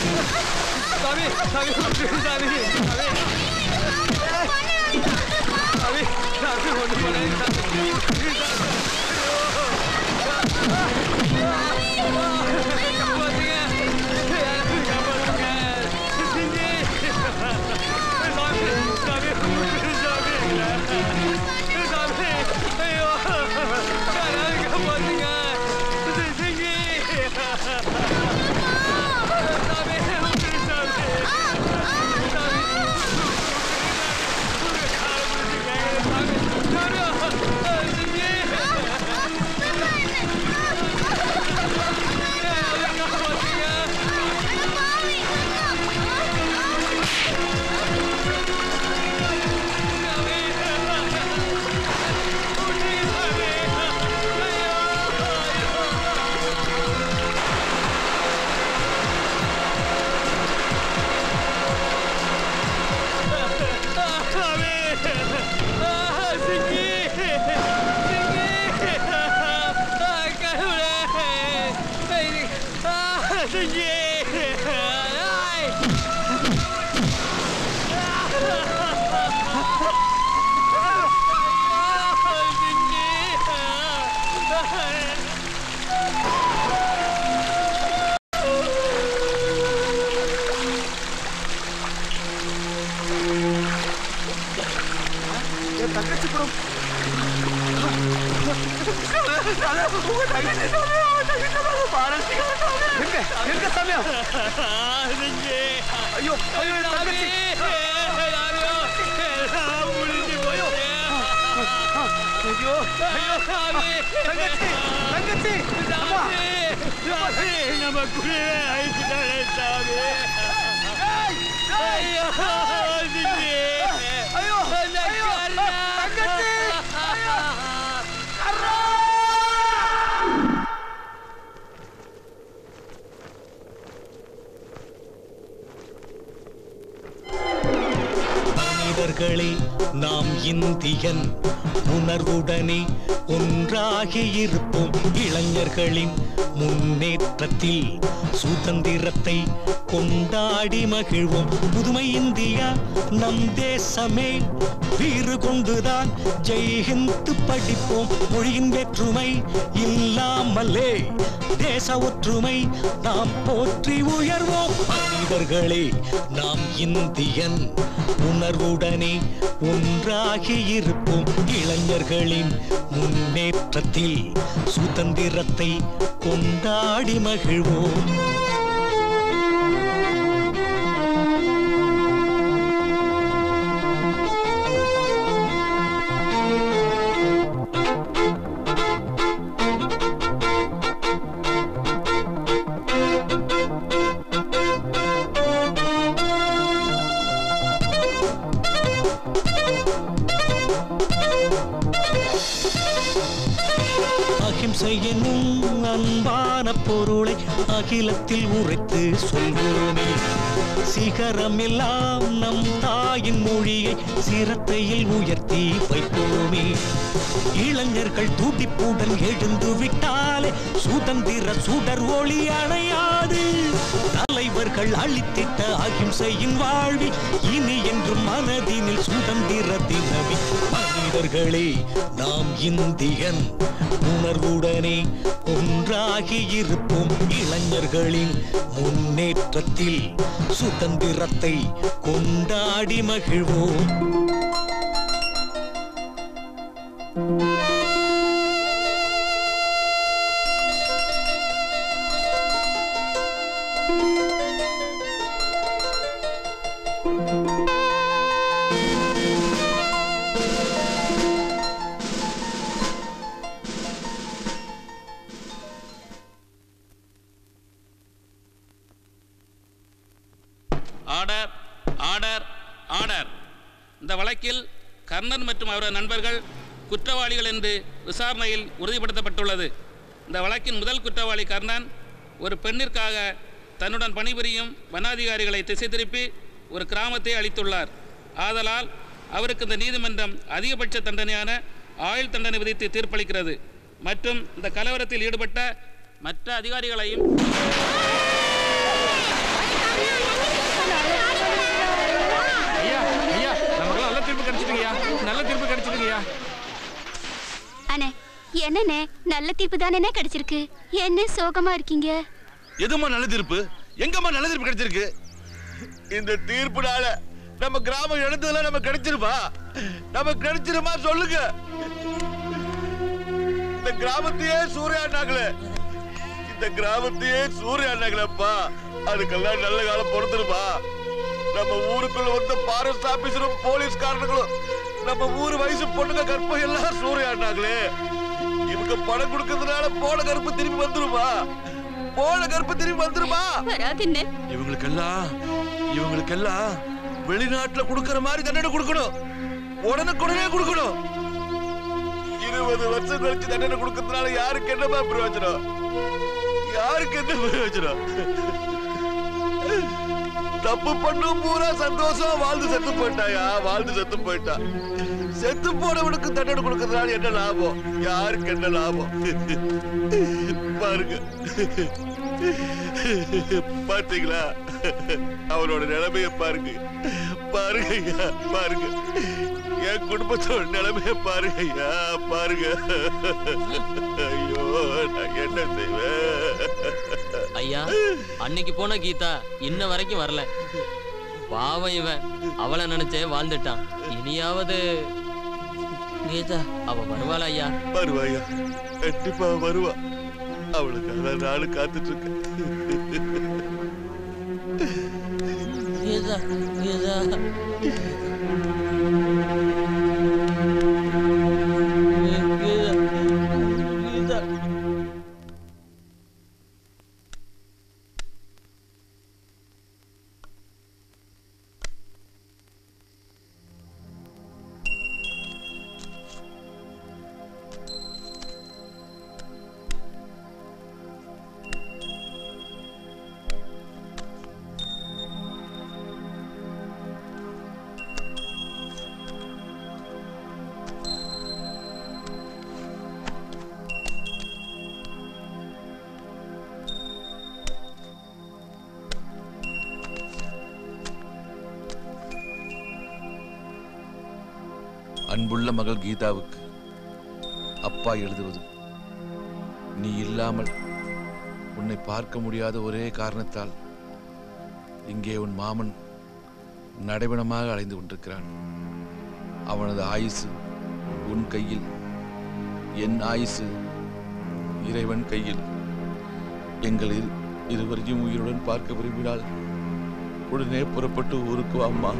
சாமி சாமி சாமி சாமி சாமி சாமி ஒன்று பண்ணாதீங்க என் தங்கச்சி கூட எங்க எங்க சமயம் ஐயோ ஐயோ என் தங்கச்சி ஐயோ ஐயோ தங்கச்சி தங்கச்சி அம்மா நம்ம குழுவே அழிச்சிட்டாரே சாமி ஐயோ ஐயோ ஐயோ தங்கச்சி மனிதர்களே நாம் இந்தியன் உணர்வுடனே ஒன்றாகி இருப்போம் இளைஞர்களின் முன்னேற்றத்தில் சுதந்திரத்தை கொண்டாடி மகிழ்வோம் புதுமை இந்தியா நம் தேசமே வீறு கொண்டுதான் ஜெய்ஹிந்த் படிப்போம் மொழியின் வேற்றுமை இல்லாமலே தேச ஒற்றுமை நாம் போற்றி உயர்வோம் மனிதர்களே நாம் இந்தியன் உணர்வுடனே ஒன்றாகி இருப்போம் இளைஞர்களின் முன்னேற்றத்தில் சுதந்திரத்தை கொண்டாடி மகிழ்வோம் அகிம்சை என்னும் அன்பான பொருளை அகிலத்தில் உரைத்து சொல்வோமே சிகரமெல்லாம் நம் தாயின் மொழியை சிரத்தையில் உயர்த்தி வைப்போமே இளைஞர்கள் துடிப்புடன் எழுந்து விட்டாலே சுதந்திர சுடர் ஒளி அணையாது தலைவர்கள் அளித்திட்ட அகிம்சையின் வாழ்வி இனி என்றும் மனதினில் சுதந்திர தினவி மனிதர்களே நாம் இந்தியன் உணர்வுடனே ஒன்றாகி இருப்போம் இளைஞர்களின் முன்னேற்றத்தில் சுதந்திரத்தை கொண்டாடி மகிழ்வோம் ஆர்டர் ஆர்டர் ஆர்டர் இந்த வழக்கில் கர்ணன் மற்றும் அவரது நண்பர்கள் குற்றவாளிகள் என்று விசாரணையில் உறுதிப்படுத்தப்பட்டுள்ளது இந்த வழக்கின் முதல் குற்றவாளி கர்ணன் ஒரு பெண்ணிற்காக தன்னுடன் பணிபுரியும் வனாதிகாரிகளை திசை திருப்பி ஒரு கிராமத்தை அளித்துள்ளார் ஆதலால் அவருக்கு இந்த நீதிமன்றம் அதிகபட்ச தண்டனையான ஆயுள் தண்டனை விதித்து தீர்ப்பளிக்கிறது மற்றும் இந்த கலவரத்தில் ஈடுபட்ட மற்ற அதிகாரிகளையும் ஐயா அண்ணே என்னண்ணே நல்ல தீர்ப்பு தானே கிடைச்சிருக்கு என்ன சோகமா இருக்கீங்க எதுமா நல்ல தீர்ப்பு எங்கம்மா நல்ல தீர்ப்பு கிடைச்சிருக்கு இந்த தீர்ப்புனால நம்ம கிராமம் எடுத்ததெல்லாம் நம்ம கிடைச்சிருமா நம்ம கிடைச்சிருமா சொல்லுங்க இந்த கிராமத்தையே சூறையாடினாங்களே இந்த கிராமத்தையே சூறையாடினாங்களேப்பா அதுக்கெல்லாம் நல்ல காலம் பொறுத்துருமா நம்ம ஊருக்குள்ள வந்த ஃபாரஸ்ட் ஆபீசரும் போலீஸ்காரனுங்களும் நம்ம ஊர் வயசு பொண்ணுங்க கற்பம் எல்லாம் சூறையாடினாங்களே இவங்க பணம் கொடுக்கறதுனால போன கருப்பு திரும்பி வந்துருமா போன கருப்பு திரும்பி வந்துருமா வராதுன்னு இவங்களுக்கெல்லாம் இவங்களுக்கெல்லாம் வெளிநாட்டுல கொடுக்கற மாதிரி தண்டனை கொடுக்கணும் உடனுக்குடனே கொடுக்கணும் இருபது வருஷம் கழிச்சு தண்டனை கொடுக்கறதுனால யாருக்கு என்னமா பிரயோஜனம் யாருக்கு என்ன பிரயோஜனம் தப்பு பண்ணும் பூரா சந்தோஷம் வாழ்ந்து செத்து போயிட்டாயா வாழ்ந்து செத்து போயிட்டா செத்து போனவனுக்கு தண்டனை கொடுக்கறதுனால என்ன லாபம் யாருக்கு என்ன லாபம் பாருங்க பாத்தீங்களா அவனோட நிலைமைய பாருங்க பாருங்க ஐயா பாருங்க என் குடும்பத்தோட நிலைமைய பாருங்க ஐயா பாருங்க ஐயோ நான் என்ன செய்வேன் ஐயா அன்னைக்கு போன கீதா இன்ன வரைக்கும் வரல பாவம் இவன் அவளை நினைச்சே வாழ்ந்துட்டான் இனியாவது கீதா அவ வருவாளா ஐயா வருவாயா கண்டிப்பா வருவா அவளுக்காக நானும் காத்துட்டு இருக்கேன் கீதா கீதா கீதா கீதா அன்புள்ள மகள் கீதாவுக்கு அப்பா எழுதுவது நீ இல்லாமல் உன்னை பார்க்க முடியாத ஒரே காரணத்தால் இங்கே உன் மாமன் நடைபெணமாக அலைந்து கொண்டிருக்கிறான் அவனது ஆயுசு உன் கையில் என் ஆயுசு இறைவன் கையில் எங்கள் இரு- இருவரையும் உயிருடன் பார்க்க விரும்பினால் உடனே புறப்பட்டு ஊருக்கு வா அம்மா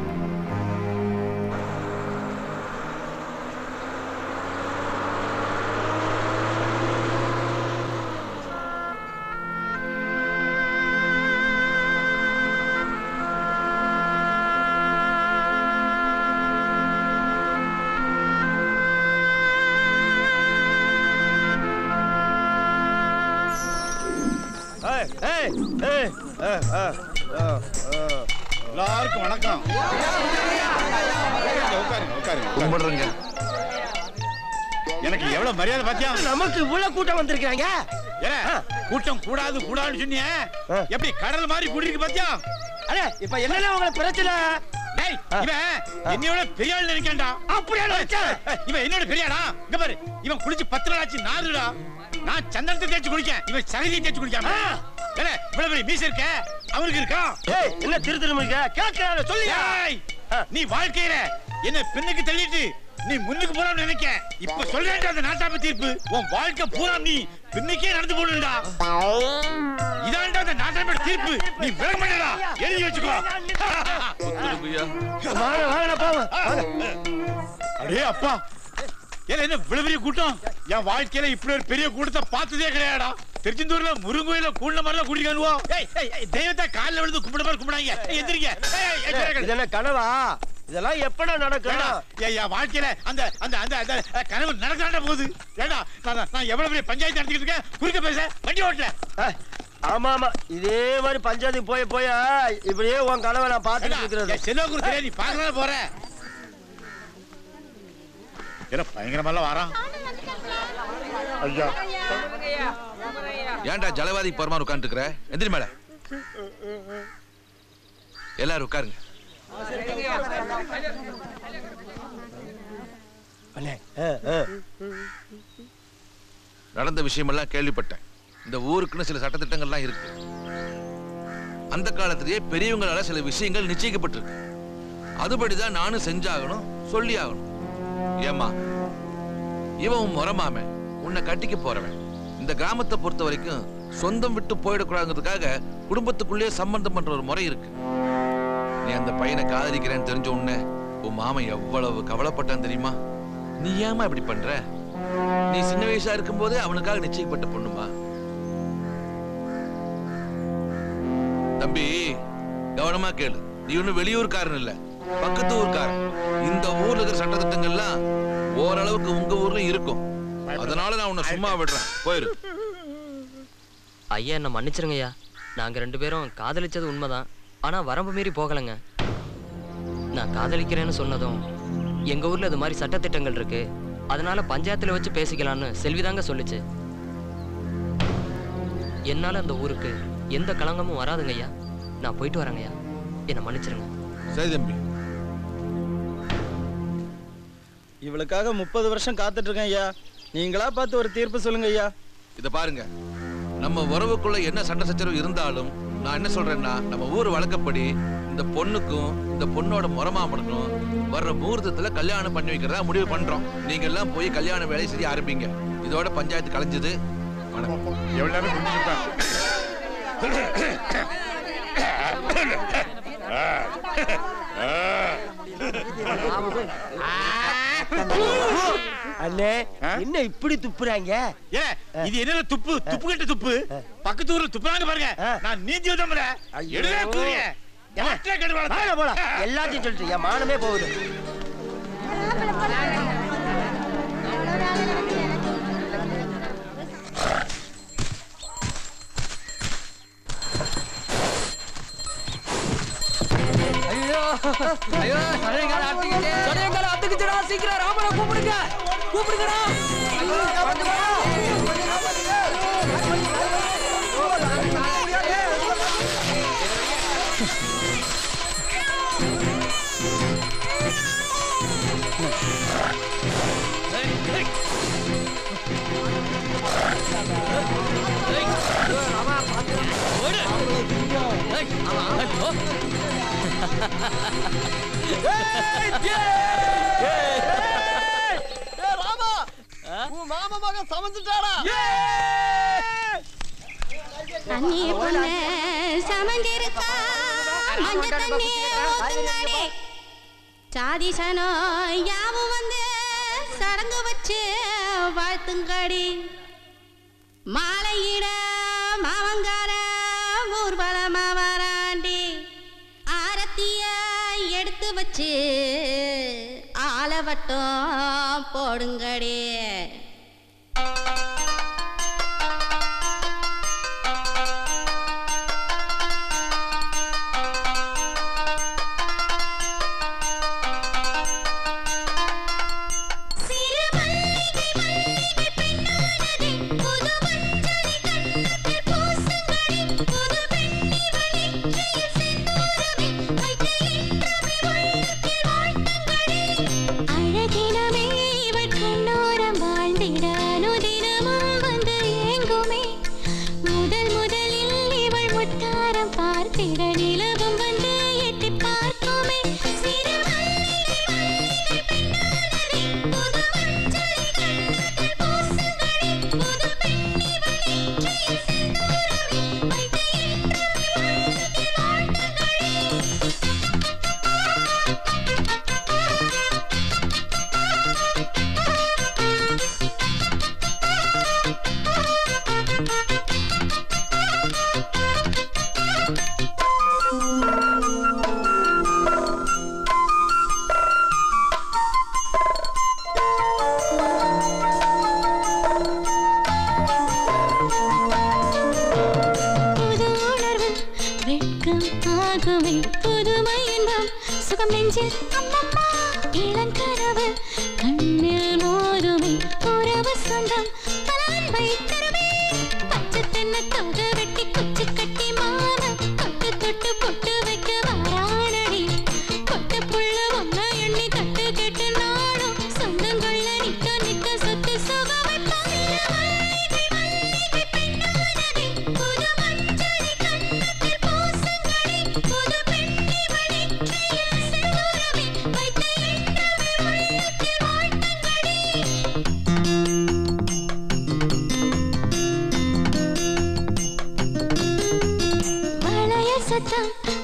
எல்லாருக்கும் வணக்கம் உட்காருங்க உட்காருங்க கும்பிடுறேங்க எனக்கு எவ்வளவு மரியாதை பாத்தியா நமக்கு இவ்வளவு கூட்டம் வந்திருக்காங்க ஏல, கூட்டம் கூடாது கூடாதுன்னு சொன்னியே எப்படி கடல் மாதிரி கூட்டிருக்கு பாத்தியா அடே இப்ப என்னென்ன உங்களுக்கு பிரச்சனை டேய் இவன் என்னையோட பெரிய ஆள் நினைக்கான்டா அப்படியா நினைச்சேன்? இவன் என்னோட பெரியாடா இங்க பாரு இவன் குளிச்சு பத்து நாள் ஆச்சு நாலுடா நான் சந்தனத்தை தேய்ச்சு குளிக்கேன் இவன் சகதியை தேய்ச்சு குளிக்காம ஏல, இவ்வளவு பெரிய மீச இருக்க அவனுக்கு இருக்கா ஏய் என்ன திரு திரும்பிக்க கேட்கிறாரு சொல்லியா ஏய், நீ வாழ்க்கையில என்ன பின்னுக்கு தள்ளிட்டு நீ முன்னுக்கு போறான்னு நினைக்க இப்ப சொல்றேன் அந்த நாட்டாம தீர்ப்பு உன் வாழ்க்கை பூரா நீ பின்னுக்கே நடந்து போடுடா இதான்டா அந்த நாட்டாம தீர்ப்பு நீ விலக மாட்டடா எழுதி வச்சுக்கோ ஒத்துழைப்புயா வாங்க வாங்க போவோம் வாங்க. அடே அப்பா ஏல என்ன இவ்வளவு பெரிய கூட்டம் என் வாழ்க்கையில இப்படி ஒரு பெரிய கூட்டத்தை பார்த்ததே கிடையாடா திருச்செந்தூர்ல முருங்கோயில கூண்ட மாதிரிலாம் கூட்டிக்கானுவோ ஏய் ஏய், ஏய், தெய்வத்தை காலில் விழுந்து கும்பிட மாதிரி கும்பிடாங்க ஏய், எந்திரிங்க ஏய், ஏய், ஏய், இது ஏய், என்ன கனவா இதெல்லாம் எப்படா நடக்கும் ஏண்டா, ஏய், என் வாழ்க்கையில அந்த அந்த அந்த அந்த அஹ், கனவு நடக்கலாண்ட போகுது ஏண்டா நான் நான் எவ்வளவு பெரிய பஞ்சாயத்து நடத்திக்கிட்டு இருக்கேன் குறுக்க பேச வண்டி ஓட்டல ஏய், ஆமா ஆமா இதே மாதிரி பஞ்சாயத்துக்கு போய் போய் இப்படியே உன் கனவை நான் பார்த்துட்டு இருக்கிறது செல்வகுரு தெரியாது நீ பார்க்கலாம் போற ஏன்னா பயங்கரமெல்லாம் வரான் ஐயா ஏன்டா ஜலவாதி பரமா உட்காந்துருக்குற எந்திரி மேல எல்லாரும் உட்காருங்க அண்ணே ஆ, ஆ. நடந்த விஷயமெல்லாம் கேள்விப்பட்டேன் இந்த ஊருக்குன்னு சில சட்டத்திட்டங்கள்லாம் இருக்கு அந்த காலத்திலேயே பெரியவங்களால சில விஷயங்கள் நிச்சயிக்கப்பட்டிருக்கு அதுபடிதான் நானும் செஞ்சாகணும் சொல்லி ஆகணும் ஏமா இவன் உன் முறமாம உன்னை கட்டிக்க போறவன் இந்த கிராமத்தை பொறுத்த வரைக்கும் சொந்தம் விட்டு போயிடக்கூடாதுங்கிறதுக்காக குடும்பத்துக்குள்ளேயே சம்பந்தம் பண்ற ஒரு முறை இருக்கு நீ அந்த பையனை காதலிக்கிறேன்னு தெரிஞ்ச உடனே உன் மாமன் எவ்வளவு கவலைப்பட்டான் தெரியுமா நீ ஏமா இப்படி பண்ற நீ சின்ன வயசா இருக்கும்போதே அவனுக்காக நிச்சயிக்கப்பட்ட பொண்ணுமா தம்பி கவனமா கேளு நீ ஒன்னும் வெளியூர்காரன் இல்ல பக்கத்து ஊர்க்காரன் இந்த ஊர்ல இருக்கிற சட்டத்திட்டங்கள்லாம் ஓரளவுக்கு உங்க ஊர்ல இருக்கும் அதனால நான் உன்னை சும்மா விடுறேன் போயிரு ஐயா என்ன மன்னிச்சிருங்க ஐயா நாங்க ரெண்டு பேரும் காதலிச்சது உண்மைதான் ஆனா வரம்பு மீறி போகலைங்க நான் காதலிக்கிறேன்னு சொன்னதும் எங்க ஊர்ல இது மாதிரி சட்டத்திட்டங்கள் இருக்கு அதனால பஞ்சாயத்துல வச்சு பேசிக்கலாம்னு செல்விதாங்க சொல்லுச்சு என்னால அந்த ஊருக்கு எந்த களங்கமும் வராதுங்க ஐயா நான் போயிட்டு வரேங்க ஐயா என்னை மன்னிச்சிருங்க சரி தம்பி இவளுக்காக முப்பது வருஷம் காத்துட்டு இருக்கேன் ஐயா நீங்களா பார்த்து ஒரு தீர்ப்பு சொல்லுங்க ஐயா இத பாருங்க நம்ம உறவுக்குள்ள என்ன சண்டை சச்சரவு இருந்தாலும் நான் என்ன சொல்றேன்னா நம்ம ஊர் வழக்கப்படி இந்த பொண்ணுக்கும் இந்த பொண்ணோட முறமாமனுக்கும் வர்ற முகூர்த்தத்துல கல்யாணம் பண்ணி வைக்கிறதா முடிவு பண்றோம் நீங்க எல்லாம் போய் கல்யாண வேலையை செய்ய ஆரம்பிங்க இதோட பஞ்சாயத்து கலைஞ்சது வணக்கம் எவ்வளவு நேரம் குடிச்சிருப்பேன் அண்ணே ஆ? என்ன இப்படி துப்புறாங்க ஏ இது என்ன துப்பு துப்பு கட்ட துப்பு பக்கத்து ஊர்ல துப்புறாங்க பாருங்க ஆ. நான் நீந்தி வந்தோம்ல ஐயோ. எடுவே கூறிய வாடா போலாம் எல்லாத்தையும் சொல்லிட்டு என் மானமே போகுது சீக்கிரம் ராமனை கூப்பிடுங்க கூப்பிடுங்கடா அண்ணே பொண்ணு சமந்திருக்கா மஞ்ச தண்ணி ஊத்துங்கடி சாதிசனோ யாவும் வந்து சடங்கு வச்சு வாழ்த்துங்கடி மாலையிட மாவங்கார ஊர்வலமா வராண்டி ஆரத்திய எடுத்து வச்சு ஆலவட்டம் போடுங்கடி சிறு மல்லிகை மல்லிகை பெண்ணானதே புது மஞ்சளை கன்னத்தில் பூசுங்கடி புது பெண்ணிவள் நெற்றியில் செந்தூரமே வைத்து என்றுமே உள்ளத்தில் வாழ்த்துங்கடி அழகினமே இவள் கண்ணோரம் வாழ்ந்திட அனுதினமும் வந்து ஏங்குமே முதல் முதலில் இவள் முத்தாரம் பார்த்திட நிலவும் வந்து எட்டி பார்க்குமே சிறு மல்லிகை மல்லிகை பெண்ணானதே புது மஞ்சளை கன்னத்தில் பூசுங்கடி புது பெண்ணிவள் நெற்றியில் செந்தூரமே வைத்து என்றுமே உள்ளத்தில் வாழ்த்துங்கடி புது உணர்வு வெட்கம் ஆகுமே புதுமை இன்பம் சுகம் நெஞ்சில் அம்மம்மா இளங்கனவு கண்ணில் மோதுமே உறவு சொந்தம் பல அன்பை தருமே பச்சை தென்னை தொங்க வெட்டி குச்சி கட்டி மாம தொட்டு தொட்டு பொட்டு வைக்க வாரானடி கொட்டு புள்ள ஒன்ன எண்ணி தட்டு கேட்டு நாளும் சொந்தங்கள்ல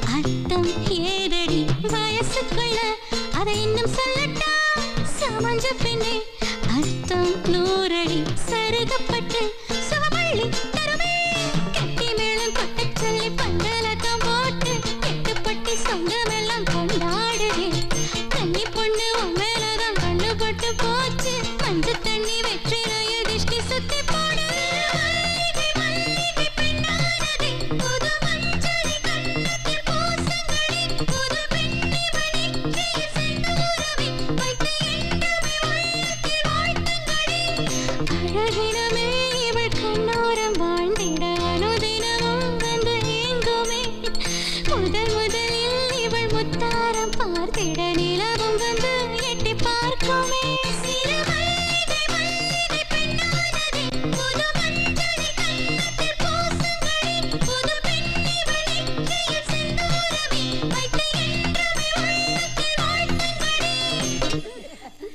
அர்த்தம் ஏதடி வயசுக்குள்ள அதை இன்னும் சொல்லட்டா சமஞ்ச பின்னே அர்த்தம் நூறடி சருகப்பட்டு சுகமள்ளி தருமே கட்டி மேளம் கொட்டச் சொல்லி பந்தலக்கம் போட்டு கெட்டுப்பட்டி சொந்தமெல்லாம் கொண்டாடுதே கன்னி பொண்ணு உன் மேலதான் கண்ணு பட்டு போச்சு மஞ்ச தண்ணி வெற்றிலையில் திஷ்டி சுத்தி போடு மல்லிகை மல்லிகை பெண்ணானதே புது மஞ்சளை கண்ணத்தில் பூசுங்களே புது பெண்ணிவள் நெற்றியில் செந்தூரமே வைத்து எண்ணமே உள்ளத்தில் வாழ்த்துங்களே அழகினமே இவள் கண்ணோரம் வாழ்ந்திட அனுதினமும் வந்து ஏங்குமே முதல் முதலில் இவள் முத்தாரம் பார்த்திட நிலவும் வந்து எட்டி பார்க்குமே சிறு மல்லிகை மல்லிகை பெண்ணானதே புது மஞ்சளை கண்ணத்தில் பூசுங்களே புது பெண்ணிவள் நெற்றியில் செந்தூரமே வைத்து என்றுமே உள்ளத்தில் வாழ்த்துங்களே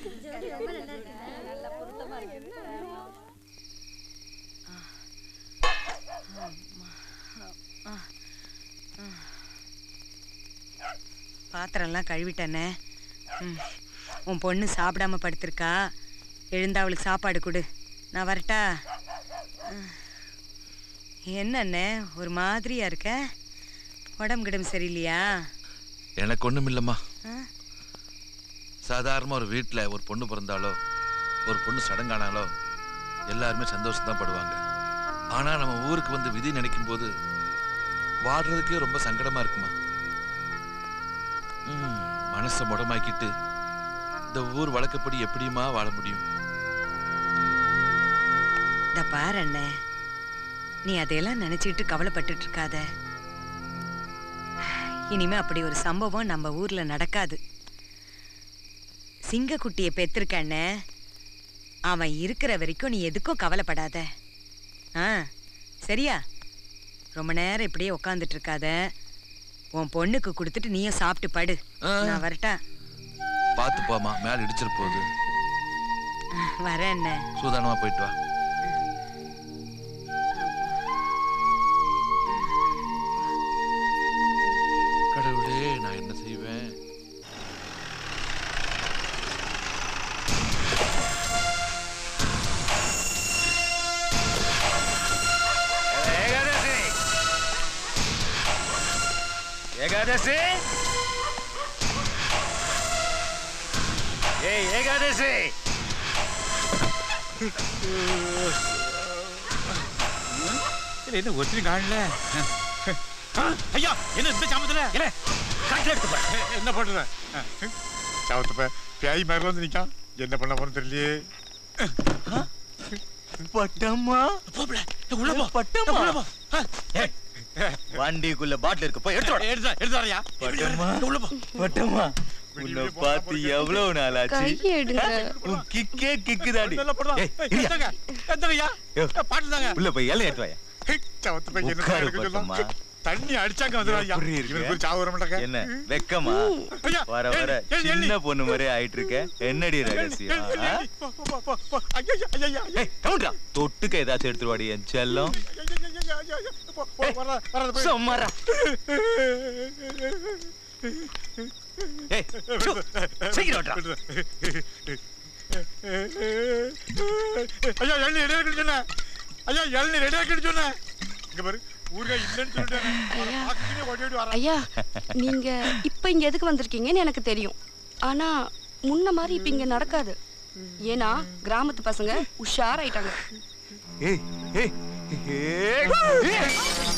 பாத்திரம்லாம் கழுவிட்டேனே ம். உன் பொண்ணு சாப்பிடாம படுத்திருக்கா எழுந்தா அவளுக்கு சாப்பாடு கொடு நான் வரட்டா ம். என்னண்ணே ஒரு மாதிரியா இருக்க உடம்பு கிடம் சரியில்லையா எனக்கு ஒண்ணும் இல்லம்மா ஆ? சாதாரணமா ஒரு வீட்ல ஒரு பொண்ணு பிறந்தாலோ ஒரு பொண்ணு சடங்கானாலோ எல்லாருமே சந்தோஷம் தான் படுவாங்க ஆனா நம்ம ஊருக்கு வந்து விதி நினைக்கும் போது வாடுறதுக்கே ரொம்ப சங்கடமா இருக்குமா ம், மனசை முடமாக்கிட்டு இந்த ஊர் வழக்கப்படி எப்படியுமா வாழ முடியும் இந்த பாரு அண்ணே நீ அதையெல்லாம் நினைச்சிட்டு கவலைப்பட்டுட்டு இருக்காத இனிமே அப்படி ஒரு சம்பவம் நம்ம ஊர்ல நடக்காது சிங்கக்குட்டியை பெத்திருக்க அண்ணே அவன் இருக்கிற வரைக்கும் நீ எதுக்கும் கவலைப்படாத ஆ சரியா ரொம்ப நேரம் இப்படியே உட்காந்துட்டு இருக்காத உன் பொண்ணுக்கு கொடுத்துட்டு நீயும் சாப்பிட்டு படு ஆ. நான் வரட்டா பார்த்து போமா மேல இடிச்சிரு போகுது வரேன் அண்ணே சூதானமா போயிட்டு வா கடவுளே நான் என்ன செய்வேன் ஏகாதசி ஏகாதசி ஏய் ஏகாதசி இல்ல என்ன ஒருத்தரும் காணல ஆ, ஐயா என்ன இந்த சாமத்துல இல்ல கரெக்டா எடுத்து பாரு என்ன பண்ற சாமத்தப்ப பேய் மாதிரி வந்து நிக்கான் என்ன பண்ண போறோம் தெரியலையே பட்டம்மா போப்ல உள்ள போ பட்டம்மா. உள்ள போ ஆ, ஏய், வண்டிக்குள்ள பாட்டில் இருக்கு போய் எடுத்து எடுத்து எடுத்துறியா பட்டம்மா. உள்ள போ பட்டம்மா உன்னை பார்த்து எவ்வளவு நாள் ஆச்சு கையை எடுங்க. உன் கிக்கே கிக்கு தாடி நல்லா போடுறா. ஏய், ஏய், இரியா. எந்தங்க? எந்தங்கய்யா? யோ. ஏய், பாட்டு தாங்க. உள்ள போய் இலை எடுத்து வாயா ஹேய், சவத்து பையன் என்ன உட்காரு எடுக்க சொல்லலாம்? பட்டம்மா. தண்ணி அடிச்சாங்க வந்துடுவாய்யா. எப்படி இருக்கு? இவனுக்கு ஒரு சாவு வர மாட்டாங்க. என்ன வெக்கமா ஐயா, வர வர ஏய், ஏய், ஏய், சின்ன பொண்ணு மாதிரி ஆயிட்டு இருக்க என்னடி ஏய், ரகசியம் ஏய், ஏய், ஆ? ஏய், போ, போ, போ, போ. ஐயா, ஐயா, ஐயா, ஐயா, ஏய் கவுண்டரா தொட்டுக்க ஏதாச்சும் எடுத்துட்டு வாடி என் செல்லம் ஐயா, ஐயா, ஐயா, ஐயா, ஐயா. போ, போ, வர்றா, வர்றா, போய். சும்மாரா ஏய் சு, சீக்கிரம் வாடா. ஐயா இளநீ ரெடியா இருக்குன்னு சொன்னேன் ஐயா இளநீ ரெடியா இருக்குன்னு சொன்னேன் இங்க பாரு ஊருகா இல்லைன்னு சொல்லிட்டேன் ஐயா. பாக்கத்துலயே ஓடி ஓடி வரேன் ஐயா நீங்க இப்ப இங்க எதுக்கு வந்திருக்கீங்கன்னு எனக்கு தெரியும் ஆனா முன்ன மாதிரி இப்ப இங்க நடக்காது ஏன்னா கிராமத்து பசங்க உஷாராயிட்டாங்க ஏய் ஏய் ஏய், ஏய்.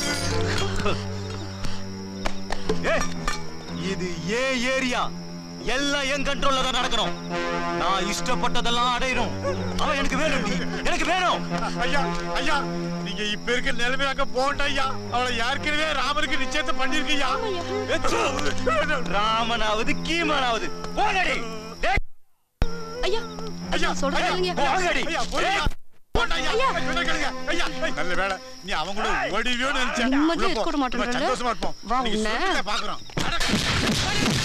ஏய், இது ஏன் ஏரியா எல்லாம் என் கண்ட்ரோல்ல தான் நடக்கணும் நான் இஷ்டப்பட்டதெல்லாம் அடையணும் அவன் எனக்கு வேணும் டி. எனக்கு வேணும் ஐயா ஐயா நீங்க இப்ப இருக்க நிலைமையாக்க போகண்டா ஐயா அவளை யாருக்கெனவே ராமருக்கு நிச்சயத்தை பண்ணிருக்கீங்க ராமனாவது கீமனாவது போங்கடி டேய், ஐயா ஐயா சொல்றது ஐயா, இல்லைங்க. போங்கடி ஐயா போடுங்க. போண்டா ஐயா. ஐயா. சொன்னா கேளுங்க. ஐயா, நல்ல வேளை நீ அவங்க கூட ஓடிவியோன்னு நினைச்சேன் நிம்மதியா உள்ள போ. இருக்க விட மாட்டேன்றல? நம்ம சந்தோஷமா இருப்போம் வா, இன்னைக்கு உன்னை. சொர்க்கத்தை பார்க்கிறோம் அட.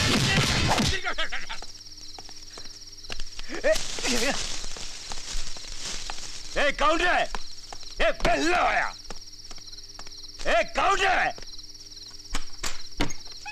ஏய் கவுண்டர் ஏய் பெல்ல வாயா ஏய் கவுண்டர்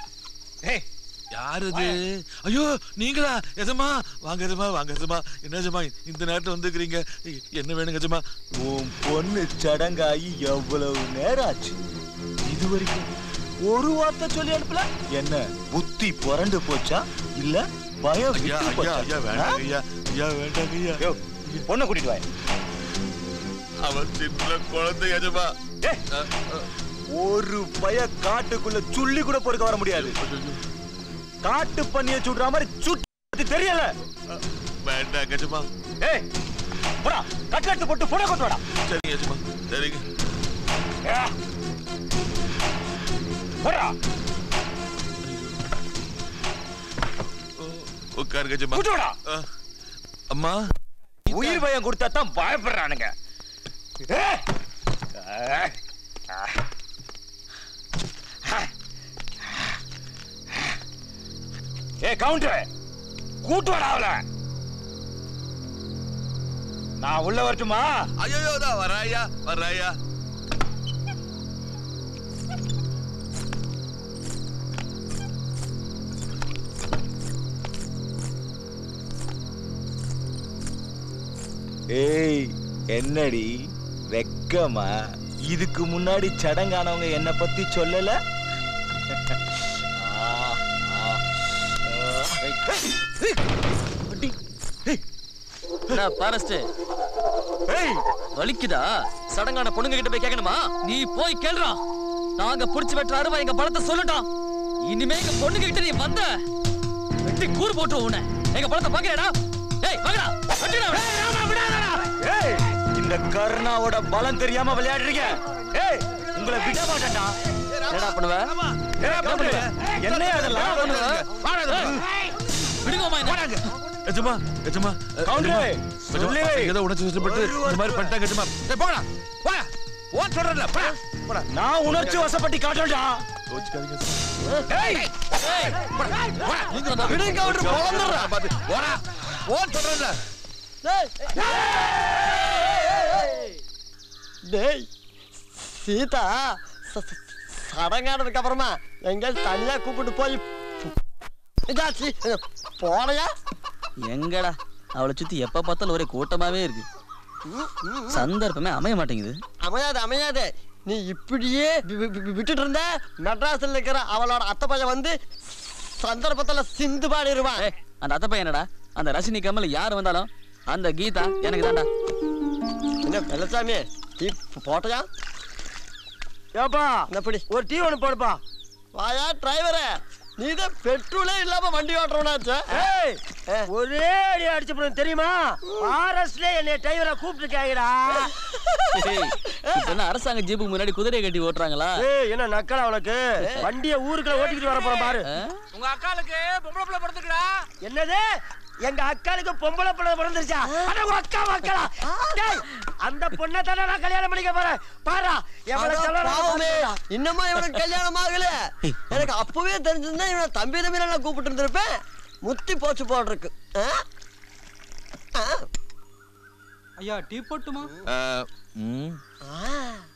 ஏய் யாரு இது ஐயோ நீங்களா எஜமா வாங்க எஜமா வாங்க எஜமா என்ன எஜமா இந்த நேரத்துல வந்துக்கிறீங்க என்ன வேணுங்க எஜமா உன் பொண்ணு சடங்காகி எவ்வளவு நேரம் ஆச்சு இது வரைக்கும் ஒரு வார்த்தை சொல்லி அனுப்பல என்ன புத்தி புரண்டு போச்சா இல்ல பயம் ஐயா விட்டு ஐயா போச்சா? ஐயா வேண்டாங்க ஐயா ஐயா வேண்டாங்க ஐயா யோ, பொண்ணை கூட்டிட்டு வாய் அவன் சின்ன குழந்தை எஜமா ஏய், ஒரு பய காட்டுக்குள்ள சுள்ளி கூட பொறுக்க வர முடியாது காட்டு பண்ணிய சுடுற மாதிரி சுட்டு தெரியல வேண்டாங்க எஜமா ஏய் போடா கட்லெட் போட்டு போட கொண்டு வாடா சரிங்க எஜமா சரிங்க ஏ, போடா உட்காருங்க எஜமா கூட்டு வாடா ஆ, அம்மா உயிர் பயம் கொடுத்தா தான் பயப்படுறானுங்க ஏய், ஏய், ஆ. ஏ கவுண்டர் கூட்டு வாடா அவள நான் உள்ள வரட்டுமா ஐயோ தான் வராயா வராயா ஏய் என்னடி வெக்கமா இதுக்கு முன்னாடி சடங்கானவங்க என்ன பத்தி சொல்லல ஆ, ஆ, ஆ. ஏய், ஏய், அடி. ஏய், என்ன பாரஸ்ட் ஏய், வலிக்குதா சடங்கான பொண்ணுங்க கிட்ட போய் கேட்கணுமா நீ போய் கேளுடா நாங்க புடிச்சு வெட்டுற அருவா எங்க பழத்தை சொல்லட்டும் இனிமே எங்க பொண்ணுங்க கிட்ட நீ வந்த வெட்டி கூறு போட்டு உன்னை எங்க பழத்தை பாக்கிறேடா ஏய் வாங்கடா வெட்டிடா ஏய், இந்த கர்ணாவோட பலம் தெரியாம விளையாடுறீங்க ஏய் உங்களை விட மாட்டேன்டா என்னடா பண்ணுவ ஏய், கவுண்டர், என்ன அதெல்லாம் விடுங்கம்மா என்ன எஜமா எஜமா கவுண்டரே, சொல்லு. ஏதோ உணர்ச்சி வசப்பட்டு இந்த மாதிரி பண்ணிட்டாங்க எஜமா டேய், போங்கடா போடா போன் சொல்றேன்ல போடா போடா நான் உணர்ச்சி வசப்பட்டு காட்டுறேன்டா கோச்சுக்காதீங்க ஏய் போடா போடா நீங்க விடுங்க கவுண்டர் போறா பாத்து போடா போன் சொல்றேன்ல டேய் சீதா ச- ச- சடங்கானதுக்கு அப்புறமா எங்க தனியா கூப்பிட்டு போய் இதாச்சு போனையா எங்கடா அவளை சுத்தி எப்ப பார்த்தாலும் ஒரே கூட்டமாவே இருக்கு சந்தர்ப்பமே அமைய மாட்டேங்குது அமையாது அமையாது நீ இப்படியே வி- வி- வி- விட்டுட்டு இருந்த மெட்ராஸ்ல இருக்கிற அவளோட அத்தை பையன் வந்து சந்தர்ப்பத்துல சிந்து பாடிடுவான் ஏய், அந்த அத்தை பையன் என்னடா அந்த ரசினி கமல் யார் வந்தாலும் அந்த கீதா எனக்கு தான்டா என்ன வெள்ளசாமி டீ போட்டையா ஏப்பா என்னப்படி ஒரு டீ ஒன்று போடுப்பா வாயா டிரைவரே நீ தான் பெட்ரோலே இல்லாம வண்டி ஓட்டுறவனாச்சே ஏய் ஒரே அடி அடிச்சு தெரியுமா ஃபாரஸ்ட்ல என்னை டிரைவரா கூப்பிட்டுருக்காங்கடா ஏய், இப்ப என்ன அரசாங்க ஜீப்புக்கு முன்னாடி குதிரையை கட்டி ஓட்டுறாங்களா ஏய் என்ன நக்கலா உனக்கு வண்டிய ஊருக்குள்ள ஓட்டிக்கிட்டு வர போறேன் பாரு ஆ? உங்க அக்காளுக்கு பொம்பளை பிள்ளை பிறந்துக்கடா என்னது எங்க அக்காளுக்கு பொம்பளை பிள்ளை பிறந்துருச்சா அட உங்க அக்கா மக்களா டேய் அந்த பொண்ணை தானே நான் கல்யாணம் பண்ணிக்க போறேன் பாரா எவ்வளவு அட பாவமே, செலவு இன்னுமா இவனுக்கு கல்யாணம் ஆகல எனக்கு அப்பவே தெரிஞ்சிருந்தா இவனை தம்பி தம்பி நான் கூப்பிட்டு இருந்திருப்பேன் முத்தி போச்சு போல் இருக்கு ஆ? ஆ? ஐயா டீ போட்டுமா ம் ஆ.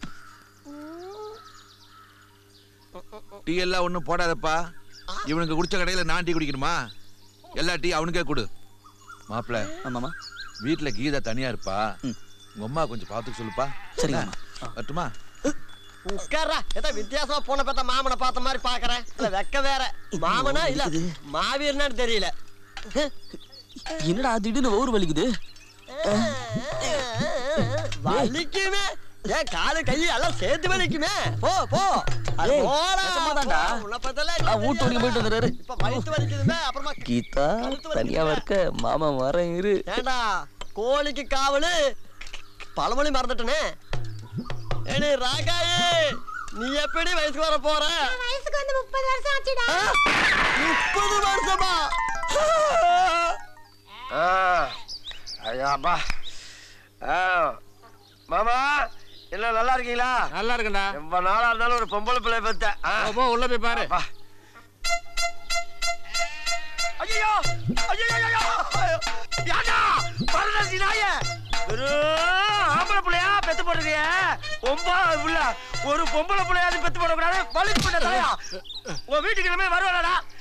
டீ எல்லாம் ஒண்ணும் போடாதப்பா இவனுக்கு குடிச்ச கடையில நான் டீ குடிக்கணுமா எல்லா டீ அவனுக்கே கொடு மாப்பிள ஆமாமா வீட்டுல கீதா தனியா இருப்பா உங்க அம்மா கொஞ்சம் பாத்துக்க சொல்லுப்பா சரிங்க, என்ன? வரட்டுமா உட்கார்றா ஏதோ வித்தியாசமா போன பார்த்தா மாமனை பார்த்த மாதிரி பாக்குறேன் இல்ல வெக்க வேற மாமனா இல்ல மாவீரனான்னு தெரியல என்னடா திடீர்னு ஊர் வலிக்குது வலிக்குமே ஏன் காலு கை எல்லாம் சேர்த்து வலிக்குமே போ போ அது ஏய், போடா, நெசமாதான்டா. போ. உன்னை பார்த்தா இல்ல நான் வீட்டு வரைக்கும் போயிட்டு வந்துடுறாரு இப்ப வயித்து வலிக்குதுமே அப்புறமா கீதா தனியாவா இருக்க மாமா வரேன் இரு ஏண்டா கோழிக்கு காவலு பழமொழி மறந்துட்டனே ஏடி ராகாயே நீ எப்படி வயசுக்கு வர போற வயசுக்கு வந்து முப்பது வருஷம் ஆச்சுடா முப்பது வருஷமா ஐயாப்பா மாமா என்ன நல்லா இருக்கீங்களா நல்லா இருக்கண்டா ரொம்ப நாளா இருந்தாலும் ஒரு பொம்பளை பிள்ளை பெத்த போ உள்ள போய் பாரு ஐயோ ஐயோ ஐயோ யாடா பரதசி நாய வெறும் ஆம்பளை பிள்ளையா பெத்து போட்டுருக்கிய ஒம்பா புள்ள ஒரு பொம்பளை பிள்ளையாவது பெத்து போடக்கூடாது வலிச்சு பண்ண தலையா உன் வீட்டுக்கு இனிமே வருவாடா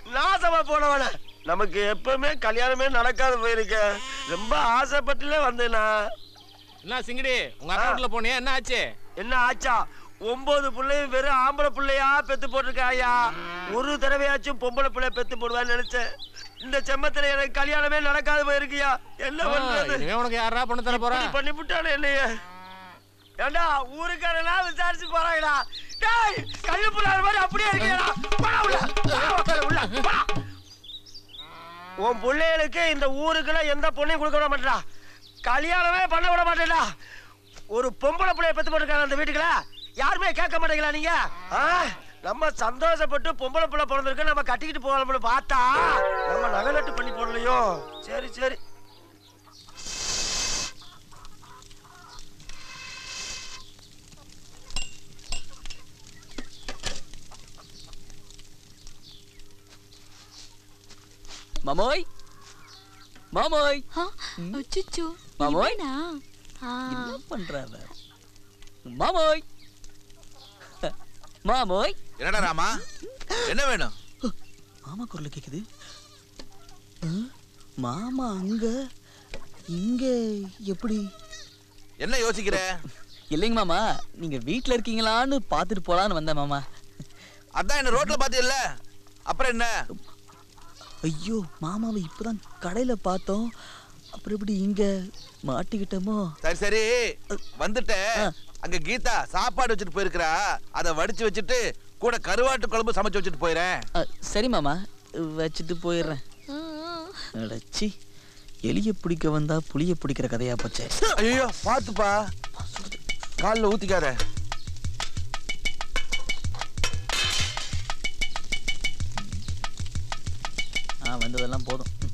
நாசமா போனவன நமக்கு எப்பவுமே கல்யாணமே நடக்காது போயிருக்க ரொம்ப ஆசைப்பட்டுல வந்தேனா என்ன சிங்கடி உங்க அக்கௌண்ட்ல போனியா என்ன ஆச்சு என்ன ஆச்சா ஒன்பது பிள்ளையும் வெறும் ஆம்பளை பிள்ளையா பெத்து போட்டிருக்காயா ஒரு தடவையாச்சும் பொம்பளை பிள்ளை பெத்து போடுவான்னு நினைச்சேன் இந்த செம்மத்துல எனக்கு கல்யாணமே நடக்காது போயிருக்கியா என்ன ஆ, பண்றது இனிமே உனக்கு யாரா பண்ண தர போறா இப்படி பண்ணி விட்டானே என்னைய ஏண்டா ஊருக்காரெல்லாம் விசாரிச்சு போறாங்கடா டேய் கல்லு புள்ளாத மாதிரி அப்படியே இருக்கீங்களா போடா உள்ள போடா உட்காரு உள்ள போடா உன் பிள்ளைகளுக்கு இந்த ஊருக்குள்ள எந்த பொண்ணையும் கொடுக்க விட மாட்டேடா கல்யாணமே பண்ண விட மாட்டேடா ஒரு பொம்பளை பிள்ளைய பெத்து போட்டுருக்காங்க அந்த வீட்டுக்குள்ள யாருமே கேட்க மாட்டீங்களா நீங்க ஆ? நம்ம சந்தோஷப்பட்டு பொம்பளை பிள்ளை பிறந்திருக்கு நம்ம கட்டிக்கிட்டு போகலாம்னு பார்த்தா நம்ம நகை நட்டு பண்ணி போடலையோ சரி சரி மாமோய் மாமோய் அச்சோ மாமோய் இவனா? ஆ. என்ன பண்றாரு மாமோய் மாமோய் என்னடா ராமா என்ன வேணும் மாமா குரல் கேக்குது ஆ? மாமா அங்க இங்க எப்படி என்ன யோசிக்கிற இல்லைங்க மாமா நீங்க வீட்ல இருக்கீங்களான்னு பாத்துட்டு போலான்னு வந்தேன் மாமா அதான் என்ன ரோட்ல பாத்தியல்ல அப்புறம் என்ன ஐயோ மாமாவை இப்பதான் கடையில பார்த்தோம் அப்புறம் எப்படி இங்க மாட்டிக்கிட்டோமோ சரி சரி வந்துட்டேன் அங்க கீதா சாப்பாடு வச்சுட்டு போயிருக்கிறா அதை வடிச்சு வச்சுட்டு கூட கருவாட்டு குழம்பு சமைச்சு வச்சுட்டு போயிறேன் அ, சரி மாமா வச்சுட்டு போயிடுறேன் அடச்சி எலிய பிடிக்க வந்தா புளிய பிடிக்கிற கதையா போச்சே ஐயோ பாத்துப்பா காலில் ஊத்திக்காத ஆ வந்ததெல்லாம் போதும் ம்.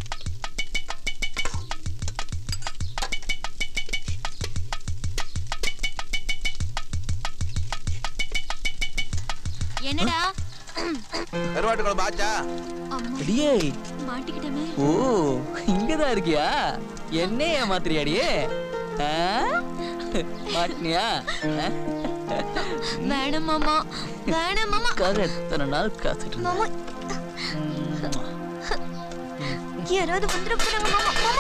என்னடா கருவாட்டு குழம்பு ஆச்சா அடியே மாட்டிக்கிட்டமே ஓ இங்கதான் இருக்கியா என்ன ஏமாத்திரியாடியே ஆ? மாட்டினியா ஆ? வேணாம் மாமா வேணாம் மாமா காக எத்தனை நாள் காத்துட்டு இருந்தேன். மாமா யாராவது வந்துட போறாங்க மாமா மாமா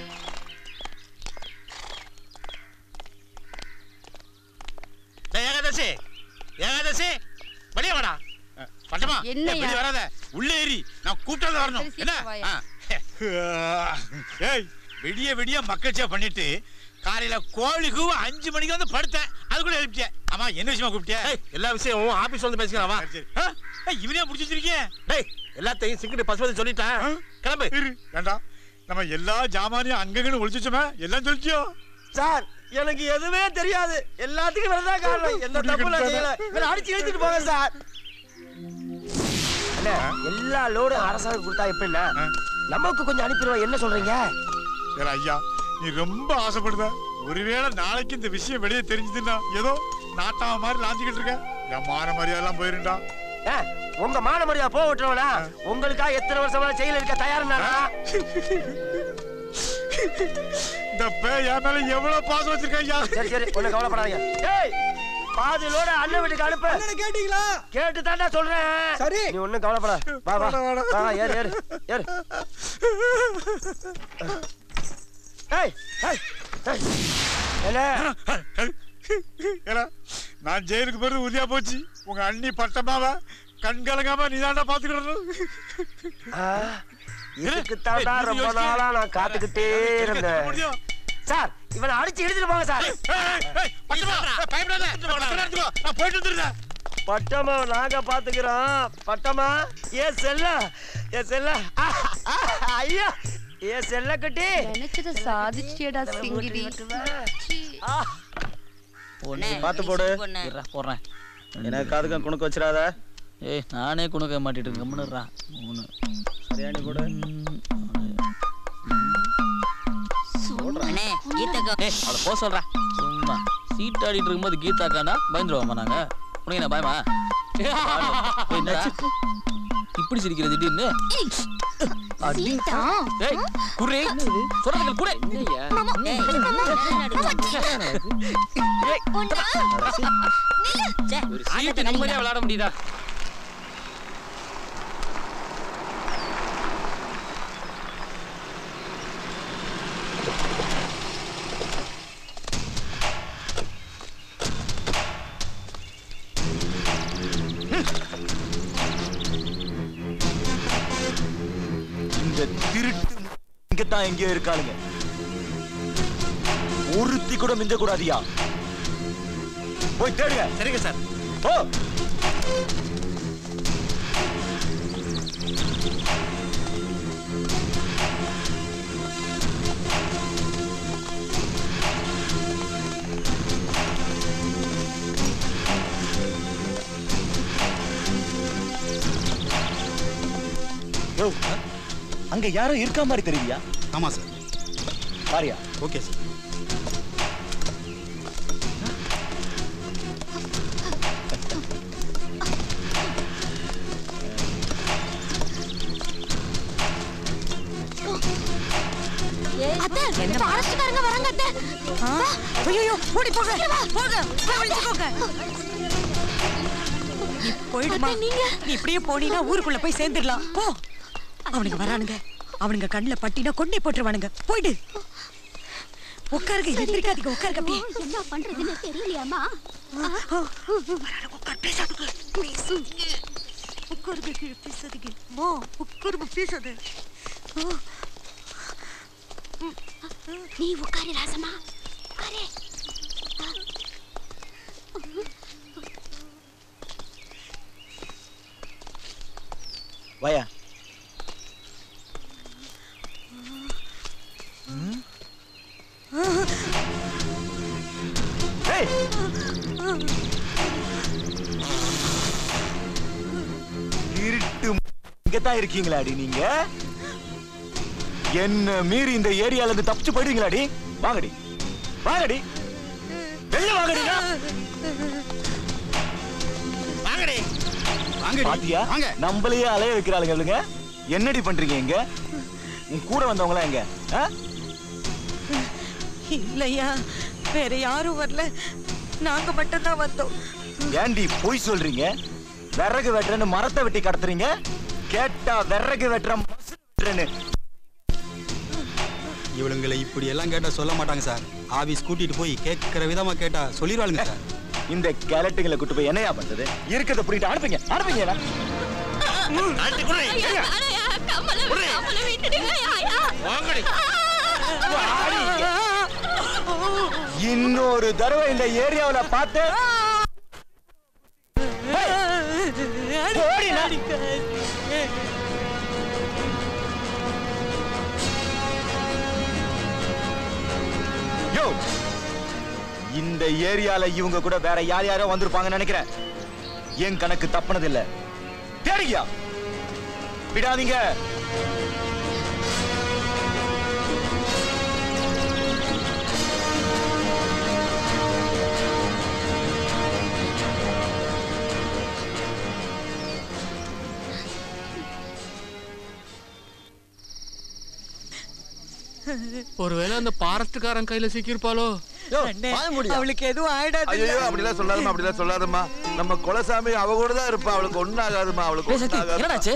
டேய், ஏகாதசி ஏகாதசி வெளியே வாடா அஹ், பட்டமா என்னய்யா? ஏய், வெளியே வராத உள்ளே ஏறி நான் கூப்பிட்டது வரணும் சரி, என்ன சீக்கிரம் வாயா. ஆ. ஏய் விடிய விடிய மக்கள்ச்சியா பண்ணிட்டு காலையில கோழி கூவ அஞ்சு மணிக்கு வந்து படுத்தேன் அதுக்குள்ள எழுப்பிட்டேன் ஆமா என்ன விஷயமா கூப்பிட்டியா எல்லா விஷயம் ஆபீஸ் வந்து பேசிக்கலாம் வா சரி, சரி. ஆ? ஏய், இவனையா முடிச்சு வச்சிருக்கீங்க டேய் எல்லாத்தையும் சிங்கிட்டு பசுபதி சொல்லிட்டேன் கிளம்பு இரு வேண்டாம் நம்ம எல்லா ஜாமானையும் அங்கங்கன்னு ஒளிச்சு வச்சோமே எல்லாம் சொல்லிச்சியோ சார் எனக்கு எதுவுமே தெரியாது எல்லாத்துக்கும் வரதான் காரணம் எந்த தப்பு நான் செய்யல இவரை அடிச்சு இழுத்துட்டு போங்க சார் அண்ணே, எல்லா லோடும் அரசாங்கம் கொடுத்தா எப்படின்னா நமக்கு கொஞ்சம் அனுப்பிடுவோம் என்ன சொல்றீங்க ஏல ஐயா நீ ரொம்ப ஆசைப்படுத ஒருவேளை நாளைக்கு இந்த விஷயம் வெளியே தெரிஞ்சதுன்னா ஏதோ நாட்டாம மாதிரி லாஞ்சிக்கிட்டு இருக்க என் மான மரியாதைலாம் போயிருண்டா ஏ, உங்க மான மரியாதை போக விட்டுருவனா உங்களுக்கா எத்தனை வருஷமா செயல் இருக்க தயாருனா இந்த பேய் என் மேல எவ்வளவு பாசம் வச்சிருக்கேன் ஐயா சரி சரி ஒண்ணு கவலைப்படாதீங்க ஏய் பாதிலோட அண்ணன் வீட்டுக்கு அனுப்பு கேட்டீங்களா கேட்டு தாண்டா சொல்றேன் சரி. நீ ஒண்ணும் கவலைப்பட வா வா வா வா, ஏறு ஏறு ஏறு ஏய் ஏய் ஏய். என்ன ஏன்னா நான் ஜெயிலுக்கு போறது உறுதியா போச்சு உங்க அண்ணி பட்டமாவ கண் கலங்காம நீ தாண்டா பாத்துக்கிடணும் இதுக்கு தாண்டா ரொம்ப நாளா நான் காத்துக்கிட்டே இருந்தேன் சார் இவனை அடிச்சு இழுத்துட்டு போங்க சார் நான் போயிட்டு வந்துருந்தேன் பட்டமா நாங்க பாத்துக்கிறோம் பட்டமா ஏ செல்ல ஏ செல்ல ஆ, ஆ, ஐயா ஏ செல்ல குட்டி நினைச்சத சாதிச்சியடா சிங்கிடி ஒண்ணு பார்த்து போடு. இருடா, போடுறேன் எனக்கு காதுக்கும் குணுக்கு வச்சிடாத ஏய் நானே குணுக்க மாட்டிட்டு இருக்கேன் கம்முனுறா மூணு சரியாண்டி போடு அண்ணே கீதாக்கா ஏய் அவளை போக சொல்றா சும்மா சீட் ஆடிட்டு இருக்கும்போது கீதாக்கானா பயந்துருவோமா நாங்க உனக்கு என்ன பயமா ஏய், என்னடா இப்படி சிரிக்கிற திடீர்னு அடி. சீதா. ஏய் குரே சொல்றதுக்கு குரே மாமா ஏய், ஒரு சீட்டு நிம்மதியா விளையாட முடியுதா இந்த திருட்டு இங்கதான் எங்கேயோ இருக்காளுங்க ஒருத்தி கூட மிஞ்ச கூடாதியா போய் தேடுங்க சரிங்க சார் ஓ யோ, அங்க யாரோ இருக்கா மாதிரி தெரியுதியா ஆமா சார் பாரியா ஓகே சார் அத்தை ஃபாரஸ்ட்காரங்க வராங்க அத்தை ஐயோ ஓடி போங்க போங்க போய் ஒளிஞ்சுக்கோங்க நீ போயிடுமா நீ இப்படியே போனீனா ஊருக்குள்ள போய் சேர்ந்துடலாம் போ அவனுங்க வரானுங்க அவனுங்க கண்ணுல பட்டினா கொண்டே போட்டுருவானுங்க போயிடு உட்காருங்க எந்திரிக்காதீங்க உட்காருங்க அப்படியே என்ன பண்றதுன்னு தெரியலையாமா உட்கார் பேசாதுங்க பேசுங்க உட்காருங்க கீழே பேசாதீங்க மா உட்காருங்க பேசாத நீ உட்காரு ராசமா உட்காரு வாயா ஏய் இருட்டு இங்கதான் இருக்கீங்களாடி நீங்க என்ன மீறி இந்த ஏரியால இருந்து தப்பிச்சு போயிடுவீங்களாடி வாங்கடி வாங்கடி வெளில வாங்கடி வாங்கடி பாத்தியா நம்மளையே அலைய வைக்கிறாளுங்க இவளுங்க என்னடி பண்றீங்க இங்க உன் கூட வந்தவங்களா எங்க ஆ? இல்லையா வேற யாரும் வரல நாங்க மட்டும்தான் வந்தோம் ஏண்டி பொய் சொல்றீங்க விறகு வெட்டுறேன்னு மரத்தை வெட்டி கடத்துறீங்க கேட்டா விறகு வெட்டுற மசு வெட்டுறேன்னு இவளுங்களை இப்படி எல்லாம் கேட்டா சொல்ல மாட்டாங்க சார் ஆபீஸ் கூட்டிட்டு போய் கேட்கிற விதமா கேட்டா சொல்லிடுவாளுங்க சார் இந்த கேலட்டுங்களை கூட்டு போய் என்னையா பண்றது இருக்கிறத புரியிட்டு அனுப்புங்க அனுப்புங்க இன்னொரு தடவை இந்த ஏரியாவுல பார்த்து ஓடினா. யோ இந்த ஏரியால இவங்க கூட வேற யார் யாரோ வந்திருப்பாங்கன்னு நினைக்கிறேன் என் கணக்கு தப்புனது இல்ல தேடியா விடாதீங்க ஒருவேளை அந்த பாரஸ்ட்காரன் கையில சிக்கியிருப்பாளோ அண்ணே, அவளுக்கு எதுவும் ஆயிடாது ஐயோ அப்படிலாம் சொல்லாதம்மா அப்படிலாம் சொல்லாதம்மா நம்ம குலசாமி அவ கூட தான் இருப்பா அவளுக்கு ஒண்ணும் ஆகாதுமா அவளுக்கு ஒண்ணும் ஆகாது என்னடாச்சு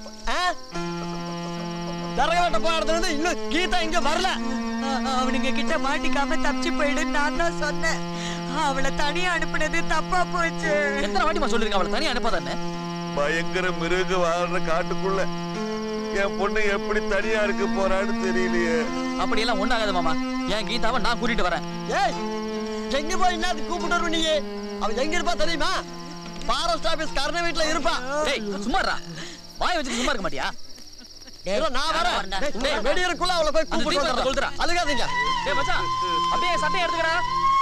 தரகட்ட போறது வந்து இன்னும் கீதா இங்க வரல அவனுங்க கிட்ட மாட்டிக்காம தப்பிச்சு போயிடு நான் தான் சொன்னேன் அவளை தனியா அனுப்புனது தப்பா போச்சு எத்தனை வாட்டிமா சொல்லிருக்க அவளை தனியா அனுப்பாதானே பயங்கர மிருக வாழ்ற காட்டுக்குள்ள என் பொண்ணு எப்படி தனியா இருக்க போறான்னு தெரியலையே அப்படி எல்லாம் ஒண்ணாகாது மாமா என் கீதாவை நான் கூட்டிட்டு வரேன் ஏய் எங்க போய் என்ன கூப்பிட்டு வருவ நீ அவன் எங்க இருப்பா தெரியுமா ஃபாரஸ்ட் ஆபீஸ் கர்ண வீட்டுல இருப்பா டேய் சும்மாடா வாய் வச்சுட்டு சும்மா இருக்க மாட்டியா ஏதோ நான் வரேன் டேய், வெடியறக்குள்ள அவளை போய் அந்த கூப்பிட்டு தீபத்தை வந்துடுறேன். கொளுத்துறா. அழுகாதீங்க டேய் மச்சான் அப்படியே சட்டையை எடுத்துக்கடா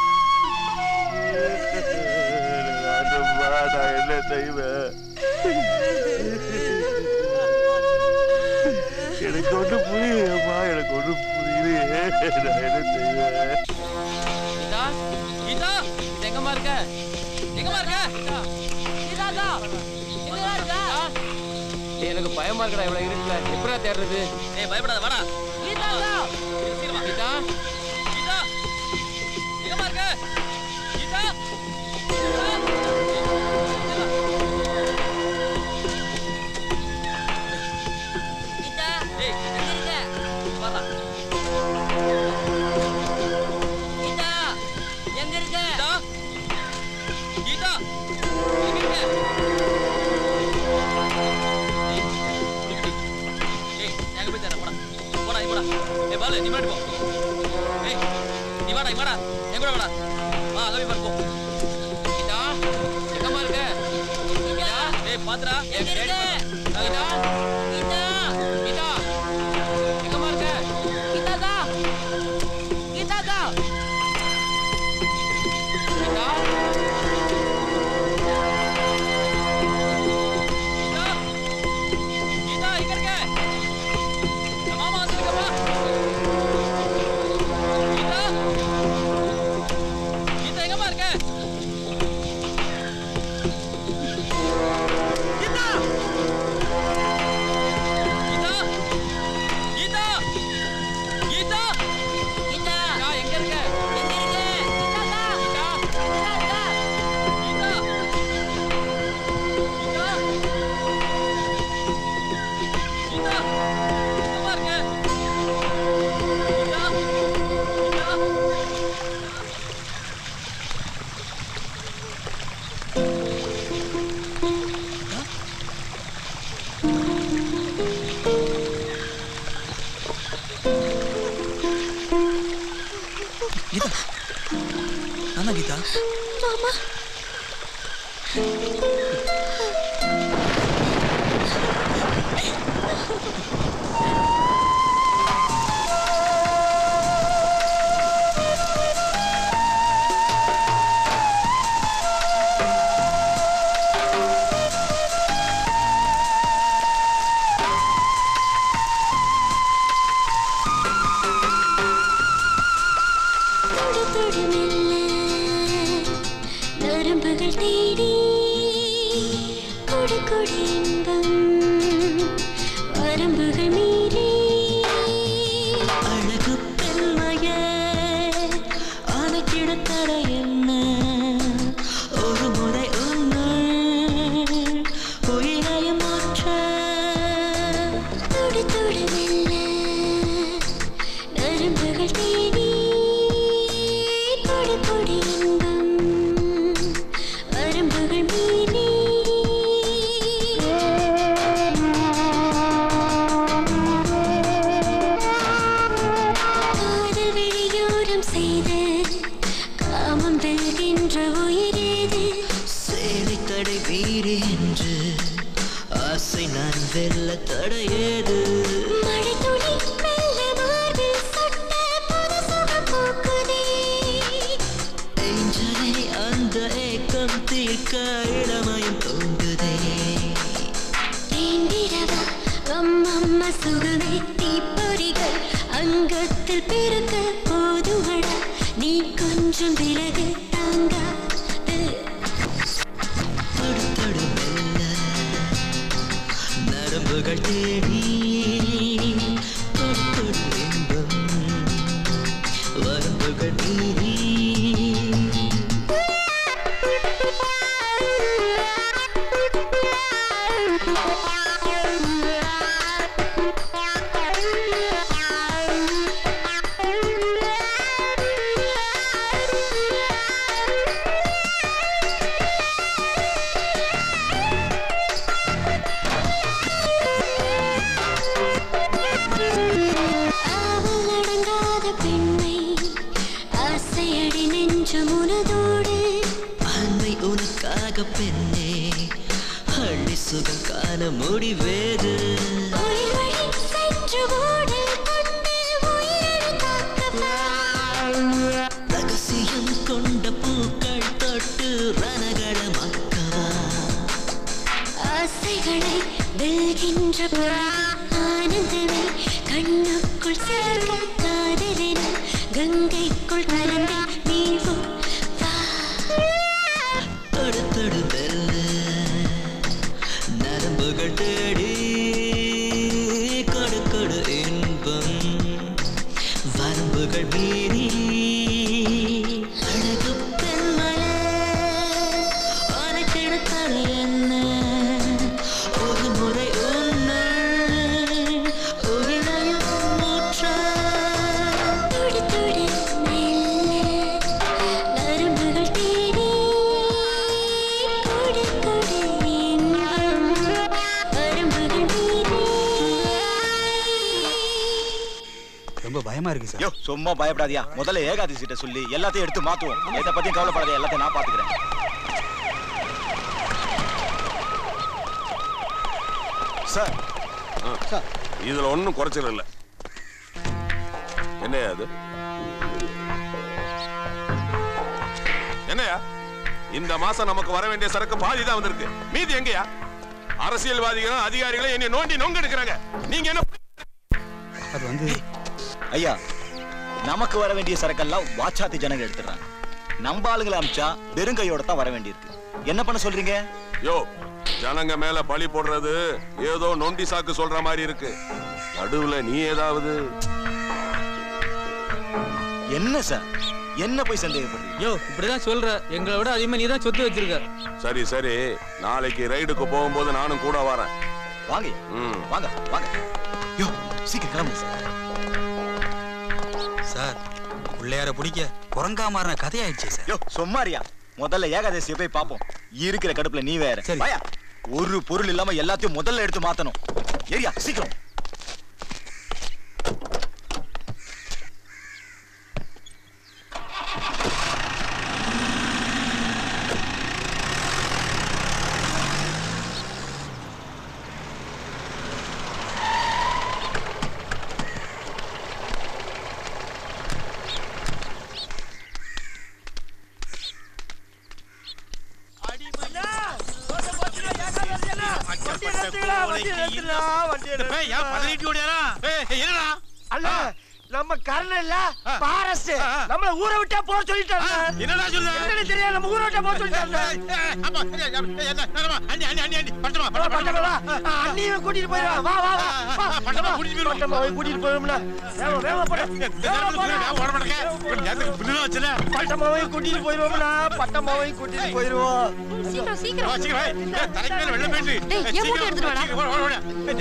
அதுவா, நான் என்ன செய்வேன் எனக்கு ஒண்ணு புரியலையம்மா எனக்கு ஒண்ணு புரியலையே நான் என்ன செய்வேன் கீதா கீதா இது எங்கம்மா இருக்க எங்கம்மா இருக்க கீதா கீதா எங்கடா இருக்க டேய், எனக்கு பயமா இருக்கடா இவ்வளவு இருக்குல்ல எப்படா தேடுறது ஏய் பயப்படாத வாடா கீதா சீக்கிரமா கீதா கீதா எங்கம்மா இருக்க கீதா கீதா ஏய் எங்க இருக்க வாடா கீதா எங்க இருக்க கீதா கீதா எங்க இருக்க ஏய், ஏய், எங்க போய் தர பாலு நீ முன்னாடி போ ஏய் நீ வாடா நீ வாடா என் கூட வாடா வா அங்க போய் பாரு போ கீதா எங்கம்மா இருக்க கீதா ஏய் பாத்துடா ஏய் கீதா கீதா கீதா கீதா எங்கம்மா இருக்க கீதாக்கா கீதாக்கா கீதா கீதா கீதா எங்க இருக்க என் மாமா வந்திருக்கப்பா கீதா கீதா எங்கம்மா இருக்க கீதா கீதா கீதா கீதா கீதா எங்க இருக்க எங்க இருக்க கீதாக்கா கீதா கீதாக்கா கீதா கீதா கீதா எங்கம்மா இருக்க கீதா கீதா கீதா நானா கீதா மாமா தொடு தொடு மெல்ல நரம்புகள் தேடி கொடு கொடு இன்பம் வரம்புகள் மீறி அழகு பெண்மையே அணைக்கிட தடை என்ன ஒரு முறை உன்னுள் உயிரையும் முற்ற தொடு தொடு மெல்ல நரம்புகள் தேடி கொடு கொடு இன்பம் வரம்புகள் மீறி காதல் வெளியோரம் செய்து காமம் வெல்கின்ற உயிரேது சேலை கடை வீடு என்று ஆசை நான் வெல்ல தடையேது மழை துளி மெல்ல மார்பில் சொட்ட புது சுகம் பூக்குதே ஏஞ்சலை அந்த ஏக்கம் தீர்க்க இளமயம் தோங்குதே தேண்டிடவா அம்மம்மா சுகமே தீப்பொறிகள் அங்கத்தில் பிறக்க போதுமடா நீ கொஞ்சம் விலகு தாங்காது தொடு தொடு மெல்ல நரம்புகள் தேடி கொடு கொடு இன்பம் வரம்புகள் மீறி ஆவல் அடங்காத பெண்மை ஆசையடி நெஞ்சம் உனதோடு அன்னை உனக்காக பெண்ணே அள்ளி சுகம் காண முடிவேது உயிர் வழி சென்று ஓடல் கொண்டு உயிரழு காக்கவா ரகசியம் கொண்ட பூக்கள் தொட்டு ரணகளமாக்கவா ஆசைகளை வெல்கின்ற ஆனந்தமே கண்ணுக்குள் சேர்க்க காதலின கங்கைக்குள் கலந்து நீவும் தொடு தொடு மெல்ல நரம்புகள் தேடி கொடு கொடு இன்பம் வரம்புகள் மீறி அழகு பெண்மையே உனக்கிட தடை என்ன ஒரு முறை உன்னை உயிரையும் முற்ற தொடு தொடு மெல்ல ரொம்ப பயமா இருக்கு சார் யோ சும்மா பயப்படாதியா முதல்ல ஏகாதசிட்ட சொல்லி எல்லாத்தையும் எடுத்து மாத்துவோம் எதை பத்தியும் கவலைப்படாத எல்லாத்தையும் நான் பாத்துக்கிறேன் சார் சார் இதுல ஒண்ணும் குறைச்சல் இல்ல என்னையா அது என்னையா இந்த மாசம் நமக்கு வர வேண்டிய சரக்கு பாதி தான் வந்திருக்கு மீதி எங்கயா அரசியல்வாதிகளும் அதிகாரிகளும் என்னை நோண்டி நொங்க எடுக்கிறாங்க நீங்க என்ன அது வந்து ஐயா நமக்கு வர வேண்டிய சரக்கெல்லாம் வாச்சாத்தி ஜனங்க எடுத்துறாங்க நம்ம ஆளுங்களை அமிச்சா வெறுங்கையோட தான் வர வேண்டியிருக்கு என்ன பண்ண சொல்றீங்க யோ ஜனங்க மேல பழி போடுறது ஏதோ நொண்டி சாக்கு சொல்ற மாதிரி இருக்கு நடுவுல நீ ஏதாவது என்ன சார் என்ன போய் சந்தேகப்படுறீங்க யோ இப்படிதான் சொல்ற எங்களை விட அதிகமா நீ தான் சொத்து வச்சிருக்க சரி சரி நாளைக்கு ரைடுக்கு போகும்போது நானும் கூட வரேன் வாங்க ம் வாங்க வாங்க யோ சீக்கிரம் கிளம்புங்க சார் சார் பிள்ளையார பிடிக்க குரங்கா மாறின கதையாயிடுச்சு சார் யோ சும்மாரியா முதல்ல ஏகாதசியை போய் பாப்போம் இருக்கிற கடுப்புல நீ வேற சரி. வாயா ஒரு பொருள் இல்லாம எல்லாத்தையும் முதல்ல எடுத்து மாத்தணும் ஏரியா சீக்கிரம் அல்ல நம்ம கர்ணன் இல்ல பாரஸ்ட் நம்ம ஊரை விட்டா போற சொல்லிட்டாங்க என்னடா சொல்ற? என்னன்னு தெரியாது நம்ம ஊரை விட்டா போற சொல்லிட்டாங்க அண்ணியும் கூட்டிட்டு போயிடுவா வா வா வா வா. பட்டம்மா போய் கூட்டிட்டு போயிடும்ல வேகமா வேகமா போட பட்டம்மாவையும் கூட்டிட்டு போயிடுவோம்ல பட்டம்மாவையும் கூட்டிட்டு போயிடுவோம் சீக்கிரம் சீக்கிரம் டேய், என் மூட்டை எடுத்துட்டு வாடா.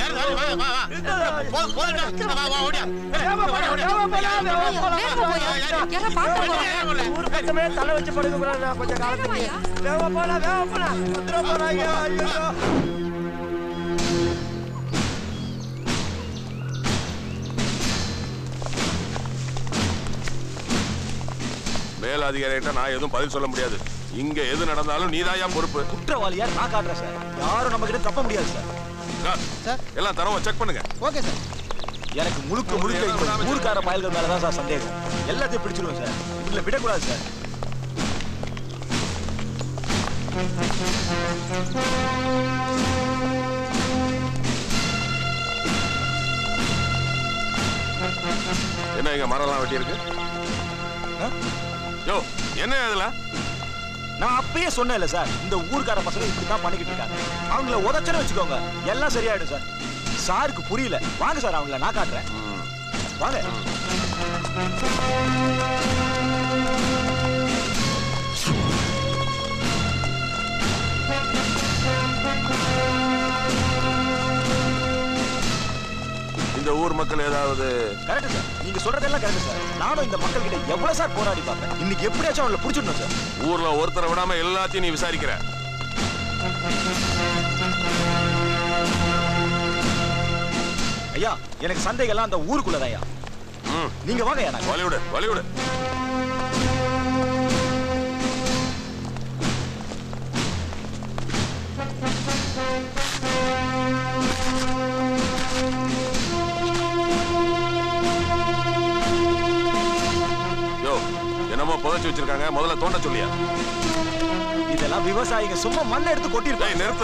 ஊர் பக்கமே தலை வச்சு படுக்க கூடாது கொஞ்சம் காலத்துக்கு வேகமா போலாம் வேகமா போலாம் பத்திரம் போறாங்க ஐயோ மேலதிகாரிகிட்ட நான் எதுவும் பதில் சொல்ல முடியாது இங்க எது நடந்தாலும் நீதாயா பொறுப்பு குற்றவாளியா நான் காட்டுறேன் சார் யாரும் நம்ம கிட்ட தப்ப முடியாது சார் சார் எல்லாம் தரவை செக் பண்ணுங்க ஓகே சார் எனக்கு முழுக்க முழுக்க இந்த ஊர்க்கார பயல்கள் மேலதான் சார் சந்தேகம் எல்லாத்தையும் பிடிச்சிருவோம் சார் இதுல விடக்கூடாது சார் என்ன இங்க மரம்லாம் வெட்டி இருக்கு யோ என்ன அதுல நான் அப்பயே சொன்னேன்ல சார் இந்த ஊர்க்கார பசங்க இப்படி தான் பண்ணிக்கிட்டு இருக்காங்க அவங்கள உதச்சனு வச்சுக்கோங்க எல்லாம் சரியாயிடும் சார் சாருக்கு புரியல வாங்க சார் அவங்கள நான் காட்டுறேன் வாங்க இந்த ஊர் மக்கள் ஏதாவது கரெக்ட் சார் நீங்க சொல்றதெல்லாம் கரெக்ட் சார் நானும் இந்த மக்கள் கிட்ட எவ்வளவு சார் போராடி பார்ப்பேன் இன்னைக்கு எப்படியாச்சும் அவங்கள புடிச்சிடணும் சார் ஊர்ல ஒருத்தரை விடாம எல்லாத்தையும் நீ விசாரிக்கிற ஐயா எனக்கு சந்தேகம்லாம் அந்த ஊருக்குள்ளதான் ஐயா ம் நீங்க வாங்க ஐயா நாங்க வழிவிடு வழிவிடு யோ என்னமோ புதைச்சு வச்சிருக்காங்க முதல்ல தோண்ட சொல்லியா இதெல்லாம் விவசாயிங்க சும்மா மண்ணை எடுத்து டேய் கொட்டிருப்பாங்க நிறுத்து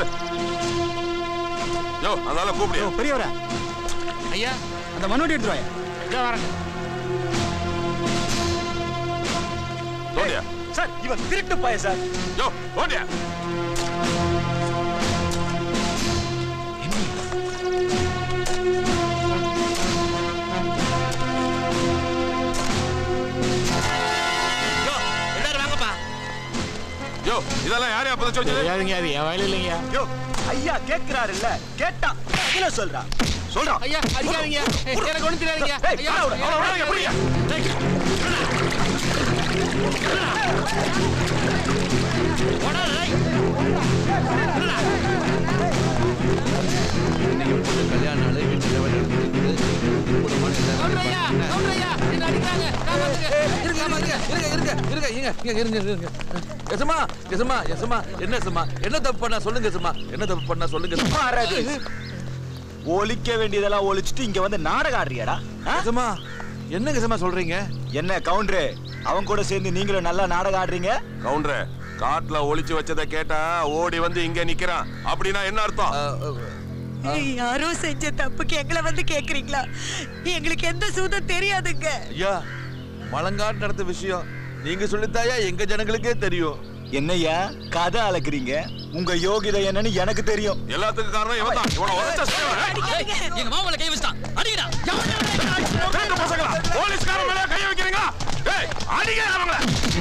யோ அதனால கூப்பிடியா பெரியவரா ஐயா அந்த மண்ணுட்டி எடுத்துருவாயா இதோ வரேங்க தோண்டியா சார் இவன் திருட்டு பாய சார் யோ தோண்டியா எல்லாரும் வாங்கப்பா யோ இதெல்லாம் யாரையா புதைச்சு வச்சது தெரியாதுங்க அது என் வயலு இல்லைங்க யோ ஐயா கேக்குறாரு இல்ல கேட்டா இல்ல சொல்றா சொல்றா ஐயா அடிக்காதீங்க எனக்கு ஒண்ணு தெரியாதீங்க ஏய், ஐயா அவனை விடு, அவனை விடு, எப்படியா? இன்னைக்கு பொண்ணு கல்யாண நாள் வீட்டுல வேலை நடந்துருக்குது. குடும்பமான எல்லாரும் கவுண்டர் ஐயா கவுண்டர் ஐயா ஆமா, இருங்க, இருங்க, இருங்க, இருங்க, இருங்க, இருங்க, இருங்க, இருங்க. எசமா, எசமா, எசமா, என்ன எசமா? என்ன தப்பு பண்ணா சொல்லுங்க எசமா. என்ன தப்பு பண்ணா சொல்லுங்க எசமா. ஒழிக்க வேண்டியதெல்லாம் ஒழிச்சிட்டு இங்க வந்து நாடகம் ஆடுறியாடா எசமா, என்னங்க எசமா சொல்றீங்க என்ன கவுண்டரு அவன் கூட சேர்ந்து நீங்களும் நல்லா நாடகம் ஆடுறீங்க கவுண்டரே காட்டுல ஒளிச்சு வச்சதை கேட்டா ஓடி வந்து இங்க நிக்கிறான் அப்படின்னா என்ன அர்த்தம் யாரோ செஞ்ச தப்புக்கு எங்களை வந்து கேக்குறீங்களா எங்களுக்கு எந்த சூதம் தெரியாதுங்க ஐயா மலங்காட்டு நடந்த விஷயம் நீங்க சொல்லித்தாயா எங்க ஜனங்களுக்கே தெரியும் என்னய்யா கதை அளக்குறீங்க உங்க யோகிதை என்னன்னு எனக்கு தெரியும் எல்லாத்துக்கும் காரணம் இவன் தான் இவனை எங்க மாமல கை வச்சிட்டான் அடிக்கடா பசங்களா போலீஸ்காரன் மேல கை வைக்கிறீங்க ஏய் அடிங்க அவங்கள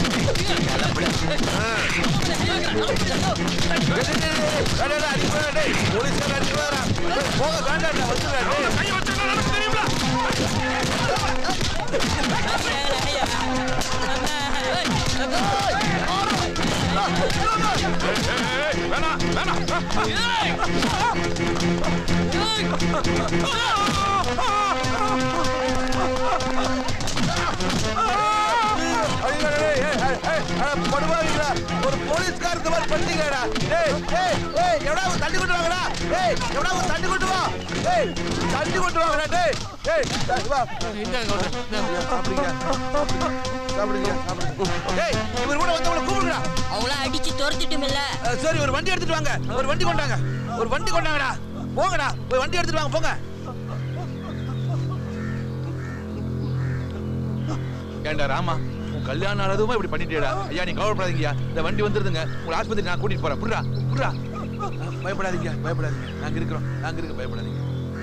வேணாம் வேணாம் படுவாங்களா ஒரு போலீஸ்கார் இந்த மாதிரி பண்ணீங்கடா ஏய் ஏய் ஏய் எவடா தண்ணி கொண்டு வாங்கடா ஏய் எவடா தண்ணி கொண்டு வா ஏய் தண்ணி கொண்டு வாங்கடா டேய் ஏய் வா சாப்பிடுங்க சாப்பிடுங்க சாப்பிடுங்க ஏய் இவர் கூட வந்தவங்கள கூப்பிடுங்கடா அவங்கள அடிச்சு துரத்திட்டுமில்ல அஹ், சரி ஒரு வண்டி எடுத்துட்டு வாங்க ஒரு வண்டி கொண்டாங்க ஒரு வண்டி கொண்டாங்கடா போங்கடா போய் வண்டி எடுத்துட்டு வாங்க போங்க ஏண்டா ராமா உன் கல்யாணம் ஆனதுமா இப்படி பண்ணிட்டேடா ஐயா நீ கவலைப்படாதீங்கய்யா இந்த வண்டி வந்துருதுங்க உங்களை ஆஸ்பத்திரி நான் கூட்டிட்டு போறேன் புடுறா புடுறா பயப்படாதீங்க பயப்படாதீங்க நாங்க இருக்கிறோம் நாங்க இருக்க பயப்படாதீங்க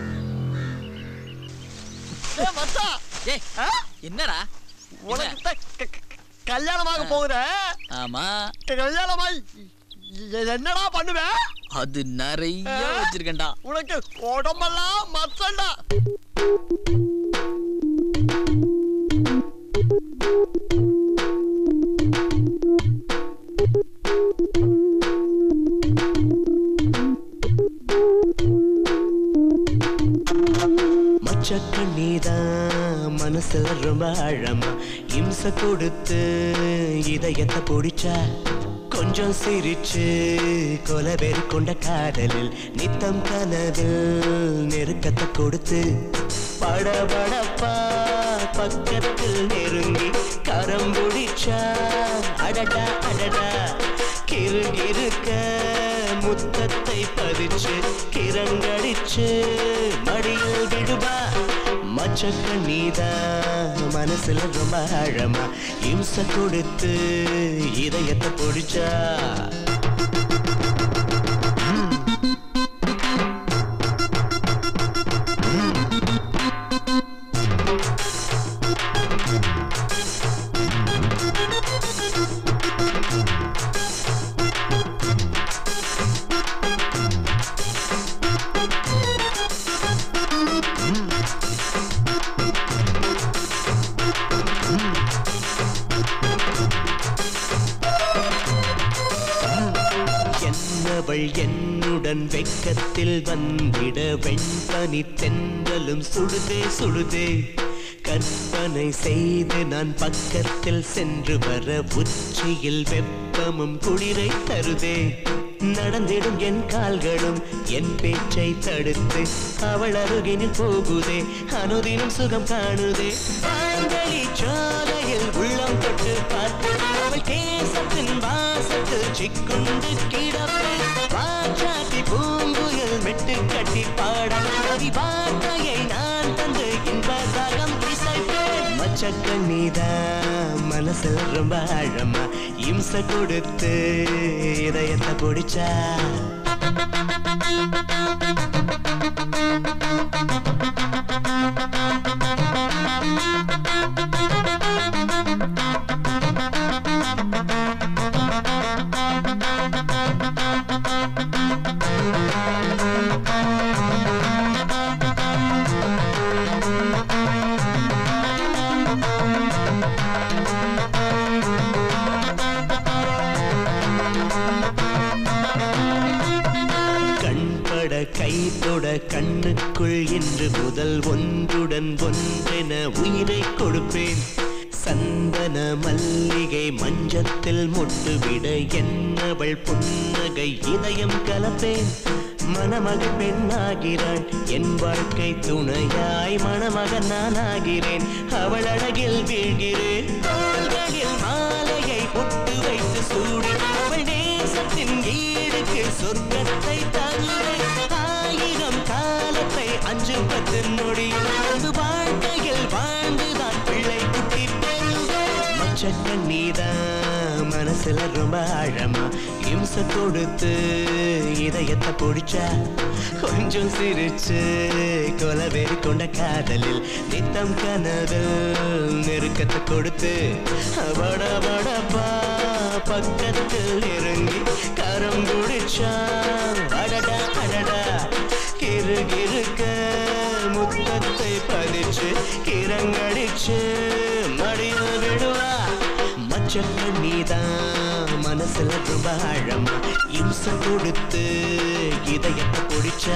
ஏய் என்னடா உனக்கு தான் க- க- கல்யாணமாக போகுத ஆமா கல்யாணமாய் என்னடா பண்ணுவேன் அது நிறைய வச்சிருக்கேன்டா உனக்கு உடம்பெல்லாம் மச்சண்டா மச்சக்கண்ணீதான் மனசுல ரொம்ப ஆழமா இம்ச கொடுத்து இதயத்தை பிடிச்சா கொஞ்சம் சிரிச்சு கொலவெறி கொண்ட காதலில் நித்தம் கனவில் நெருக்கத்தை கொடுத்து படபடப்பா பக்கத்தில் நெருங்கி கரம் பிடிச்சா அடடா அடடா கிருகிருக்க முத்தத்தை பதிச்சு கிரங்கடிச்சு மடியில் விடுவா மச்சக்க நீதா மனசுல ரொம்ப ஆழமா இம்ச கொடுத்து இதயத்தை பிடிச்சா என்னவள் என்னுடன் வெக்கத்தில் வந்திட வெண்பனி தென்றலும் சுடுதே சுடுதே கற்பனை செய்து நான் பக்கத்தில் சென்று வர உச்சியில் வெப்பமும் குளிரை தருதே நடந்திடும் என் கால்களும் என் பேச்சை தடுத்து அவள் அருகினில் போகுதே அனுதினம் சுகம் காணுதே பாண்டலி சோலையில் உள்ளம் தொட்டு பார்த்து அவள் தேசத்தின் வாசத்தில் சிக்குண்டு கிடப்பே வாச்சாட்டி பூங்குயில் மெட்டு கட்டி பாட அதி வார்த்தையை நான் தந்து இன்பதாகம் இசைப்பேன் மச்சக்கண்ணீதா மனசில் ரொம்ப ஆழமா இம்ச கொடுத்து இதயத்தை பிடிச்சா கண்பட கைத்தொட கண்ணுக்குள் இன்று முதல் ஒன்றுடன் ஒன்றென உயிரை கொடுப்பேன் சந்தன மல்லிகை மஞ்சத்தில் முட்டுவிட என்னவள் புன்னகை இதயம் கலப்பேன் மணமகள் பெண்ணாகிறாள் என் வாழ்க்கை துணையாய் மணமகன் நானாகிறேன் அவள் அழகில் வீழ்கிறேன் தோள்களில் மாலையை பொட்டு வைத்து சூடி அவள் நேசத்தின் ஈடுக்கு சொர்க்கத்தை தந்தேன் ஆயிரம் காலத்தை அஞ்சு பத்து நொடியில் வாழ்ந்து வாழ்க்கையில் வாழ்ந்துதான் பிள்ளை குட்டி மச்சக்கண் நீதான் மனசுல ரொம்ப ஆழமா இம்ச கொடுத்து இதயத்தை பிடிச்சா கொஞ்சம் சிரிச்சு கொலவெறி கொண்ட காதலில் நித்தம் கனவில் நெருக்கத்தை கொடுத்து வட வடப்பா பக்கத்தில் இறங்கி கரம் குடிச்சா அடடா அடடா கிரு கிருக்க முத்தத்தை பதிச்சு கிரங்கடிச்சு மடியில் விடுவா மச்சக்க நீதான் மனசுல ரொம்ப ஆழமா இம்ச கொடுத்து இதயத்தை பிடிச்சா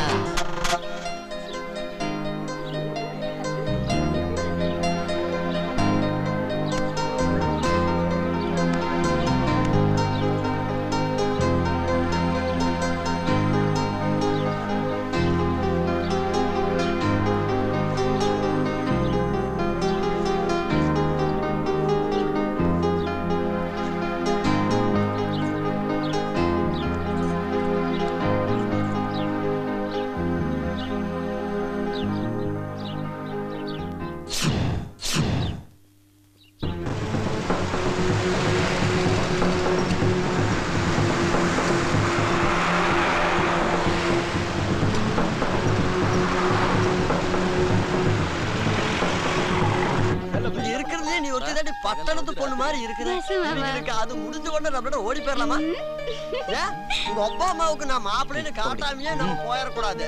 இருக்கிறதுலே நீ ஒருத்தி தாண்டி பட்டணத்து பொண்ணு மாதிரி இருக்கிற இருக்கு அது முடிஞ்ச உடனே நம்மளோட ஓடி போயிடலாமா ஏன் உங்க அப்பா அம்மாவுக்கு நான் மாப்பிள்ளைன்னு காட்டாமையே நம்ம போயிடக்கூடாது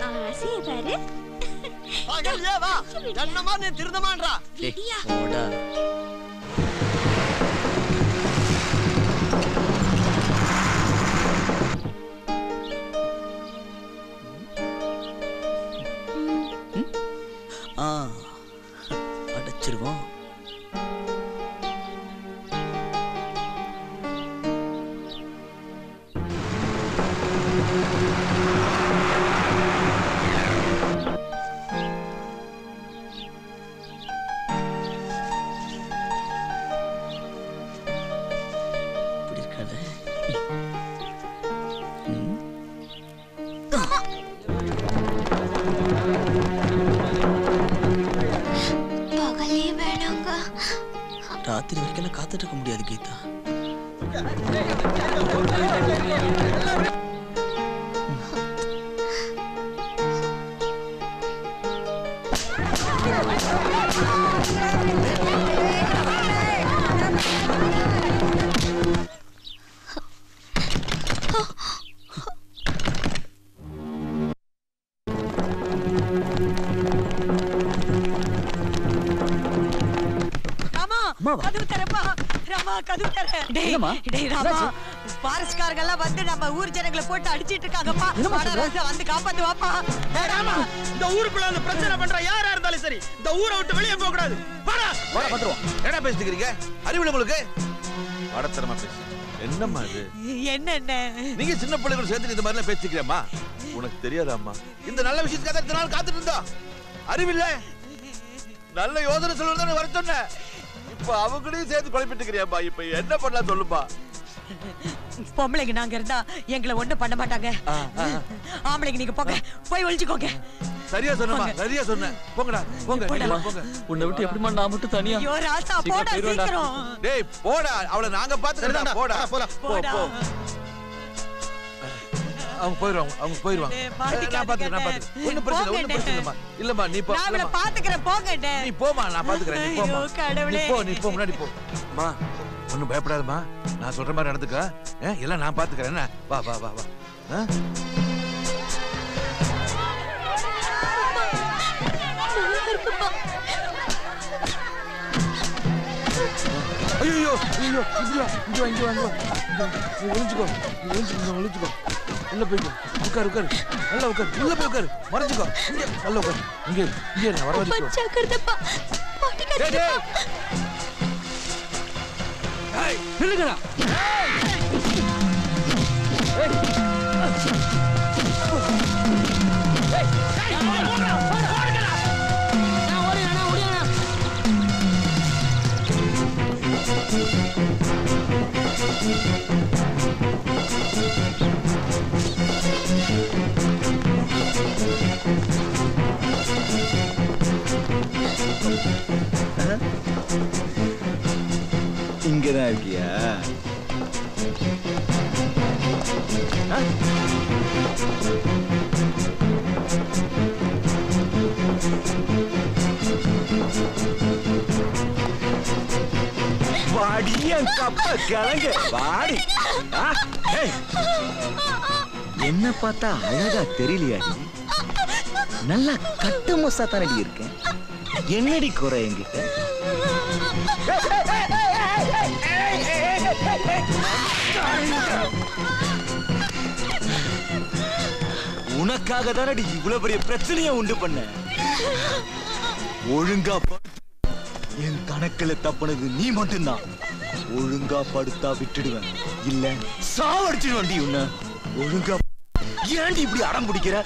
பகல்லே வா என்னமா நீ திருந்தமான்றா போடா ஆ அடைச்சிருவோம் இப்படி இருக்காது பகலே வேணாங்க ராத்திரி வரைக்கும் காத்துட்டு இருக்க முடியாது கீதா ராமா கதவு தரப்பா ராமா கதவு தர டேய் என்னம்மா? டேய் ராமா என்னாச்சு? பாரஸ்காரங்க எல்லாம் வந்து நம்ம ஊர் ஜனங்களை போட்டு அடிச்சிட்டு இருக்காங்கப்பா என்னம்மா வாடா, சொல்ற? ராசா, வந்து காப்பாத்து வாப்பா டேய் ராமா இந்த ஊருக்குள்ள வந்து பிரச்சனை பண்ற யாரா இருந்தாலும் சரி இந்த ஊரை விட்டு வெளியே போக கூடாது வாடா வாடா வந்துருவோம் என்ன பேசிக்கிறீங்க அறிவுல உங்களுக்கு வடத்தரமா பேசு என்னம்மா இது என்ன என்ன நீங்க சின்ன பிள்ளைகள் சேர்த்து இந்த மாதிரிலாம் பேசிக்கிறேம்மா உனக்கு தெரியாதாம்மா இந்த நல்ல விஷயத்துக்காக இத்தனை நாள் காத்துட்டு இருந்தா அறிவில்ல நல்ல யோசனை சொல்றது தானே வர சொன்னேன் இப்ப அவங்களையும் சேர்த்து குழப்பிட்டுக்கிறியாம்மா இப்ப என்ன பண்ணலாம் சொல்லுப்பா பொம்பளைங்க நாங்க இருந்தா எங்களை ஒண்ணும் பண்ண மாட்டாங்க ஆம்பளைங்க நீங்க போங்க போய் ஒளிச்சுக்கோங்க சரியா சொன்னமா சரியா சொன்னேன் போங்கடா போங்க போடா. நீங்க போங்க உன்னை விட்டு எப்படிமா நான் மட்டும் தனியா ஐயோ ராசா சீக்கிரம் போடா போயிருவேன்டா. சீக்கிரம் டேய் போடா அவளை நாங்க பாத்துக்கிறோம் சரிதான்டா, போடா போலாம், போ போடா. போ அவங்க போயிருவாங்க அவங்க போயிருவாங்க டேய், நான் மாட்டிக்காதீங்க, பாத்துக்கிறேன் நான் டேய். பாத்துக்கிறேன் ஒண்ணும் பிரச்சனை இல்ல, ஒண்ணும் போங்க, பிரச்சனை இல்லம்மா இல்லம்மா நீ போ நான் அவளை இல்லம்மா. பாத்துக்கிறேன் போங்க நீ போமா நான் பாத்துக்கிறேன் நீ போமா ஐயோ, கடவுளே. நீ போ நீ போ முன்னாடி போ அம்மா ஒண்ணும் பயப்படாதம்மா நான் சொல்ற மாதிரி நடந்துக்க ஆ, எல்லாம் நான் பாத்துக்கிறேன் என்ன வா வா வா வா ஆ? ஐயோ ஐயோ இங்க வா இங்க வா இங்க வா இங்க வா இங்க வா. நீ ஒளிஞ்சுக்கோ நீ ஒளிஞ்சுக்கோ இங்க ஒளிஞ்சுக்கோ உள்ள போய்க்கோ உட்காரு உட்காரு நல்லா உட்காரு உள்ள போய் உட்காரு மறைஞ்சுக்கோ இங்க நல்லா உட்காரு இங்க இரு, இங்க இரு, நான் வர வரைக்கும் ஜாக்கிரதப்பா டேய், டேய். நில்லுங்கடா இங்கதான் இருக்கியா ஆ? வாடி என் கப்ப கிளங்க வாடி ஆ? ஏய், என்ன பார்த்தா அழகா தெரியலையா நல்லா கட்டு மொசா தானடி இருக்கேன் என்னடி குறை என்கிட்ட உனக்காக தானடி இவ்வளவு பெரிய பிரச்சனைய உண்டு பண்ண ஒழுங்கா படுத்து என் கணக்குல தப்புனது நீ மட்டும்தான் ஒழுங்கா படுத்தா விட்டுடுவேன் இல்ல சாவடிச்சிடுவேன்டி உன்னை ஒழுங்கா ஏன்டி இப்படி அடம் பிடிக்கிற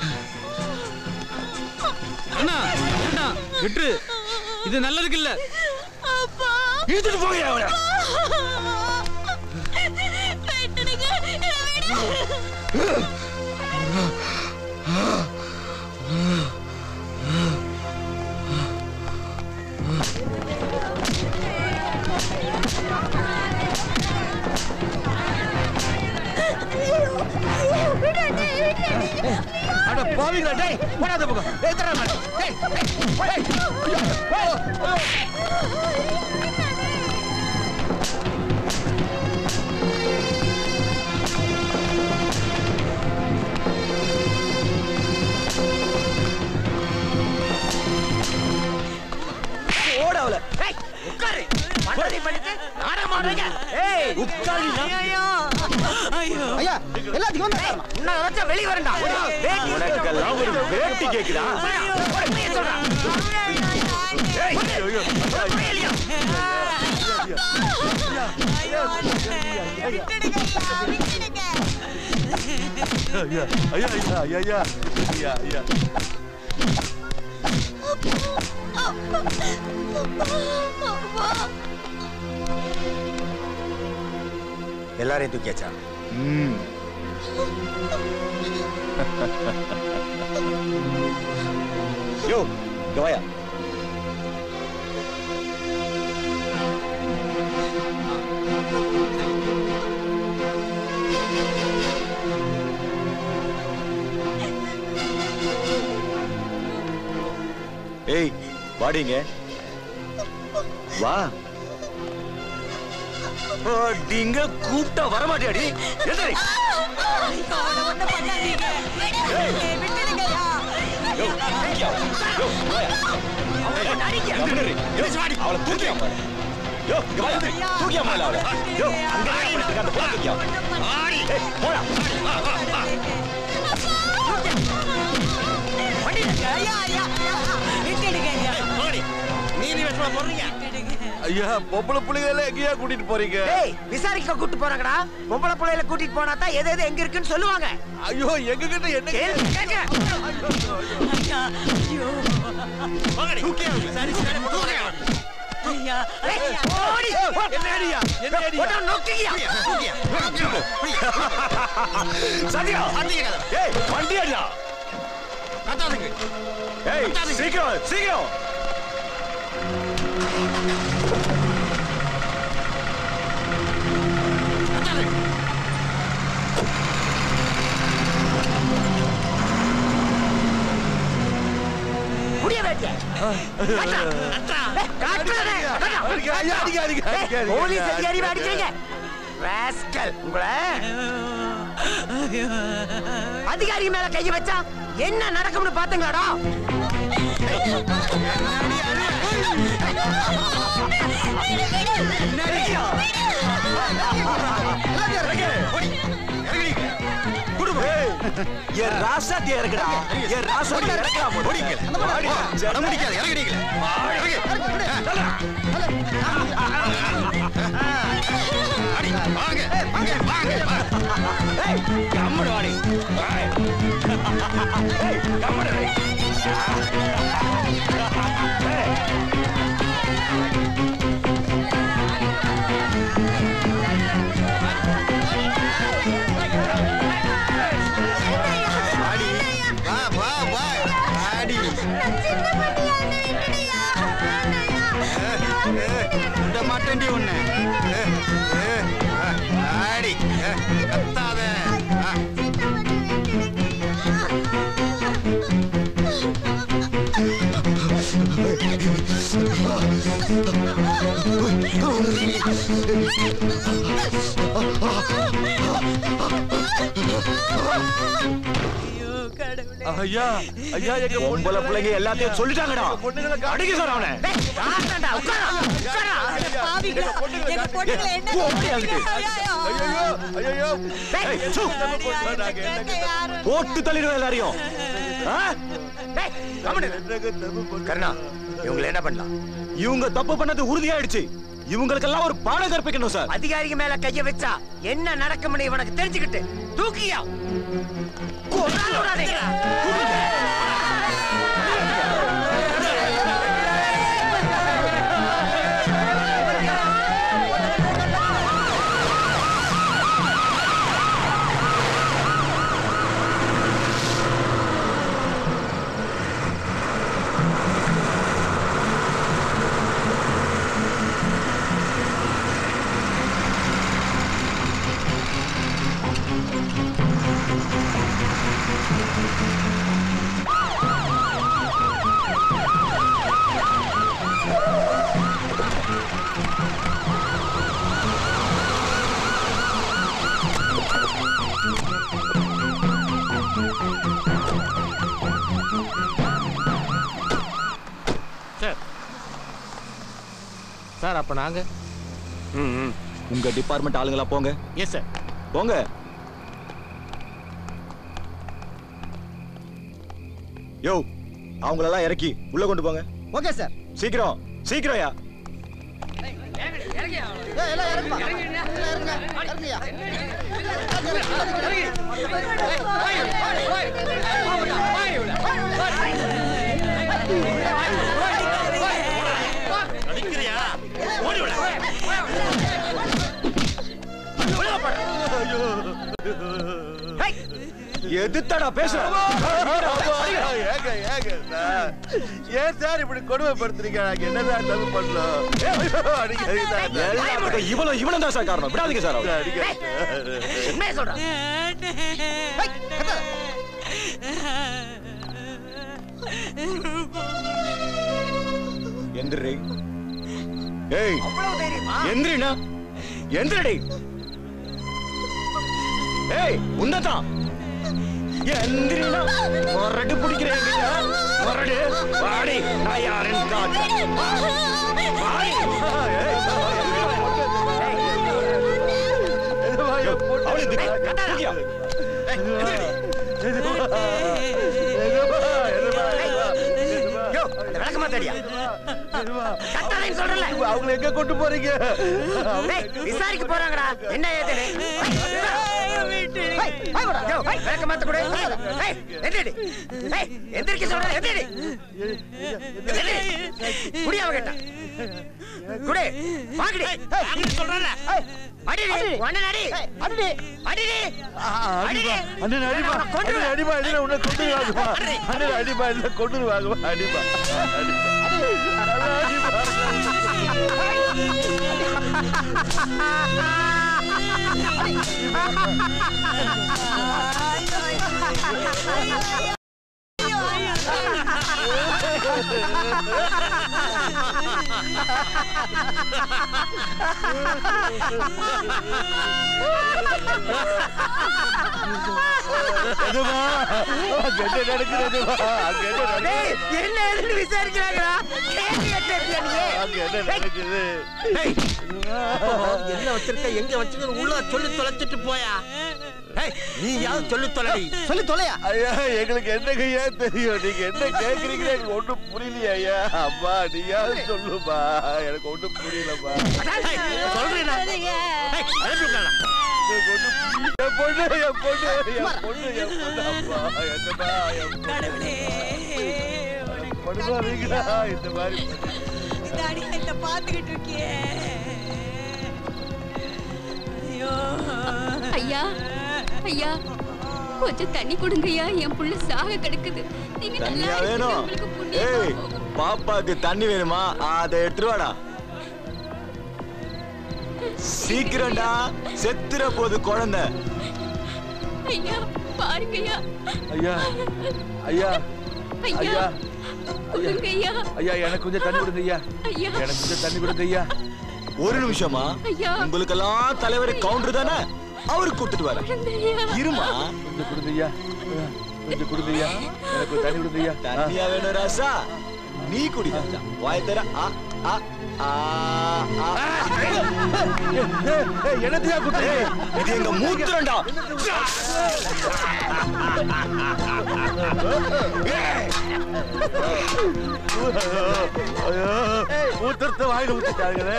அண்ணா அண்ணா விட்டு இது நல்லதுக்கு இல்ல இழுத்துட்டு போங்க அவனை அட பாவிங்களா டேய் போடாத பக்கம் டேய் தர மாட்டேன் டேய் டேய் டேய் ஓ, ஓ. ஓட அவள டேய் உட்காரு பண்ணி பண்ணிட்டு நாடகம் ஆடுறீங்க ஏய் உட்காரு ஐயோ ஐயோ ஐயா எல்லாத்துக்கும் வந்து இன்னும் ஏதாச்சும் வெளிய வரண்டா உனக்கெல்லாம் ஒரு வேட்டி கேக்குதா ஏய், ஐயோ, ஐயோ. ஐயா, ஐயா, ஐயா, ஐயா, ஐயா, ஐயா, ஐயா. எல்லாரையும் தூக்கியாச்சா ம். யோ இங்க வாயா ஏய் வாடிங்க வா டிங்க கூப்பிட்டா வரமாட்டியாடி எதிரி யோ, தூக்கியா? யோ, வாயா. எந்திரி. யோ, அவளை தூக்கியா பாரு. யோ, இங்க வா, எந்திரி. தூக்கியா மேல அவளை. யோ, அங்க என்ன பண்ணிட்டு இருக்க? அந்த பொண்ணை தூக்கியா. ஏய், போடா. நீதி விஷமா போறீங்க ஐயா பொம்பளை பிள்ளைகள எங்கேயா கூட்டிட்டு போறீங்க டேய் விசாரிக்க கூட்டிட்டு போறாங்கடா பொம்பளை பிள்ளைகளை கூட்டிட்டு போனா தான் எது எது எங்க இருக்குன்னு சொல்லுவாங்க ஐயோ எங்க கிட்ட என்ன கேள்வி கேட்க தூக்கியா விசாரிச்சு தூக்கியா ஏய், ஓடி. என்னடியா என்னடியா போட்டா நோக்கியா சத்யா. ஏய், வண்டி அடிடா. ஏய், சீக்கிரம் சீக்கிரம் முடிய வேண்டிய போலீஸ் அதிகாரி அடிக்கிறீங்க ராஸ்கல் உங்களை அதிகாரி மேல கைய வச்சா என்ன நடக்கும்னு பாத்துங்களாடா என் ராசாத்தி இறக்குடா என் ராசாத்தி இறக்குடா ஓடிக்கல முடிக்காது இறங்கிட்டீங்களே வாடி வா வா வா வாடி விட மாட்டேன்டி உன்னை ஆடி கத்தாத ஆ. ஐயா ஐயா எங்க பொம்பளை பிள்ளைங்க எல்லாத்தையும் சொல்லிட்டாங்கடா அடிக்க சார் அவனை போடி அங்கிட்டு. ஏய், சு. போட்டு தள்ளிடுவேன் எல்லாரையும் ஆ? கருணா இவங்களை என்ன பண்ணலாம் இவங்க தப்பு பண்ணது உறுதியாயிடுச்சு இவங்களுக்கெல்லாம் ஒரு பாடம் கற்பிக்கணும் சார் அதிகாரிக்கு மேல கைய வச்சா என்ன நடக்கும்னு இவனுக்கு தெரிஞ்சுக்கிட்டு தூக்கியா கொன்னாலும் விடாதீங்க. சார் சார் அப்ப நாங்க உங்க டிபார்ட்மெண்ட் ஆளுங்களா போங்க எஸ் சார் போங்க யோ அவங்களெல்லாம் இறக்கி உள்ள கொண்டு போங்க ஓகே சார் சீக்கிரம் சீக்கிரம்யா அடிக்கிறியா ஓடி விட எதுத்தடா பேசுற ஏங்க ஏங்க சார் ஏன் சார் இப்படி கொடுமைப்படுத்துறீங்க நாங்க என்னதான் தப்பு பண்ணோம் அடிக்காதீங்க சார். எல்லாத்துக்கும் இவளும் இவனும் தான் சார் காரணம் விடாதீங்க சார் அவரை. அடிக்காதீங்க சார். உண்மையை சொல்றேன் எந்திரி ஏய் அவ்வளவு தைரியமா எந்திரினா எந்திரடி ஏய் உன்னதான் எந்திரினா மொரடு பிடிக்கிறேன் மொரடு வாடி நான் யாருன்னு காட்டு வாடி ஏய், அவளை இந்த தூக்கியா? ஏய், எந்திரடி. யோ இந்த விளக்கமா தெரியா கத்தாதேன்னு சொல்றல அவங்களை எங்க கொண்டு போறீங்க டேய், விசாரிக்க போறாங்கடா என்ன ஏதுன்னு ஏய், வாய் போடா. யோ, விளக்க மாத்த கொடு. ஏய், எந்திரிடி. ஏய், எந்திரிக்க சொல்றேன், எந்திரிடி. எந்திரி. குடி அவகிட்ட. குடி. வாங்கடி. ஏய், அடிடி. உன்னை அடி. அடிடி. அடிடி. அடிடி. அண்ணன் அடிமா அவனை கொன்றுவேன். அண்ணன் அடிமா இல்ல உன்னை கொண்டு வாங்கம்மா அடி. அண்ணன் அடிமா இல்ல கொண்டு வாங்கம்மா அடிமா அடிமா எதுமா அங்க என்ன நடக்குதுமா அங்க என்ன நடக்குது டேய், என்ன ஏதுன்னு விசாரிக்கிறாங்கடா கேள்வி கேட்டியா நீ? அங்க என்ன நடக்குது ஏய், என்ன வச்சிருக்க எங்க வச்சிருக்க உள்ள சொல்லி தொலைச்சிட்டு போயா ஏய், நீ யாவது சொல்லி தொலைடி சொல்லி தொலையா ஐயா எங்களுக்கு என்னங்க ஏன் தெரியும் நீங்க என்ன கேக்குறீங்க எனக்கு ஒண்ணும் புரியலையா ஐயா அம்மா நீயாவது சொல்லுமா எனக்கு ஒண்ணும் புரியலம்மா சொல்றேன் எனக்கு ஒண்ணும் புரியல. என் பொண்ணு என் பொண்ணு என் பொண்ணு என் பொண்ணு அம்மா என்னம்மா என் பொண்ணு படுவாதீங்கடா இந்த மாதிரி இந்த அநியாயத்தை பார்த்துக்கிட்டு இருக்கியே ஐயோ ஐயா ஐயா கொஞ்சம் தண்ணி கொடுங்கய்யா என் புள்ள சாக கிடக்குது நீங்க நல்லா தண்ணியா இருக்கீங்க, வேணும் உங்களுக்கு புண்ணியமா ஏய் பாப்பாக்கு தண்ணி வேணுமா அதை எடுத்துட்டு வாடா சீக்கிரம்டா செத்துற போது குழந்தை ஐயா பாருங்கய்யா ஐயா ஐயா ஐயா ஐயா கொடுங்க ஐயா ஐயா எனக்கு கொஞ்சம் தண்ணி கொடுங்க ஐயா ஐயா எனக்கு கொஞ்சம் தண்ணி கொடுங்க ஐயா ஒரு நிமிஷமா ஐயா உங்களுக்கெல்லாம் தலைவர் கவுண்டர் தானே அவருக்கு கூட்டிட்டு வரேன் இருமா கொஞ்சம் கொடுங்க ஐயா கொஞ்சம் கொடுங்க ஐயா எனக்கு ஒரு தண்ணி கொடுங்க ஐயா தண்ணியா வேணும் ராசா நீ குடி ராஜா வாய் தர ஆ ஆ ஆ ஆ என்னத்தையா குட்டு இது எங்க மூத்திரம்டா ஐயோ ஊத்துறத வாயில ஊத்திட்டாங்களே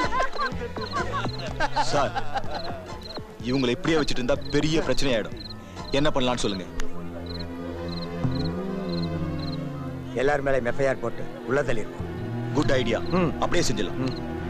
சார் இவங்களை இப்படியே வச்சுட்டு இருந்தா பெரிய பிரச்சனை ஆயிடும் என்ன பண்ணலாம்னு சொல்லுங்க எல்லார் மேலே எஃப்ஐஆர் போட்டு உள்ள தள்ளிருக்கோம் குட் ஐடியா அப்படியே செஞ்சிடலாம்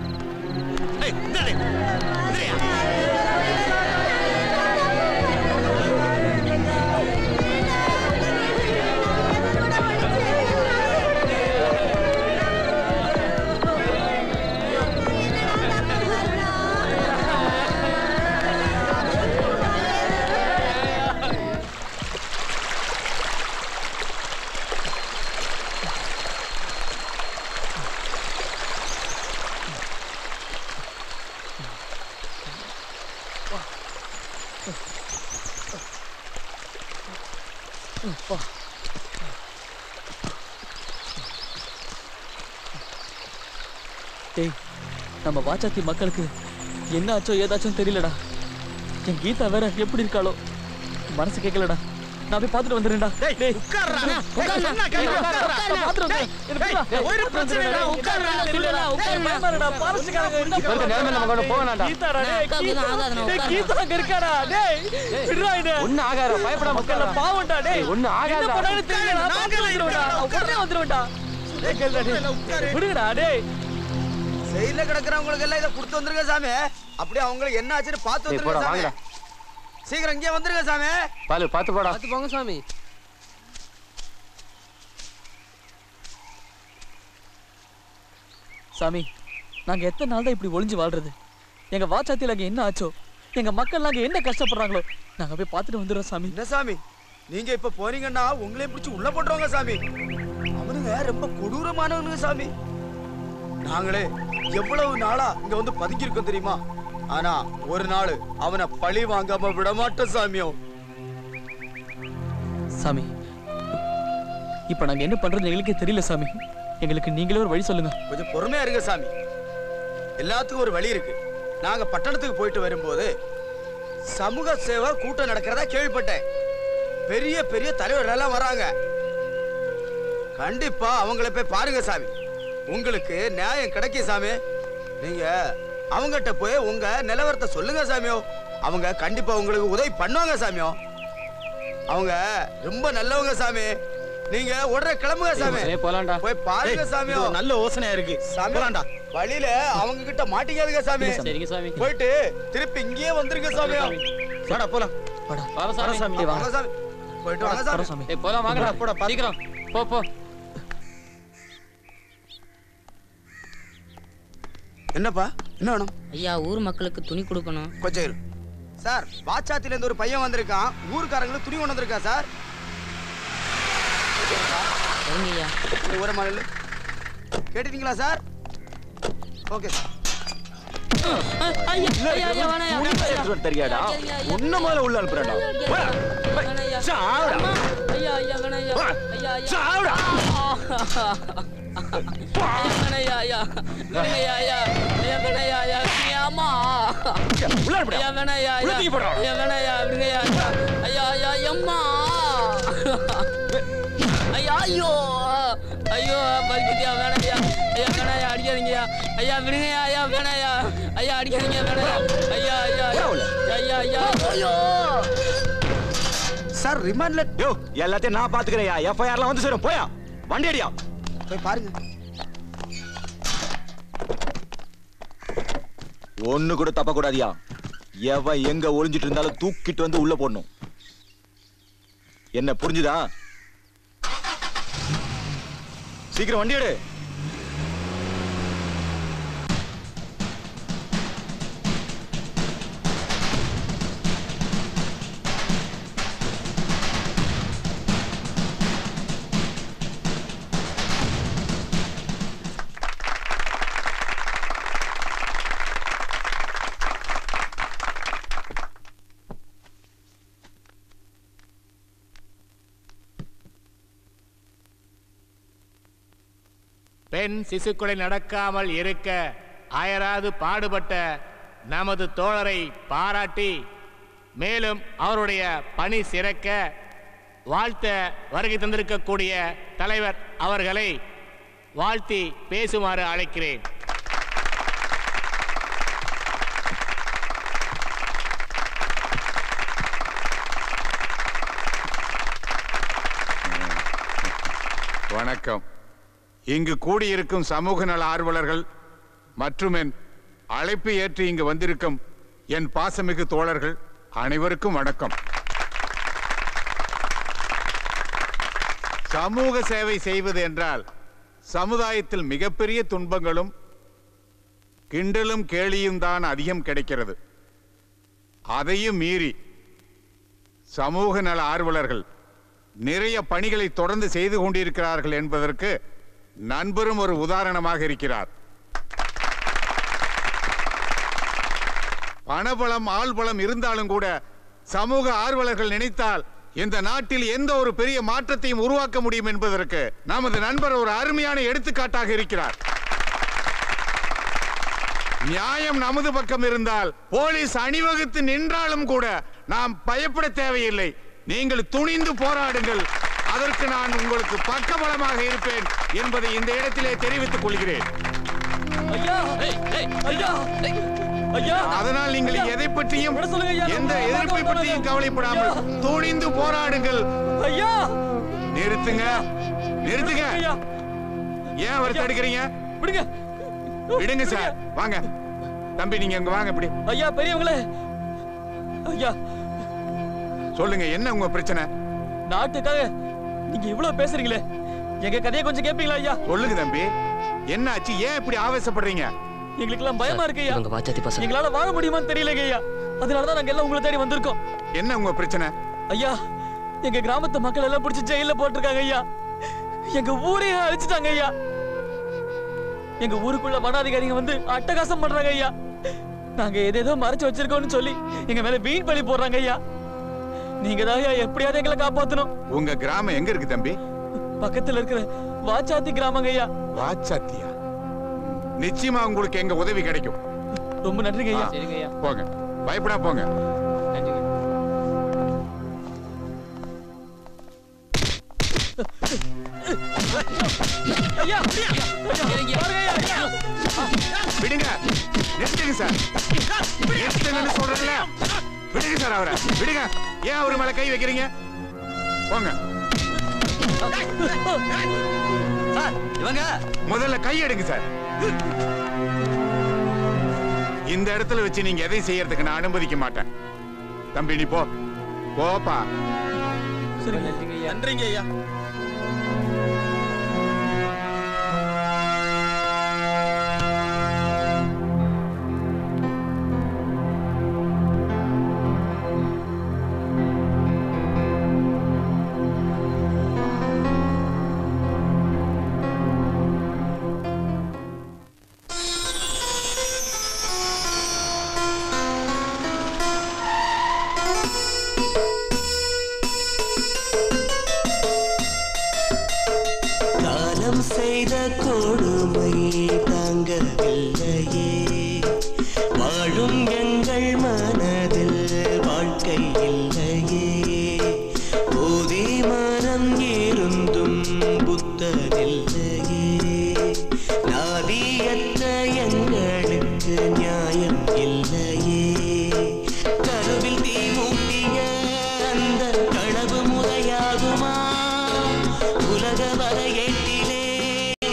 டேய் நம்ம வாச்சாத்தி மக்களுக்கு என்ன ஆச்சோ ஏதாச்சும் தெரியலடா என் கீதா வேற எப்படி இருக்காளோ மனசு கேட்கலடா நான் போய் பார்த்துட்டு வந்துடுறேன்டா டேய் உட்கார்றா. அண்ணா, உட்கார்றா. சொன்னா கேளு, நான் உட்கார்றா. பார்த்துட்டு வந்துடுறேன். எனக்கு டேய், புரியல. ஒரு பார்த்துட்டு பிரச்சனை இல்லடா, வந்துடுறேன். உட்கார்றா. இல்லடா, உட்காரு, பயமா இருக்குடா. பாரஸ்காரங்க என்ன இப்ப இருக்க நிலைமையில நம்ம கொண்டு போக வேண்டாம். கீதாடா, டேய், அக்காவுக்கு எதுவும் கீதா. ஆகாதுண்ணா, டேய், உட்காருண்ணா. கீதா அங்க இருக்காடா, டேய். விடுறா இதை. ஒண்ணும் ஆகாதுடா, பயப்படாம மக்கள்ல உட்காருடா. பாவம்டா, டேய். ஒண்ணும் என்ன ஆகாதுடா. பண்ணாலும் தெரியலடா, பார்த்துட்டு வந்துருவேன்டா. உடனே வந்துருவேன்டா. டேய், கேளுடா, டேய். விடுங்கடா, டேய். செயல கிடக்குறவங்களுக்கு எல்லாம் இதை கொடுத்து வந்துருங்க சாமி அப்படியே அவங்களுக்கு என்ன ஆச்சுன்னு பார்த்து டேய், வந்துருங்க போடா, சாமி வாங்கடா. சீக்கிரம் இங்கே வந்துருங்க சாமி பாலு பார்த்து போடா பார்த்து போங்க சாமி சாமி நாங்க எத்தனை நாள் தான் இப்படி ஒளிஞ்சு வாழ்றது எங்க வாச்சாத்தியில அங்க என்ன ஆச்சோ எங்க மக்கள் அங்க என்ன கஷ்டப்படுறாங்களோ நாங்க போய் பார்த்துட்டு வந்துடுறோம் சாமி என்ன சாமி நீங்க இப்ப போறீங்கன்னா உங்களையும் பிடிச்சி உள்ள போட்டுருவாங்க சாமி அவனுங்க ரொம்ப கொடூரமானவனுங்க சாமி நாங்களே எவ்வளவு நாளா இங்க வந்து பதுக்கி இருக்கோம் தெரியுமா ஆனா ஒரு நாள் அவனை பழி வாங்காம விட மாட்டோம் சாமியோ சாமி இப்ப நாங்க என்ன பண்றது எங்களுக்கே தெரியல சாமி எங்களுக்கு நீங்களே ஒரு வழி சொல்லுங்க கொஞ்சம் பொறுமையா இருங்க சாமி எல்லாத்துக்கும் ஒரு வழி இருக்கு நாங்க பட்டணத்துக்கு போயிட்டு வரும்போது சமூக சேவை கூட்டம் நடக்கிறதா கேள்விப்பட்டேன் பெரிய பெரிய தலைவர்கள் எல்லாம் வராங்க கண்டிப்பா அவங்கள போய் பாருங்க சாமி உங்களுக்கு நியாயம் கிடைக்கும் சாமி நீங்க அவங்ககிட்ட போய் உங்க நிலவரத்தை சொல்லுங்க சாமியோ அவங்க கண்டிப்பா உங்களுக்கு உதவி பண்ணுவாங்க சாமியோ அவங்க ரொம்ப நல்லவங்க சாமி நீங்க உடனே கிளம்புங்க சாமி ஏய், போலாம்டா. போய் பாருங்க ஏய், சாமியோ இது ஒரு நல்ல யோசனையா இருக்கு. சாமி போலாம்டா. வழியில அவங்க கிட்ட மாட்டிக்காதுங்க சாமி சரிங்க சாமி போயிட்டு திருப்பி இங்கேயே வந்துருங்க சாமியோ வாடா போலாம் வர சாமி. சாமி வாங்க சாமி போயிட்டு வாங்க சாமி சாமி ஏய் போலாம் வாங்கடா போடா, பாத்து. சீக்கிரம் போ போ என்னப்பா என்ன வேணும் ஐயா ஊர் மக்களுக்கு துணி கொடுக்கணும் கொஞ்சம் இரு சார் வாச்சாத்தில இருந்து ஒரு பையன் வந்திருக்கான் ஊருக்காரங்களுக்கு துணி கொண்டு வந்திருக்கான் சார் சரிங்க ஐயா இந்த ஊர மாநில கேட்டுட்டீங்களா சார் ஓகே சார் தெரியாடா உன்ன மேல உள்ள அனுப்புறேன்டா போடா. போய், சாவுடா. ஐயா ஐயா வேணாம் போடா. ஐயா ஐயா சாவுடா. ஐயா வேணாம் ஐயா ஐயா வேணாம் ஐயா ஐயா ஐயா வேணாம் ஐயா ஐயா ஐயாமா உள்ள அனுப்புடா. ஐயா வேணாம் ஐயா உள்ள ஐயா தூக்கி போடுறா. ஐயா வேணாம் ஐயா விடுங்க ஐயா ஐயா ஐயா ஐயா அம்மா ஐயா ஐயோ ஐயோ பல்கிட்டியா வேணாம் ஐயா ஐயா வேணாம் ஐயா அடிக்காதீங்கய்யா ஐயா விடுங்க ஐயா ஐயா வேணாம் ஐயா ஐயா அடிக்காதீங்க வேணாம் ஐயா ஐயா ஐயா ஐயா ஐயா ஐயோ சார் ரிமாண்ட்ல யோ எல்லாத்தையும் நான் பாத்துக்கிறேன் எஃப்ஐஆர்லாம் வந்து சேரும் போயா வண்டி அடியா போய் பாருங்க ஒண்ணு கூட தப்ப கூடாதியா எவன் எங்க ஒளிஞ்சிட்டு இருந்தாலும் தூக்கிட்டு வந்து உள்ள போடணும் என்ன புரிஞ்சுதா சீக்கிரம் வண்டி எடு பெண் சிசுக்குலை நடக்காமல் இருக்க அயராது பாடுபட்ட நமது தோழரை பாராட்டி மேலும் அவருடைய பணி சிறக்க வாழ்த்த வருகை தந்திருக்கக்கூடிய தலைவர் அவர்களை வாழ்த்தி பேசுமாறு அழைக்கிறேன் வணக்கம் இங்கு கூடியிருக்கும் சமூக நல ஆர்வலர்கள் மற்றும் என் அழைப்பு ஏற்று இங்கு வந்திருக்கும் என் பாசமிகு தோழர்கள் அனைவருக்கும் வணக்கம் சமூக சேவை செய்வது என்றால் சமுதாயத்தில் மிகப்பெரிய துன்பங்களும் கிண்டலும் கேலியும் தான் அதிகம் கிடைக்கிறது அதையும் மீறி சமூக நல ஆர்வலர்கள் நிறைய பணிகளை தொடர்ந்து செய்து கொண்டிருக்கிறார்கள் என்பதற்கு நண்பரும் ஒரு உதாரணமாக இருக்கிறார் பணபலம் ஆள்பலம் இருந்தாலும் கூட சமூக ஆர்வலர்கள் நினைத்தால் இந்த நாட்டில் எந்த ஒரு பெரிய மாற்றத்தையும் உருவாக்க முடியும் என்பதற்கு நமது நண்பர் ஒரு அருமையான எடுத்துக்காட்டாக இருக்கிறார் நியாயம் நமது பக்கம் இருந்தால் போலீஸ் அணிவகுத்து நின்றாலும் கூட நாம் பயப்பட தேவையில்லை நீங்கள் துணிந்து போராடுங்கள் அதற்கு நான் உங்களுக்கு பக்கபலமாக இருப்பேன் என்பதை இந்த இடத்திலே தெரிவித்துக் கொள்கிறேன் ஐயா ஐயா ஐயா அதனால் நீங்கள் எதை பற்றியும் எந்த எதிர்ப்பை பற்றியும் கவலைப்படாமல் துணிந்து போராடுங்கள் ஐயா நிறுத்துங்க நிறுத்துங்க ஏன் அவரை தடுக்கிறீங்க விடுங்க விடுங்க சார் வாங்க தம்பி நீங்க இங்க வாங்க இப்படி ஐயா பெரியவங்களே ஐயா சொல்லுங்க என்ன உங்க பிரச்சனை நாட்டுக்காக நீங்க இவ்வளவு பேசுறீங்களே எங்க கதையை கொஞ்சம் கேட்பீங்களா ஐயா சொல்லுங்க தம்பி என்ன ஆச்சு ஏன் இப்படி ஆவேசப்படுறீங்க எங்களுக்கு எல்லாம் பயமா இருக்கு ஐயா எங்களால வாழ முடியுமான்னு தெரியலங்க ஐயா அதனாலதான் நாங்க எல்லாம் உங்களை தேடி வந்திருக்கோம் என்ன உங்க பிரச்சனை ஐயா எங்க கிராமத்து மக்கள் எல்லாம் பிடிச்சி ஜெயில போட்டிருக்காங்க ஐயா எங்க ஊரையே அழிச்சிட்டாங்க ஐயா எங்க ஊருக்குள்ள வனாதிகாரிங்க வந்து அட்டகாசம் பண்றாங்க ஐயா நாங்க எதேதோ மறைச்சு வச்சிருக்கோம்னு சொல்லி எங்க மேல வீண் பழி போடுறாங்க ஐயா நீங்க தான் ஐயா எப்படியாவது எங்களை காப்பாத்தணும் உங்க கிராமம் எங்க இருக்கு தம்பி பக்கத்துல இருக்கிற வாச்சாத்தி கிராமங்க ஐயா வாச்சாத்தியா நிச்சயமா உங்களுக்கு எங்க உதவி கிடைக்கும் ரொம்ப நன்றிங்க ஐயா ஆ, போங்க பயப்படா போங்க ஐயா பாருங்க ஐயா விடுங்க நிறுத்துங்க சார் நிறுத்துங்கன்னு சொல்றேன்ல விடுங்க சார் அவரை விடுங்க ஏன் அவர் மேல கை வைக்கிறீங்க போங்க சார் இவங்க முதல்ல கை எடுங்க சார் இந்த இடத்துல வச்சு நீங்க எதையும் செய்யறதுக்கு நான் அனுமதிக்க மாட்டேன் தம்பி நீ போ போப்பா நன்றிங்க ஐயா காலம் செய்த கொடுமை தாங்கவில்லையே வாழும் எங்கள் மனதில் வாழ்க்கை இல்லையே போதி மனம் இருந்தும் புத்தனில்லையே நாதியற்ற எங்களுக்கு நியாயம் இல்லையே கருவில் தீ மூட்டிய அந்த களவு முறையாகுமா உலக வரையேட்டிலே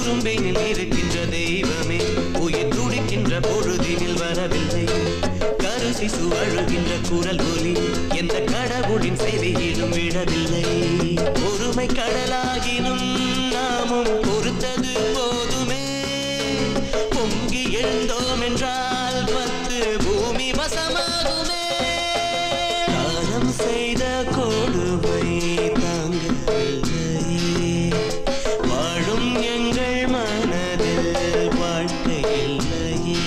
குறும்பெனில் இருக்கின்ற தெய்வமே உயிர் துடிக்கின்ற பொழுதினில் வரவில்லை கரு சிசு அழுகின்ற குரல் ஒலி எந்த கடவுளின் சேவையிலும் விடவில்லை ஒருமை கடலாகினும் நாமும் பொறுத்தது போதுமே பொங்கி எழுந்தோம் என்றால் பத்து பூமி வசமாகுமே காலம் செய்த கொடுமை தாங்கவில்லையே வாழும் எங்கள் மனதில் வாழ்க்கை இல்லையே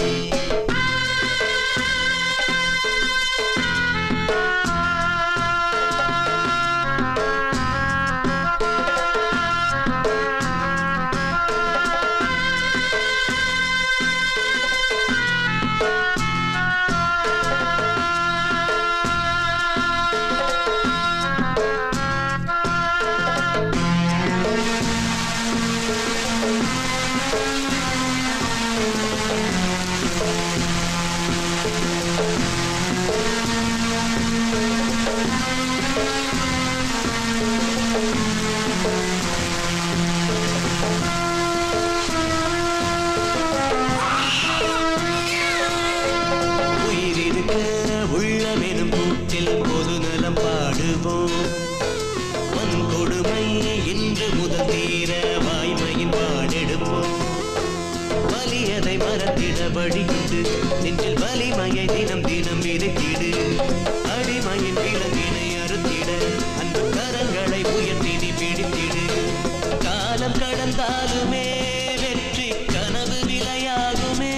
உயிரிருக்க உள்ளமெனும் கூட்டில் பொது நலம் பாடுவோம் வன்கொடுமை இன்று முதல் தீர வாய்மையின் பாடெடுப்போம் வலியதை மறந்திட வழியுண்டு நெஞ்சில் வலிமையை தினம் தினம் விதைத்திடு அடிமையின் விலங்கினை அறுத்திட அன்பு கரங்களை உயர்த்தி நீ பிடித்திடு காலம் கடந்தாலுமே வெற்றி கனவு விலையாகுமே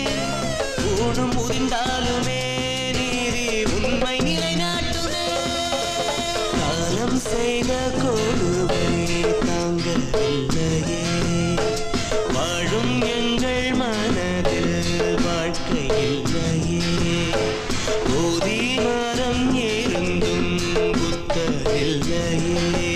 ஊனும் முதிர்ந்தாலுமே நீதி உண்மை நிலைநாட்டுமே காலம் செய்த கொடுமை தாங்கவில்லையே வாழும் எங்கள் மனதில் வாழ்க்கை இல்லையே போதி மரம் இருந்தும் புத்தரில்லையே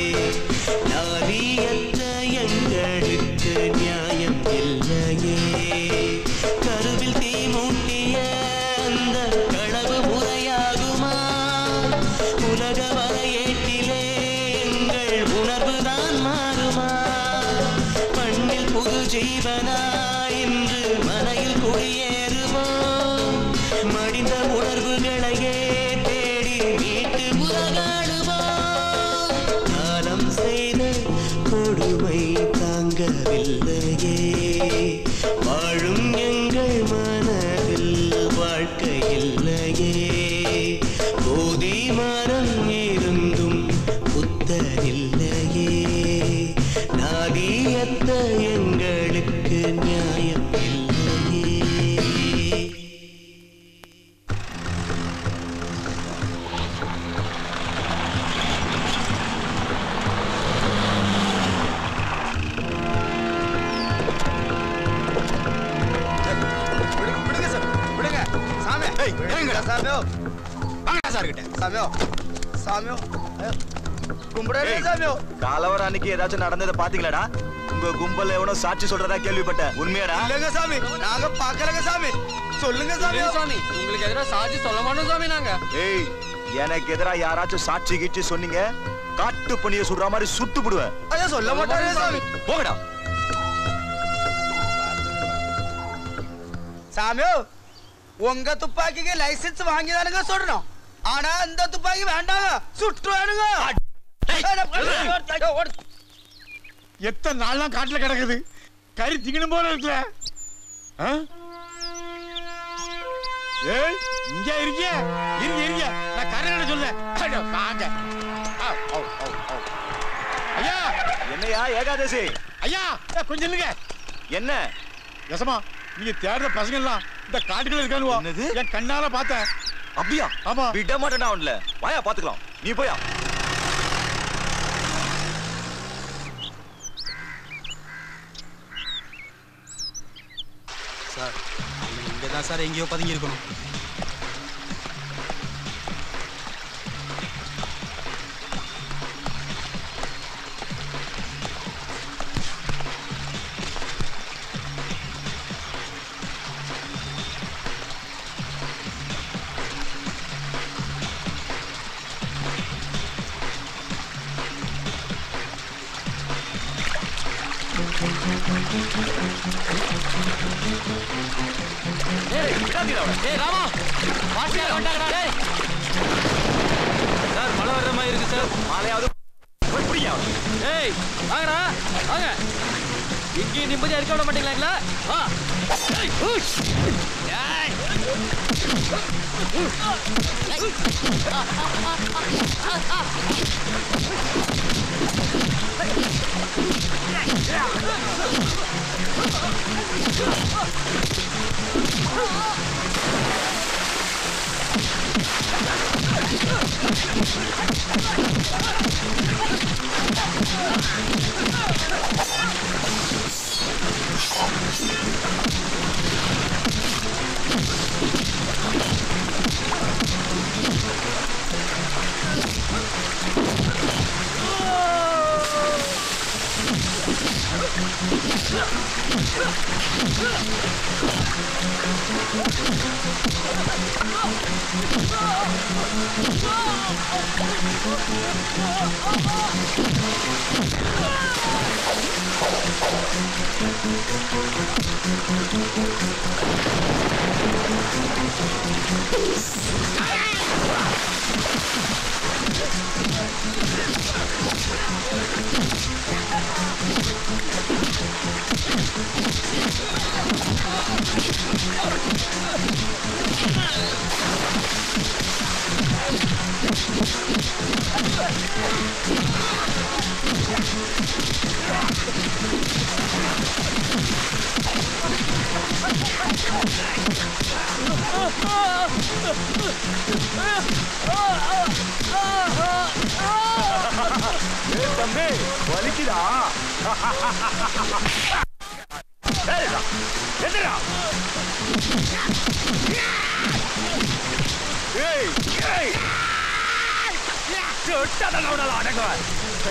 நாதியற்ற எங்களுக்கு நியாயம் இல்லையே கருவில் தீ மூட்டிய அந்த களவு முறையாகுமா உலக வரையேட்டிலே எங்கள் உணர்வுதான் மாறுமா மண்ணில் புது ஜீவனா இன்று மனையில் குடியேறுவோம் மடிந்த உணர்வுகளையே தேடி மீட்டு உலகாடுவோம் காலம் செய்த கொடுமை தாங்கவில்லையே வாழும் எங்கள் மனதில் வாழ்க்கை இல்லையே போதி மரம் இருந்தும் புத்தரில்லையே நாதியத்த எங்களுக்கு நியாயம் இல்லையே விடுங்க சார் விடுங்க சாமி விடுங்க சாமியோ வாங்க சார் கிட்ட சாமியோ சாமியோ கும்பிடாதே சாமியோ கலவரம் அன்னைக்கு ஏதாச்சும் நடந்ததை பாத்தீங்களாடா உங்க கும்பல் எவனோ சாட்சி சொல்றதா கேள்விப்பட்டேன் உண்மையாடா இல்லங்க சாமி நாங்க பாக்கலங்க சாமி சொல்லுங்க சாமி சாமி உங்களுக்கு எதிராக சாட்சி சொல்ல மாட்டோம் சாமி நாங்க ஏய் எனக்கு எதிரா யாராச்சும் சாட்சி கீச்சு சொன்னீங்க காட்டு பணியை சுடுற மாதிரி சுட்டு விடுவேன் ஐயா சொல்ல மாட்டாரே சாமி போகடா சாமியோ உங்க துப்பாக்கிக்கு லைசென்ஸ் வாங்கி தானுங்க சொல்லணும் ஆனா இந்த துப்பாக்கி வேண்டாங்க சுட்டு வேணுங்க எத்தனை நாள்லாம் காட்டுல கிடக்குது கறி திங்கணும் போல இருக்குல்ல ஆ? ஏய் இங்க இருக்கிய இருங்க இருங்க நான் கரையில சொல்ல அட, வாங்க ஆ, ஓ, ஓ, ஓ. ஐயா என்னையா ஏகாதசி ஐயா ஏ, கொஞ்சம் இல்லைங்க என்ன யசமா நீங்க தேடுற பசங்க எல்லாம் இந்த காட்டுக்குள்ள இருக்கானுவோ என் கண்ணால பார்த்தேன் அப்படியா ஆமா விட மாட்டேன் அவன்ல வாயா பாத்துக்கலாம் நீ போயா சார் இங்கே தான் சார் எங்கேயோ பதுங்கி இருக்கணும் ஏய் விடாதீங்க அவனை ஏய் ராமா வாசியார் வந்தாங்கடா டேய் சார் மழை வர்ற மாதிரி இருக்கு சார் மழையாவது போய் பிடிங்க அவனை ஏய் வாங்கடா வாங்க இங்கேயும் நிம்மதியா இருக்க விட மாட்டீங்களா வா ஏய் உஷ். ஏய் ஏய் தம்பி வலிக்குதா ஏய்டா, எந்திரா. ஏய் ஏய் சுட்டாதான் அவனால அடங்குவேன்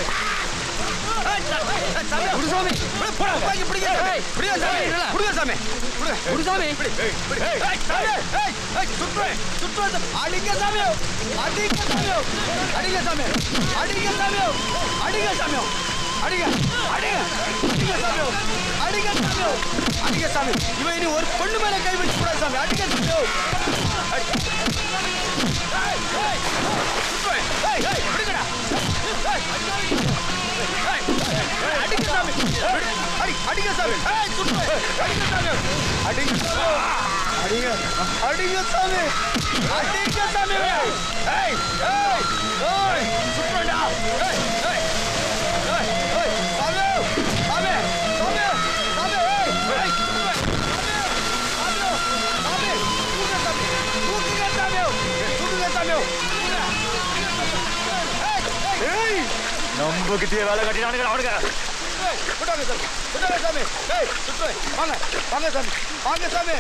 குருசாமி போடா வாங்கி பிடிங்க ஏய் பிடிங்க சாமி பிடிங்க சாமி குருசாமி ஏய் ஏய் சாமி ஏய் ஏய் சுற்று சுற்று அந்த அடிங்க சாமி அடிங்க சாமி அடிங்க சாமி அடிங்க சாமி அடிங்க சாமி அடிங்க அடிங்க அடிங்க சாமி அடிங்க சாமி அடிங்க சாமி இவன் இனி ஒரு பொண்ணு மேல கை வச்சு கூடாது சாமி அடிங்க சாமி அடி. ஏய் ஏய் சுற்று ஏய் ஏய் பிடிங்கடா ஏய் ஏய், ஏய், அடிங்க சாமி அடி- அடி அடிங்க சாமி ஏய் சுட்டு அடிங்க சாமி அடிங்க அடிங்க அடிங்க சாமி அடிங்க சாமி ஏய் ஏய் ஏய் சுட்டுடா ஏய் ஏய் ஏய் ஏய் சாமி சாமி சாமி சாமி ஏய் ஏய் சுட்டு சாமி சாமி சாமி தூக்குங்க சாமி தூக்குங்க சாமி தூக்குங்க சாமி ஏய் நம்ம கிட்டே வேலை கட்டினானுங்க அவனுங்க ஏய், விட்டாங்க சாமி விட்டாங்க சாமி ஏய் சுத்து வாங்க வாங்க சாமி வாங்க சாமி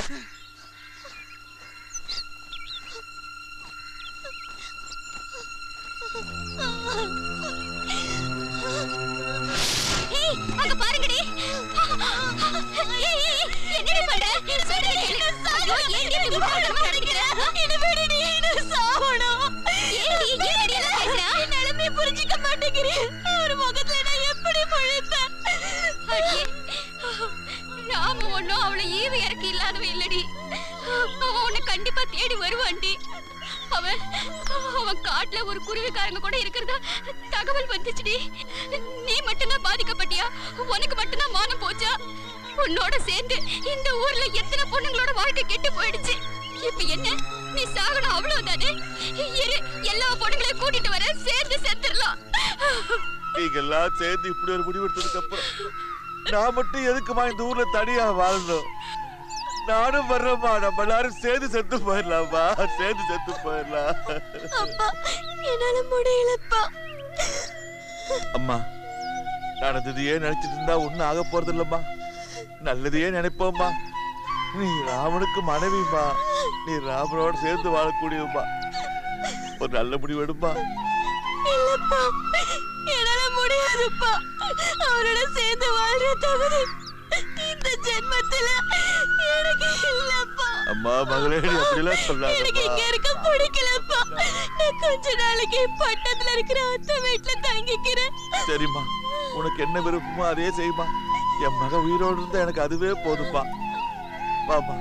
ஏய் அங்க பாருங்கடி ஏய், ஏய், என்னடி பண்ற? சொல்றதை கேளு. ஐயோ, ஏன்டி இப்படி முட்டாள்தனமா நடக்கிற? என்னை விடுடி, நான் சாவணும். ஏன்டி, ஏன்டி எல்லாம் பேசுற? என் நிலைமையை புரிஞ்சுக்க மாட்டேங்கிறீ. அவர் முகத்துல நான் எப்படி முழிப்பேன்? அடியே, ராமு ஒண்ணும் அவளை ஈவு இறக்கி இல்லாதவன் இல்லடி அவன் உன்னை கண்டிப்பா தேடி வருவான்டி அவன் அவன் காட்டுல ஒரு குருவிக்காரங்க கூட இருக்கிறதா தகவல் வந்துச்சுடி நீ மட்டும்தான் பாதிக்கப்பட்டியா உனக்கு மட்டும்தான் மானம் போச்சா உன்னோட சேர்ந்து இந்த ஊர்ல எத்தனை பொண்ணுங்களோட வாழ்க்கை கெட்டு போயிடுச்சு இப்ப என்ன நீ சாகணும் அவ்வளவுதானே இரு எல்லா பொண்ணுங்களையும் கூட்டிட்டு வர சேர்ந்து செத்துடலாம் நீங்க எல்லாம் சேர்ந்து இப்படி ஒரு முடிவு எடுத்ததுக்கு அப்புறம் நான் மட்டும் எதுக்குமா இந்த ஊர்ல தனியா வாழணும் நானும் வர்றேம்மா நம்ம எல்லாரும் சேர்ந்து செத்து போயிடலாமா சேர்ந்து செத்து போயிடலாம் அப்பா என்னால முடியலப்பா அம்மா நடந்ததையே நினைச்சிட்டு இருந்தா ஒண்ணும் ஆக போறது இல்லம்மா நல்லதையே நினைப்போம்மா நீ ராமனுக்கு மனைவிம்மா நீ ராமனோட சேர்ந்து வாழக்கூடியம்மா ஒரு நல்ல முடிவு எடுமா இல்லப்பா என்னால முடியாதுப்பா அவரோட சேர்ந்து வாழ்ற தகுதி இந்த ஜென்மத்துல எனக்கு இல்லப்பா அம்மா மகளே நீ அப்படிலாம் எனக்கு சொல்லாதம்மா இங்க இருக்க பிடிக்கலப்பா நான் கொஞ்ச நாளைக்கு பட்டத்துல இருக்கிற அத்தை வீட்டுல தங்கிக்கிறேன் சரிம்மா உனக்கு என்ன விருப்பமோ அதே செய்யுமா என் மகன் உயிரோடு இருந்தா எனக்கு அதுவே போதும்பா வாமா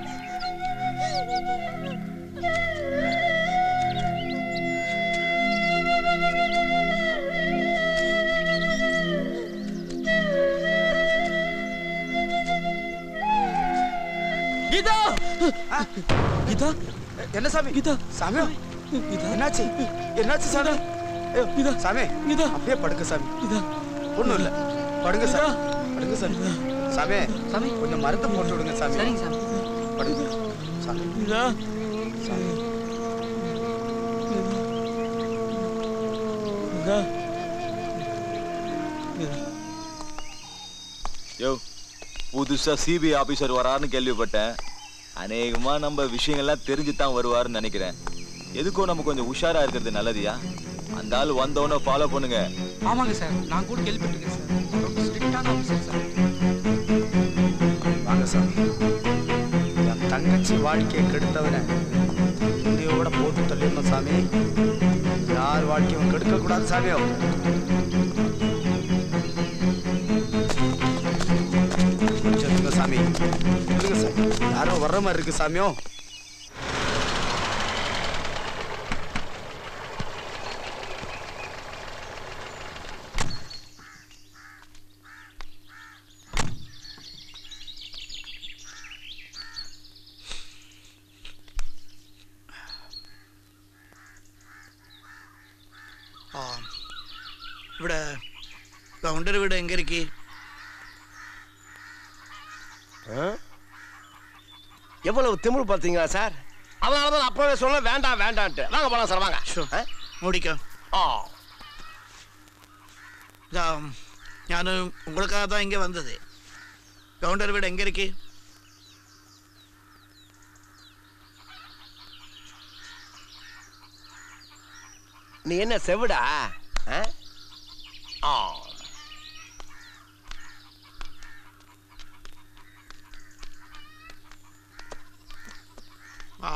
கீதா கீதா என்ன சாமி கீதா சாமி என்னாச்சு என்னாச்சு சாமி கீதா சாமி கீதா அப்படியே படுக்க சாமி கீதா ஒண்ணும் இல்ல படுங்க சாமி படுங்க சாமி சாமி சாமி கொஞ்சம் மருந்து போட்டு விடுங்க சாமி சரிங்க சாமி படுங்க சாமி கீதா சாமி யோ புதுசா சிபிஐ ஆபீசர் வராருன்னு கேள்விப்பட்டேன் அநேகமா நம்ம விஷயங்கள்லாம் தெரிஞ்சு தான் வருவாருன்னு நினைக்கிறேன் எதுக்கும் நம்ம கொஞ்சம் உஷாரா இருக்கிறது நல்லதுயா அந்த ஆள் வந்தவொடனே ஃபாலோ பண்ணுங்க ஆமாங்க சார் நான் கூட கேள்விப்பட்டிருக்கேன் சார் ரொம்ப ஸ்ட்ரிக்டான ஆஃபீஸர் சார் வாங்க சாமி என் தங்கச்சி வாழ்க்கையை கெடுத்தவனை இந்தியோட போட்டு தள்ளிடணும் சாமி யார் வாழ்க்கையும் கெடுக்க கூடாது சாமியோ கொஞ்சம் இருங்க சாமி இருங்க சாமி யாரோ வர்ற மாதிரி இருக்கு சாமியோ ആ ഇവിടെ കൗണ്ടർ വീട് എങ്ക ഇരിക്കി எவ்வளவு திமிரு பார்த்தீங்களா சார் அதனால தான் அப்பவே சொன்ன வேண்டாம் வேண்டான்ட்டு வாங்க போலாம் சார் வாங்க ஆ? மூடிக்கோ ஆ ഇതാ ഞാൻ ഉங்களுக்காக தான் இங்கே வந்தது கவுண்டர் வீடு எங்கே இருக்கு நீ என்ன செவிடா ஆ? ஆ ആ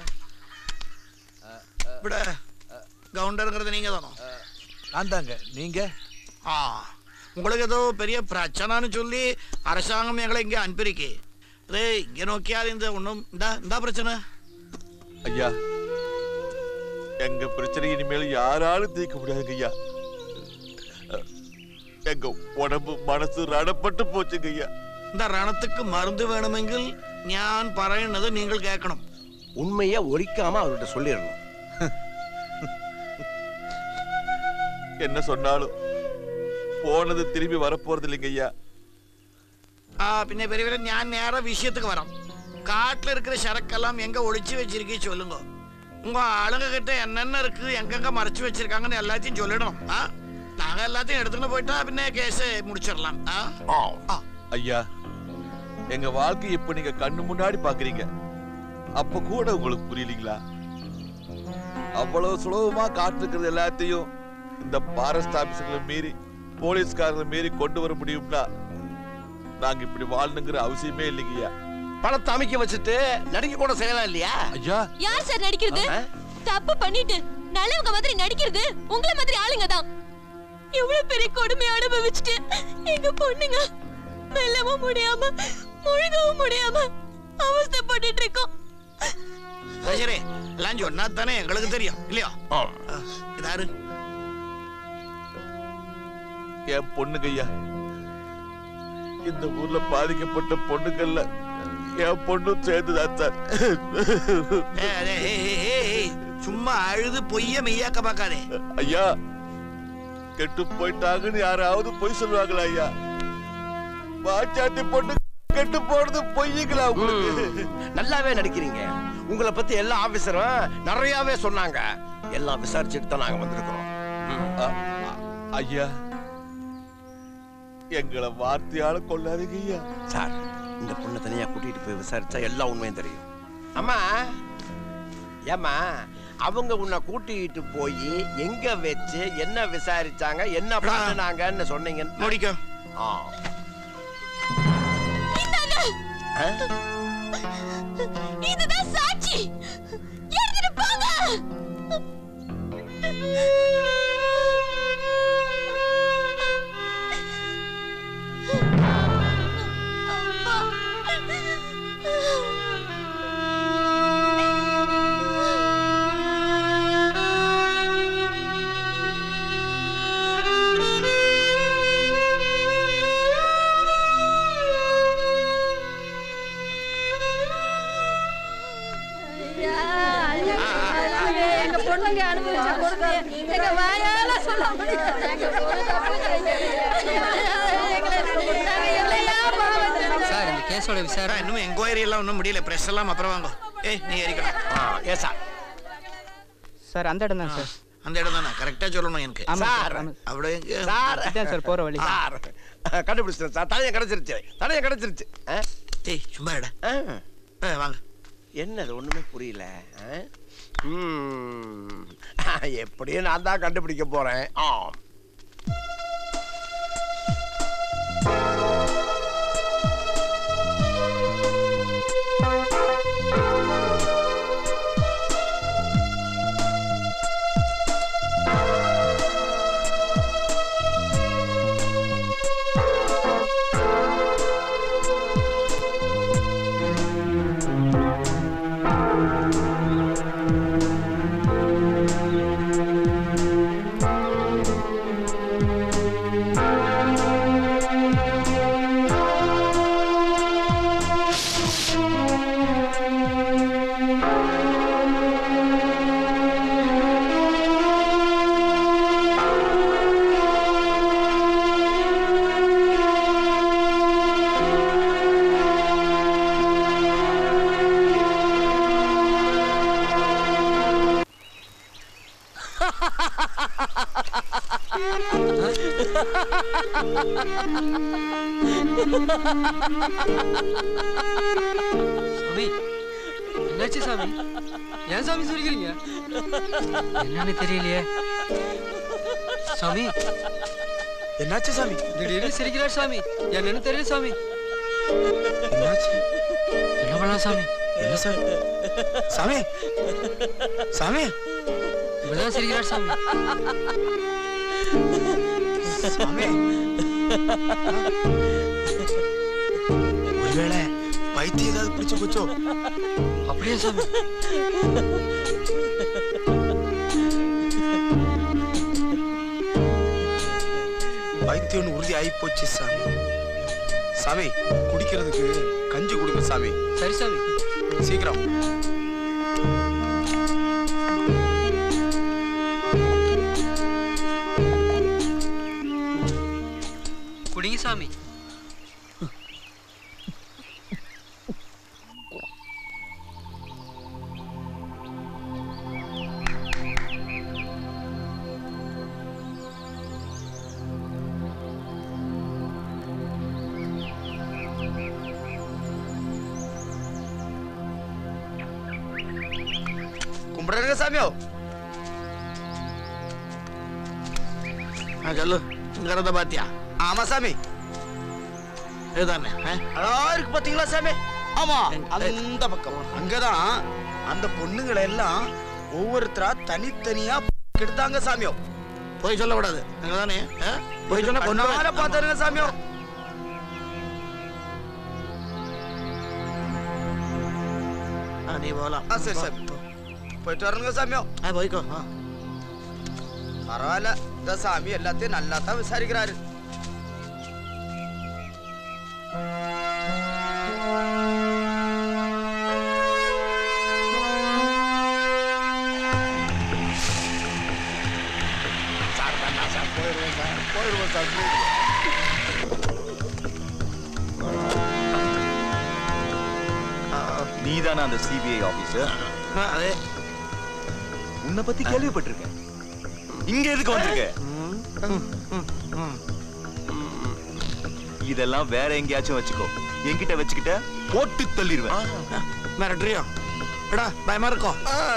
ഇവിടെ கவுண்டருங்கிறது நீங்க தானோ நான் தாங்க நீங்க ஆ உங்களுக்கு ஏதோ பெரிய பிரச்சனைன்னு சொல்லி அரசாங்கம் எங்களை இங்கே அனுப்பியிருக்கு அதே இங்கே நோக்கியாது இந்த ஒன்றும் இந்தா இந்தா பிரச்சனை ஐயா எங்க பிரச்சனை இனிமேல் யாராலும் தீர்க்க முடியாதுங்க ஐயா அஹ், எங்க உடம்பு மனசு ரணப்பட்டு போச்சுங்க ஐயா இந்த ரணத்துக்கு மருந்து வேணுமெങ്കിൽ ഞാൻ പറയുന്നത് നിങ്ങൾ കേൾക്കണം உண்மையை ஒழிக்காம அவர்கிட்ட சொல்லிடணும் என்ன சொன்னாலும் போனது திரும்பி வரப்போறது இல்லைங்க ஐயா ஆ பின்ன பெரியவரே ഞാൻ நேர விஷயத்துக்கு வரோம் காட்டுல இருக்கிற சரக்கெல்லாம் எங்க ஒளிச்சு வச்சிருக்கீ சொல்லுங்க உங்க ஆளுங்க கிட்ட என்னென்ன இருக்கு எங்கெங்க மறைச்சு வச்சிருக்காங்கன்னு எல்லாத்தையும் சொல்லிடணும் ஆ நாங்க எல்லாத்தையும் எடுத்துட்டு போயிட்டா பின்ன கேஸ் முடிச்சிடலாம் ஆ ஐயா எங்க வாழ்க்கை இப்ப நீங்க கண்ணு முன்னாடி பாக்குறீங்க அப்ப கூட உங்களுக்கு புரியலீங்களா அவ்வளவு சுலபமா காட்டிருக்கிறது எல்லாத்தையும் இந்த பாரஸ்ட் ஆபீஸர்களை மீறி போலீஸ்காரங்களை மீறி கொண்டு வர முடியும்னா நாங்க இப்படி வாழணுங்கிற அவசியமே இல்லைங்கய்யா பணத்தை அமைக்க வச்சுட்டு நடிக்க கூட செய்யலாம் இல்லையா ஐயா யார் சார் நடிக்கிறது தப்பு பண்ணிட்டு நல்லவங்க மாதிரி நடிக்கிறது உங்கள மாதிரி ஆளுங்க தான் இவ்வளவு பெரிய கொடுமை அனுபவிச்சுட்டு எங்க பொண்ணுங்க மெல்லவும் முடியாம முழுகவும் முடியாம அவஸ்தைப்பட்டுட்டு இருக்கோம் சரி, சரி எல்லாம் சொன்னா தானே எங்களுக்கு தெரியும் இல்லையா ஆ, இதாரு என் பொண்ணுங்க ஐயா இந்த ஊர்ல பாதிக்கப்பட்ட பொண்ணுங்கள்ல என் பொண்ணும் சேர்ந்துதான் சார் ஏய், அதே, ஏய், ஏய், ஏய், ஏய், சும்மா அழுது பொய்ய மெய்யாக்க பார்க்காதே ஐயா கெட்டு போயிட்டாங்கன்னு யாராவது பொய் சொல்லுவாங்களா ஐயா பாச்சாட்டி பொண்ணு கெட்டு போனது பொய்யுங்களா உங்களுக்கு நல்லாவே நடிக்கிறீங்க உங்களை பத்தி எல்லா ஆபீசரும் நிறையவே சொன்னாங்க எல்லாம் விசாரிச்சுட்டு தான் நாங்க வந்திருக்கிறோம் அ- அ- ஐயா எங்களை வார்த்தையால கொள்ளாதீங்க ஐயா சார் இந்த பொண்ணை தனியா கூட்டிட்டு போய் விசாரிச்சா எல்லா உண்மையும் தெரியும் அம்மா ஏம்மா அவங்க உன்னை கூட்டிட்டு போய் எங்க வச்சு என்ன விசாரிச்சாங்க என்ன பண்ணுனாங்கன்னு சொன்னீங்க முடிக்க ஆ இந்தாங்க ஆ? இதுதான் சாட்சி எடுத்துட்டு போங்க இங்க அனுபவிச்ச கொடுமையை எங்க வாயால சொல்ல முடியாது எங்க ஒரு தப்பு சார் இந்த கேஸோட விசாரணை இன்னும் என்கொயரி எல்லாம் ஒன்றும் முடியல பிரஸ் எல்லாம் அப்புறம் வாங்க ஏய் நீ ஏறிக்கலாம் ஏசா சார் அந்த இடம் தான் சார் அந்த இடம் தானே கரெக்டா சொல்லணும் எனக்கு ஆமா சார், சார். ஆமா. அப்படியே எங்க? சார் இதான் சார் போற வழி சார் கண்டுபிடிச்சிட்டேன் சார் தடையம் கிடைச்சிருச்சு தடையம் கிடைச்சிருச்சு ஏய் சும்மா இட வாங்க என்னது ஒண்ணுமே புரியல ஆ? ம். எப்படியும் நான் தான் கண்டுபிடிக்க போறேன் ஆம் சாமி என்னாச்சு சாமி ஏன் சாமி சிரிக்கிறீங்க என்னன்னு தெரியலையே சாமி என்னாச்சு சாமி திடீர்னு சிரிக்கிறார் சாமி என்னன்னு தெரியல சாமி என்னாச்சு என்ன பண்ணலாம் சாமி என்ன சாமி சாமி சாமி இப்படிதான் சிரிக்கிறார் சாமி சாமி ஒருவேளை பைத்தியம் ஏதாவது பிடிச்சு போச்சோ அப்படியே சாமி பைத்தியம் உறுதி ஆகி போச்சு சாமி சாமி குடிக்கிறதுக்கு கஞ்சி கொடுங்க சாமி சரி சாமி சீக்கிரம் குடிங்க சாமி கும்பிடுறேங்க சாமியோ ஆ சொல்லு இங்கிறத பாத்தியா ஆமா சாமி இதுதானே அதான் இருக்கு பாத்தீங்களா சாமி ஆமா அந்த பக்கம் அங்கதான் அந்த பொண்ணுங்களை எல்லாம் ஒவ்வொருத்தரா தனித்தனியா கெடுத்தாங்க சாமியோ போய் சொல்லக்கூடாது அங்கதானே போய் சொன்னா கொண்டு கண்ணால பாத்தாருங்க சாமியோ நீ போகலாம் ஆ சரி சாமி போயிட்டு வரணுங்க சாமியோ ஆ போய்க்கோ ஆ பரவாயில்ல இந்த சாமி எல்லாத்தையும் நல்லா தான் விசாரிக்கிறாரு சார் வேண்டாம் சார் போயிடுவோம் சார் போயிடுவோம் சார் போயிடுவோம் நீதானே அந்த சிபிஐ ஆபீசர் அதே உன்னை பத்தி கேள்விப்பட்டிருக்கேன் இங்க எதுக்கு வந்திருக்க இதெல்லாம் வேற எங்கேயாச்சும் வச்சுக்கோ என்கிட்ட வச்சுக்கிட்ட போட்டு தள்ளிடுவேன் மிரட்டுறியோ എടാ ഭയമാ ഇറക്കോ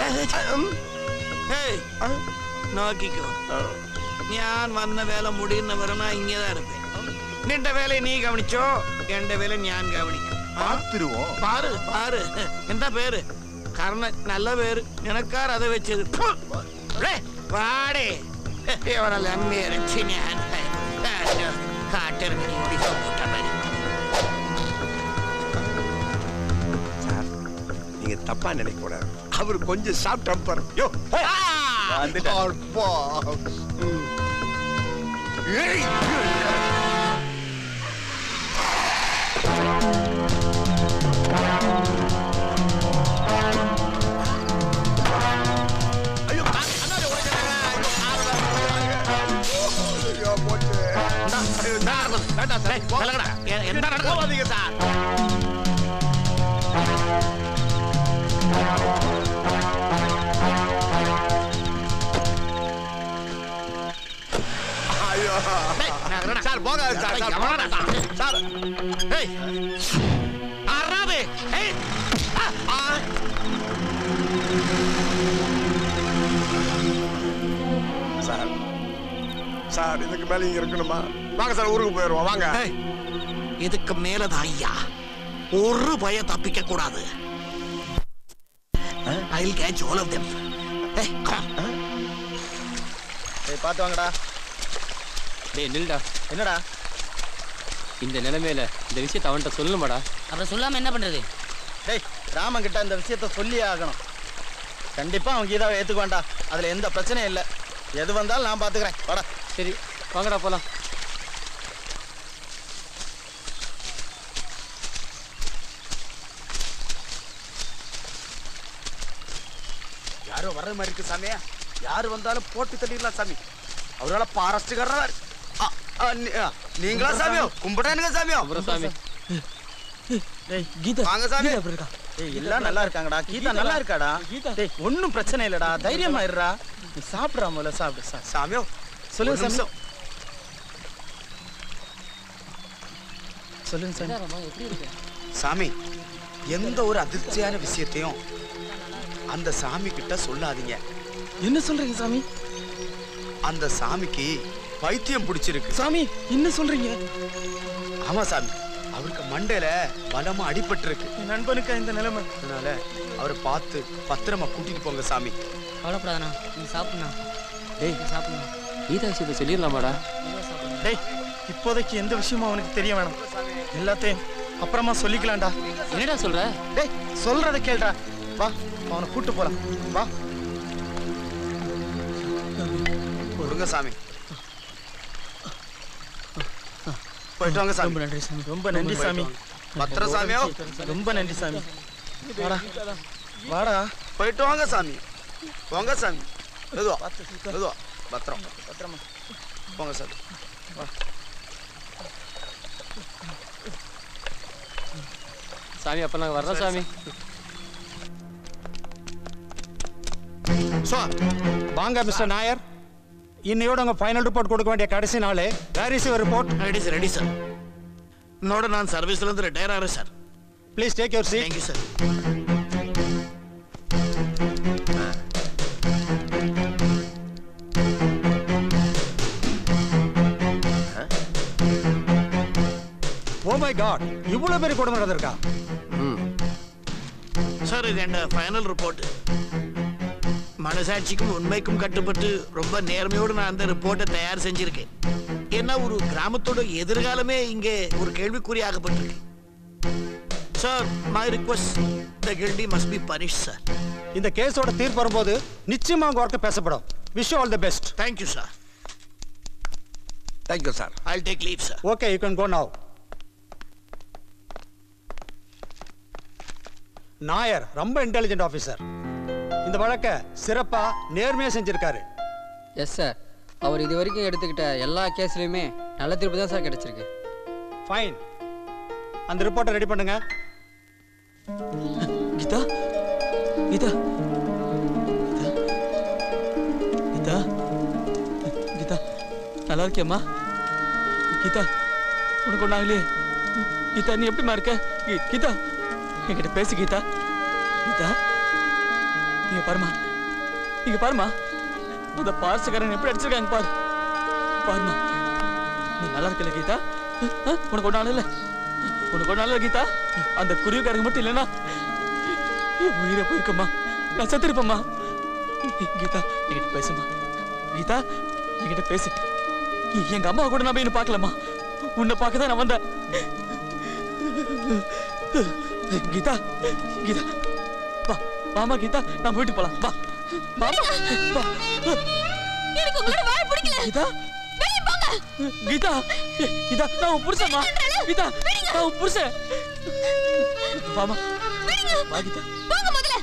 ഏയ് നോക്കിക്കോ ഞാൻ വന്ന വേല മുടിയുന്നവരെ ഞാൻ ഇങ്ങനെ இருப்பேன் നിന്റെ വേല നീ ഗവനിച്ചോ എന്റെ വേല ഞാൻ ഗവനിക്കും பார்த்துருவோம் പാറ് പാറ് എന്താ പേര് കാരണം നല്ല പേര് നിനക്കാർ അത് വെച്ചത് ഫു! ഡേ, വാടേ ഇവരെല്ലാം അമ്മയെ രക്ഷി ഞാൻ കാട്ടിറങ്ങി ഓടി പോട്ടെ சார் நீங்க தப்பா நினைக்க கூடாது அவர் கொஞ்சம் ஷார்ட் டெம்பர் யோ வந்துட்டேன். அப்பா ம். ஏய் ஐயோ வேண்டாம் சார் விலகுடா. எ- என்ன நடக்கும் போகாதீங்க சார் ஐயோ சார் போகாது சார் சார் போகாது சார் சார் ஏய் அறாவே ஏய் ஆ, ஆ. சார் சார் இதுக்கு மேல இங்க இருக்கணுமா வாங்க சார் ஊருக்கு போயிடுவோம் வாங்க ஏய், இதுக்கு மேலதான் ஐயா ஒரு பய தப்பிக்க கூடாது I will catch all of them ஏய் கம் டேய் பார்த்து வாங்கடா டேய் நில்டா என்னடா இந்த நிலைமையில இந்த விஷயத்தை அவன்கிட்ட சொல்லணுமாடா அப்புறம் சொல்லாம என்ன பண்றது டேய் ராமன் கிட்ட இந்த விஷயத்த சொல்லியே ஆகணும் கண்டிப்பா அவன் கீதாவை ஏத்துக்க வேண்டாம் அதுல எந்த பிரச்சனையும் இல்லை எது வந்தாலும் நான் பாத்துக்கிறேன் வாடா சரி வாங்கடா போலாம் யாரோ வர்ற மாதிரி இருக்கு சாமி யாரு வந்தாலும் போட்டு தள்ளிடலாம் சாமி அவரால பாரஸ்டுக்காரர் நீங்களா சாமியோ கும்பிட்டானுங்க சாமியோ சாமி டேய் கீதா வாங்க சாமி டேய் எல்லாம் நல்லா இருக்காங்கடா கீதா நல்லா இருக்காடா டேய் ஒண்ணும் பிரச்சனை இல்லடா தைரியமா இருடா நீ சாப்பிடுறா முதல்ல சாப்பிடு சாப்பிடு சாமியோ சொல்லுங்க ஒரு சாமி நிமிஷம். சொல்லுங்க சாமி சாமி எந்த ஒரு அதிர்ச்சியான விஷயத்தையும் அந்த சாமி கிட்ட சொல்லாதீங்க என்ன சொல்றீங்க சாமி அந்த சாமிக்கு பைத்தியம் பிடிச்சிருக்கு சாமி என்ன சொல்றீங்க ஆமா சாமி அவருக்கு மண்டையில பலமா அடிபட்டு இருக்கு என் நண்பனுக்கா இந்த நிலைமை அதனால அவரை பார்த்து பத்திரமா கூட்டிட்டு போங்க சாமி கவலைப்படாதண்ணா நீ சாப்பிடுண்ணா டேய் சாப்பிடுண்ணா கீதா விஷயத்தை சொல்லிடலாமாடா டேய் இப்போதைக்கு எந்த விஷயமும் அவனுக்கு தெரிய வேணாம் எல்லாத்தையும் அப்புறமா சொல்லிக்கலாம்டா என்னடா சொல்ற டேய் சொல்றத கேளுடா வா அவனை கூட்டு போலாம் வா கொடுங்க சாமி போயிட்டு வாங்க சாமி ரொம்ப நன்றி சாமி ரொம்ப நன்றி சாமி பத்திரம் சாமியோ ரொம்ப நன்றி சாமி வாடா வாடா போயிட்டு வாங்க சாமி போங்க சாமி மெதுவா மெதுவா பத்திரம் பத்திரமா போங்க சாமி சாமி அப்ப நாங்க வர்றோம் சாமி சார் வாங்க மிஸ்டர் நாயர் இன்னையோட உங்க ஃபைனல் ரிப்போர்ட் கொடுக்க வேண்டிய கடைசி நாள் where is your report ready sir ready sir என்னோட நான் சர்வீஸ்ல இருந்து ரிட்டையர் ஆகிறேன் sir please take your seat thank you sir oh my God இவ்வளவு பெரிய கொடுமை நடந்திருக்கா சார் இது என் ஃபைனல் ரிப்போர்ட் மனசாட்சிக்கும் உண்மைக்கும் கட்டுப்பட்டு ரொம்ப நேர்மையோடு நான் அந்த ரிப்போர்ட்டை தயார் செஞ்சிருக்கேன் ஏன்னா ஒரு கிராமத்தோட எதிர்காலமே இங்கே ஒரு கேள்விக்குறியாகப்பட்டிருக்கு sir my request the guilty must be punish sir இந்த கேஸோட தீர்ப்பு வரும்போது நிச்சயமா உங்க ஒர்க்கு பேசப்படும் wish all the best thank you sir thank you sir I take leave sir okay you can go now Nair ரொம்ப இன்டெலிஜென்ட் ஆஃபீஸர் இந்த வழக்க சிறப்பா நேர்மையா செஞ்சிருக்காரு எஸ் சார் அவர் இது வரைக்கும் எடுத்துக்கிட்ட எல்லா கேஸ்லயுமே நல்ல தீர்ப்பு தான் சார் கிடைச்சிருக்கு ஃபைன் அந்த ரிப்போர்ட்டை ரெடி பண்ணுங்க கீதா கீதா கீதா கீதா நல்லா இருக்கியம்மா கீதா உனக்கு ஒன்றாகலையே கீதா நீ எப்படிம்மா இருக்க கீ- கீதா என்கிட்ட பேசு கீதா கீதா நீங்க பாருமா நீங்க பாருமா அந்த பார்சக்காரன் எப்படி அடிச்சிருக்காங்க பாரு பாருமா நீ நல்லா இருக்கல கீதா ஆ? உனக்கு ஒன்றாலும் இல்லை உனக்கு ஒன்றாலும் இல்லை கீதா அந்த குருவிக்காரங்க மட்டும் இல்லைன்னா என் உயிரை போயிருக்கம்மா நான் செத்துருப்பேம்மா கீதா என்கிட்ட பேசுமா கீதா என்கிட்ட பேசு எ- எங்க அம்மா கூட நான் போய் இன்னும் பார்க்கலம்மா உன்னை பார்க்க தான் நான் வந்தேன் கீதா கீதா வா வாமா கீதா நம்ம வீட்டுக்கு போலாம் வா வாமா வா எனக்கு உங்களோட வாழ பிடிக்கல கீதா வெளிய போங்க கீதா ஏ, கீதா நான் உன் புருஷன்மா கீதா நான் உன் புருஷன் வாமா வா கீதா போங்க முதல்ல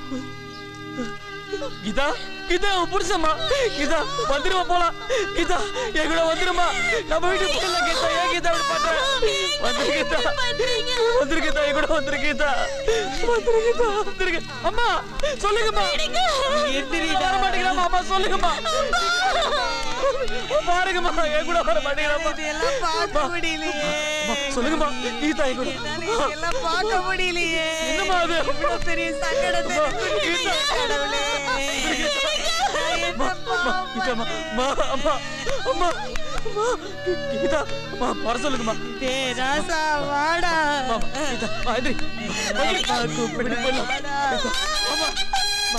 கீதா கீதா உன் புருஷன்மா கீதா வந்துருமா போலாம் கீதா என் கூட வந்துருமா நம்ம வீட்டுக்கு போகல கீதா ஏன் கீதா இப்படி பண்ற வந்துரு கீதா வந்துரு கீதா என் கூட வந்துரு கீதா வந்துரு கீதா வந்துரு கீதா. அம்மா சொல்லுங்கம்மா எந்திரி வர மாட்டேங்கிறாமா அம்மா சொல்லுங்கம்மா பாருங்கம்மா என் கூட வர மாட்டேங்கிறாமா இதெல்லாம் பார்க்க முடியலையே அம்மா, சொல்லுங்கம்மா கீதா என் கூட எல்லாம் பார்க்க முடியலையே என்னம்மா அது இவ்வளவு பெரிய சங்கடத்தை கொடுத்துட்டீங்களே, கடவுளே. அம்மா, அம்மா, கீதாம்மா, அம்மா, அம்மா, அம்மா, அம்மா, கீ- கீதா, அம்மா, வர சொல்லுங்கம்மா. டேய் ராசா வாடா அம்மா, கீதா, வா, எந்திரி. வா, கூப்பிட்டு போயிடலாம். கீதா, அம்மா, அம்மா.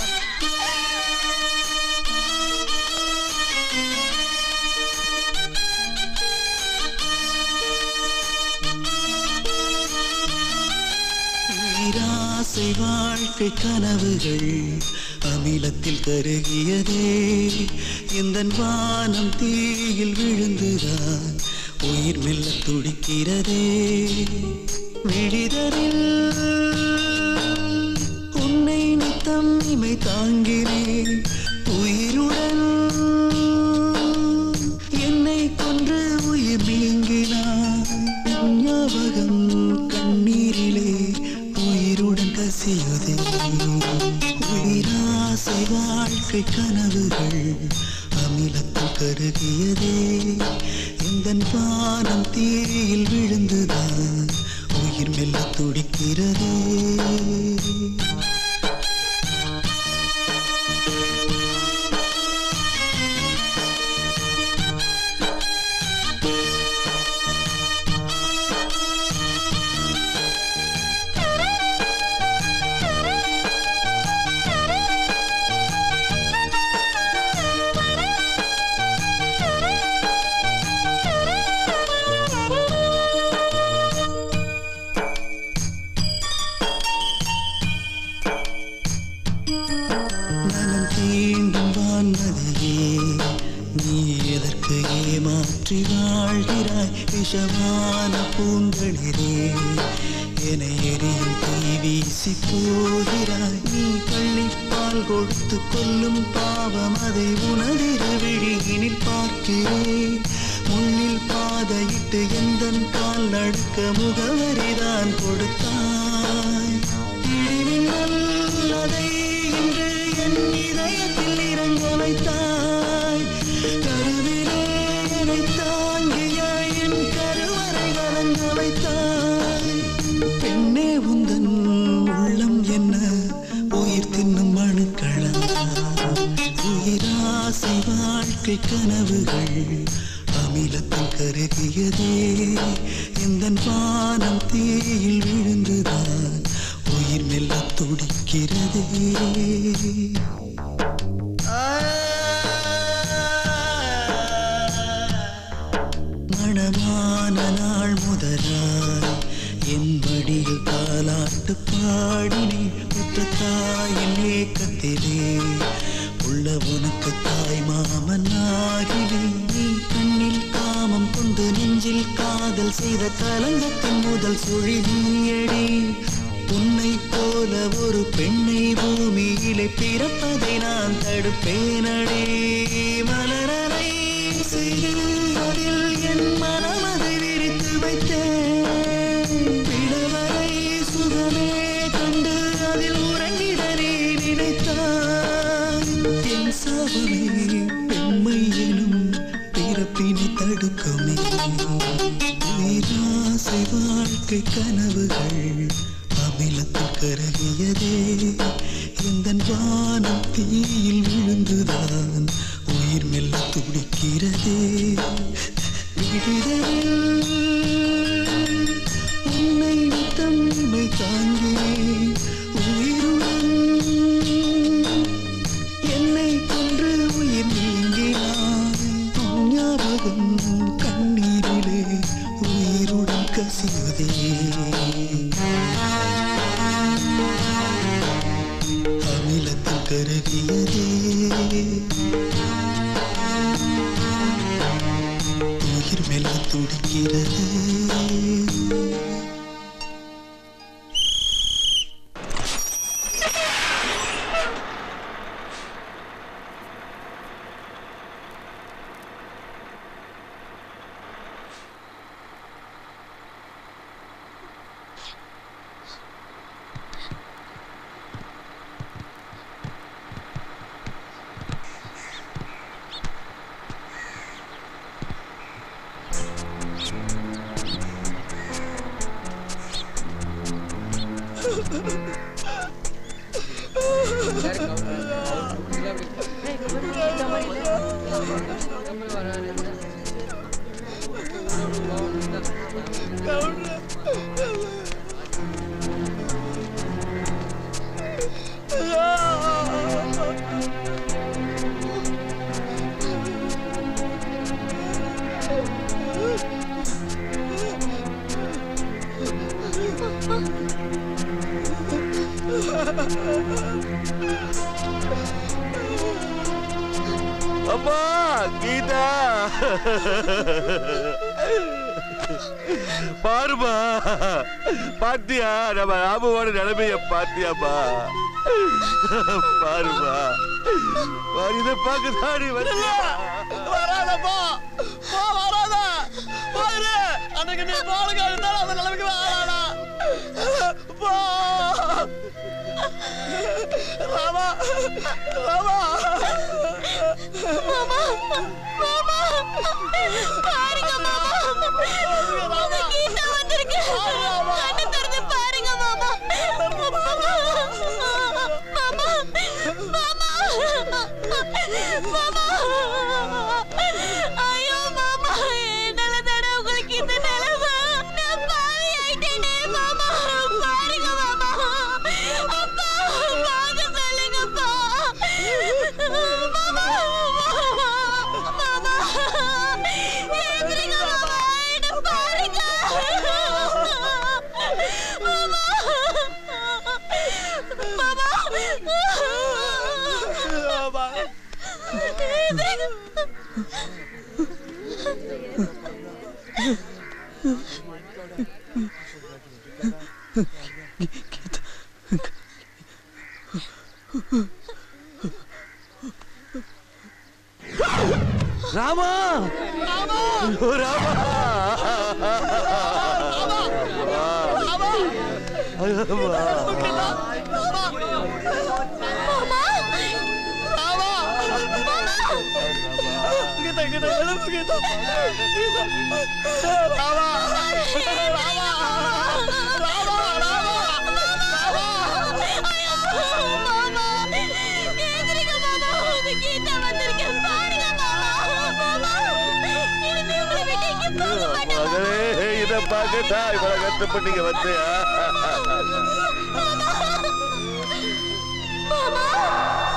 பேராசை வாழ்க்கை கனவுகள் அமிலத்தில் கருகியதே இந்த வானம் தீயில் விழுந்துதான் உயிர் மெல்ல துடிக்கிறதே விழிதரில் உன்னை நித்தம் இமை தாங்கினேன் உயிருடன் என்னை கொன்று உயிர் நீங்கினான் ஞாபகம் கண்ணீரிலே உயிருடன் கசியுதே உயிராசை வாழ்க்கை கனவுகள் அமிலத்தில் கருகியதே இந்த பானம் தீயில் விழுந்துதான் உயிர் மெல்ல துடிக்கிறதே மனம் தீண்டும் வான்மதியே நீ எதற்கு ஏமாற்றி வாழ்கிறாய் விஷமான பூங்களிலே என எரியும் தீ வீசி போகிறாய் நீ கள்ளிப்பால் கொடுத்து கொல்லும் பாவம் அதை உணதிரு விழியினில் பார்க்கிறேன் முன்னில் பாதையிட்டு எந்த கால் நடுக்க முகவரிதான் கொடுத்தாய் இடிமின்னல் அதை இன்று என் இதயத்தில் இறங்க வைத்தாய் கருவிலே என்னை தாங்கிய என் கருவறை கலங்க வைத்தாய் பெண்ணே உந்தன் உள்ளம் என்ன உயிர் தின்னும் மணுக்களா உயிராசை வாழ்க்கை கனவுகள் அமிலத்தில் கருகியதே இந்த வானம் தீயில் விழுந்துதான் உயிர் மெல்ல துடிக்கிறதே மணமான நாள் முதலாய் என் வடியில் தாலாட்டு பாடினேன் பெற்ற தாயின் ஏக்கத்திலே உள்ள உனக்கு தாய் மாமன் ஆகினேன் நீ கண்ணில் காமம் கொண்டு நெஞ்சில் காதல் செய்த கலங்கத்தின் முதல் சுழி நீயடி உன்னை போல ஒரு பெண்ணை பூமியிலே பிறப்பதை நான் தடுப்பேனடி மலரலை செய்து அதில் என் மனமதை விரித்து வைத்தேன் விடவரை சுகமே கண்டு அதில் உறங்கிட நீ நினைத்தாய் என் சாபமே பெண்மை எனும் பிறப்பினை தடுக்குமே உயிராசை வாழ்க்கை கனவுகள் அமிலத்தில் கருகியதே இந்த வானம் தீயில் விழுந்துதான் உயிர் மெல்ல துடிக்கிறதே விடுதலில் உன்னை தம்மை தாங்கினேன் உயிருடன் என்னை கொன்று உயிர் நீங்கினான் ஞாபகம் கண்ணீரிலே உயிருடன் கசியுதே அமிலத்தில் கருகியதே உயிர் மெல்ல துடிக்கிறது அம்மா கீதா பாருமா பாத்தியா நம்ம ராமுவோட நிலைமைய பாத்தியாமா பாருமா பாரு இதை பார்க்கதாடி வந்து வராதப்பா போ வராத போயிரு அன்னைக்கு நீ போலுங்க இருந்தாலும் அந்த நிலைமைக்கு வராடா போ ராமா ராமா மாமா மாமா பாருங்க மாமா கீதா வந்திருக்கு கண்ணு திறந்து பாருங்க மாமா மாமா மாமா மாமா ஐயோ மாமா என்னால தானே உங்களுக்கு இந்த நிலைமை நான் பாவி ஆயிட்டேனே மாமா பாருங்க மாமா அப்பா வாங்க சொல்லுங்கப்பா மாமா மாமா எந்திரிங்க மாமா என்ன பாருங்க மாமா மாமா ராமா ஐயோ, ராமா கீதா கீதா எழுப்பு கீதா கீதா ராமா ராமா ராமா ராமா மகளே இதை பார்க்கட்டா இவ்வளவு கஷ்டப்பட்டீங்க வந்தியா மாமா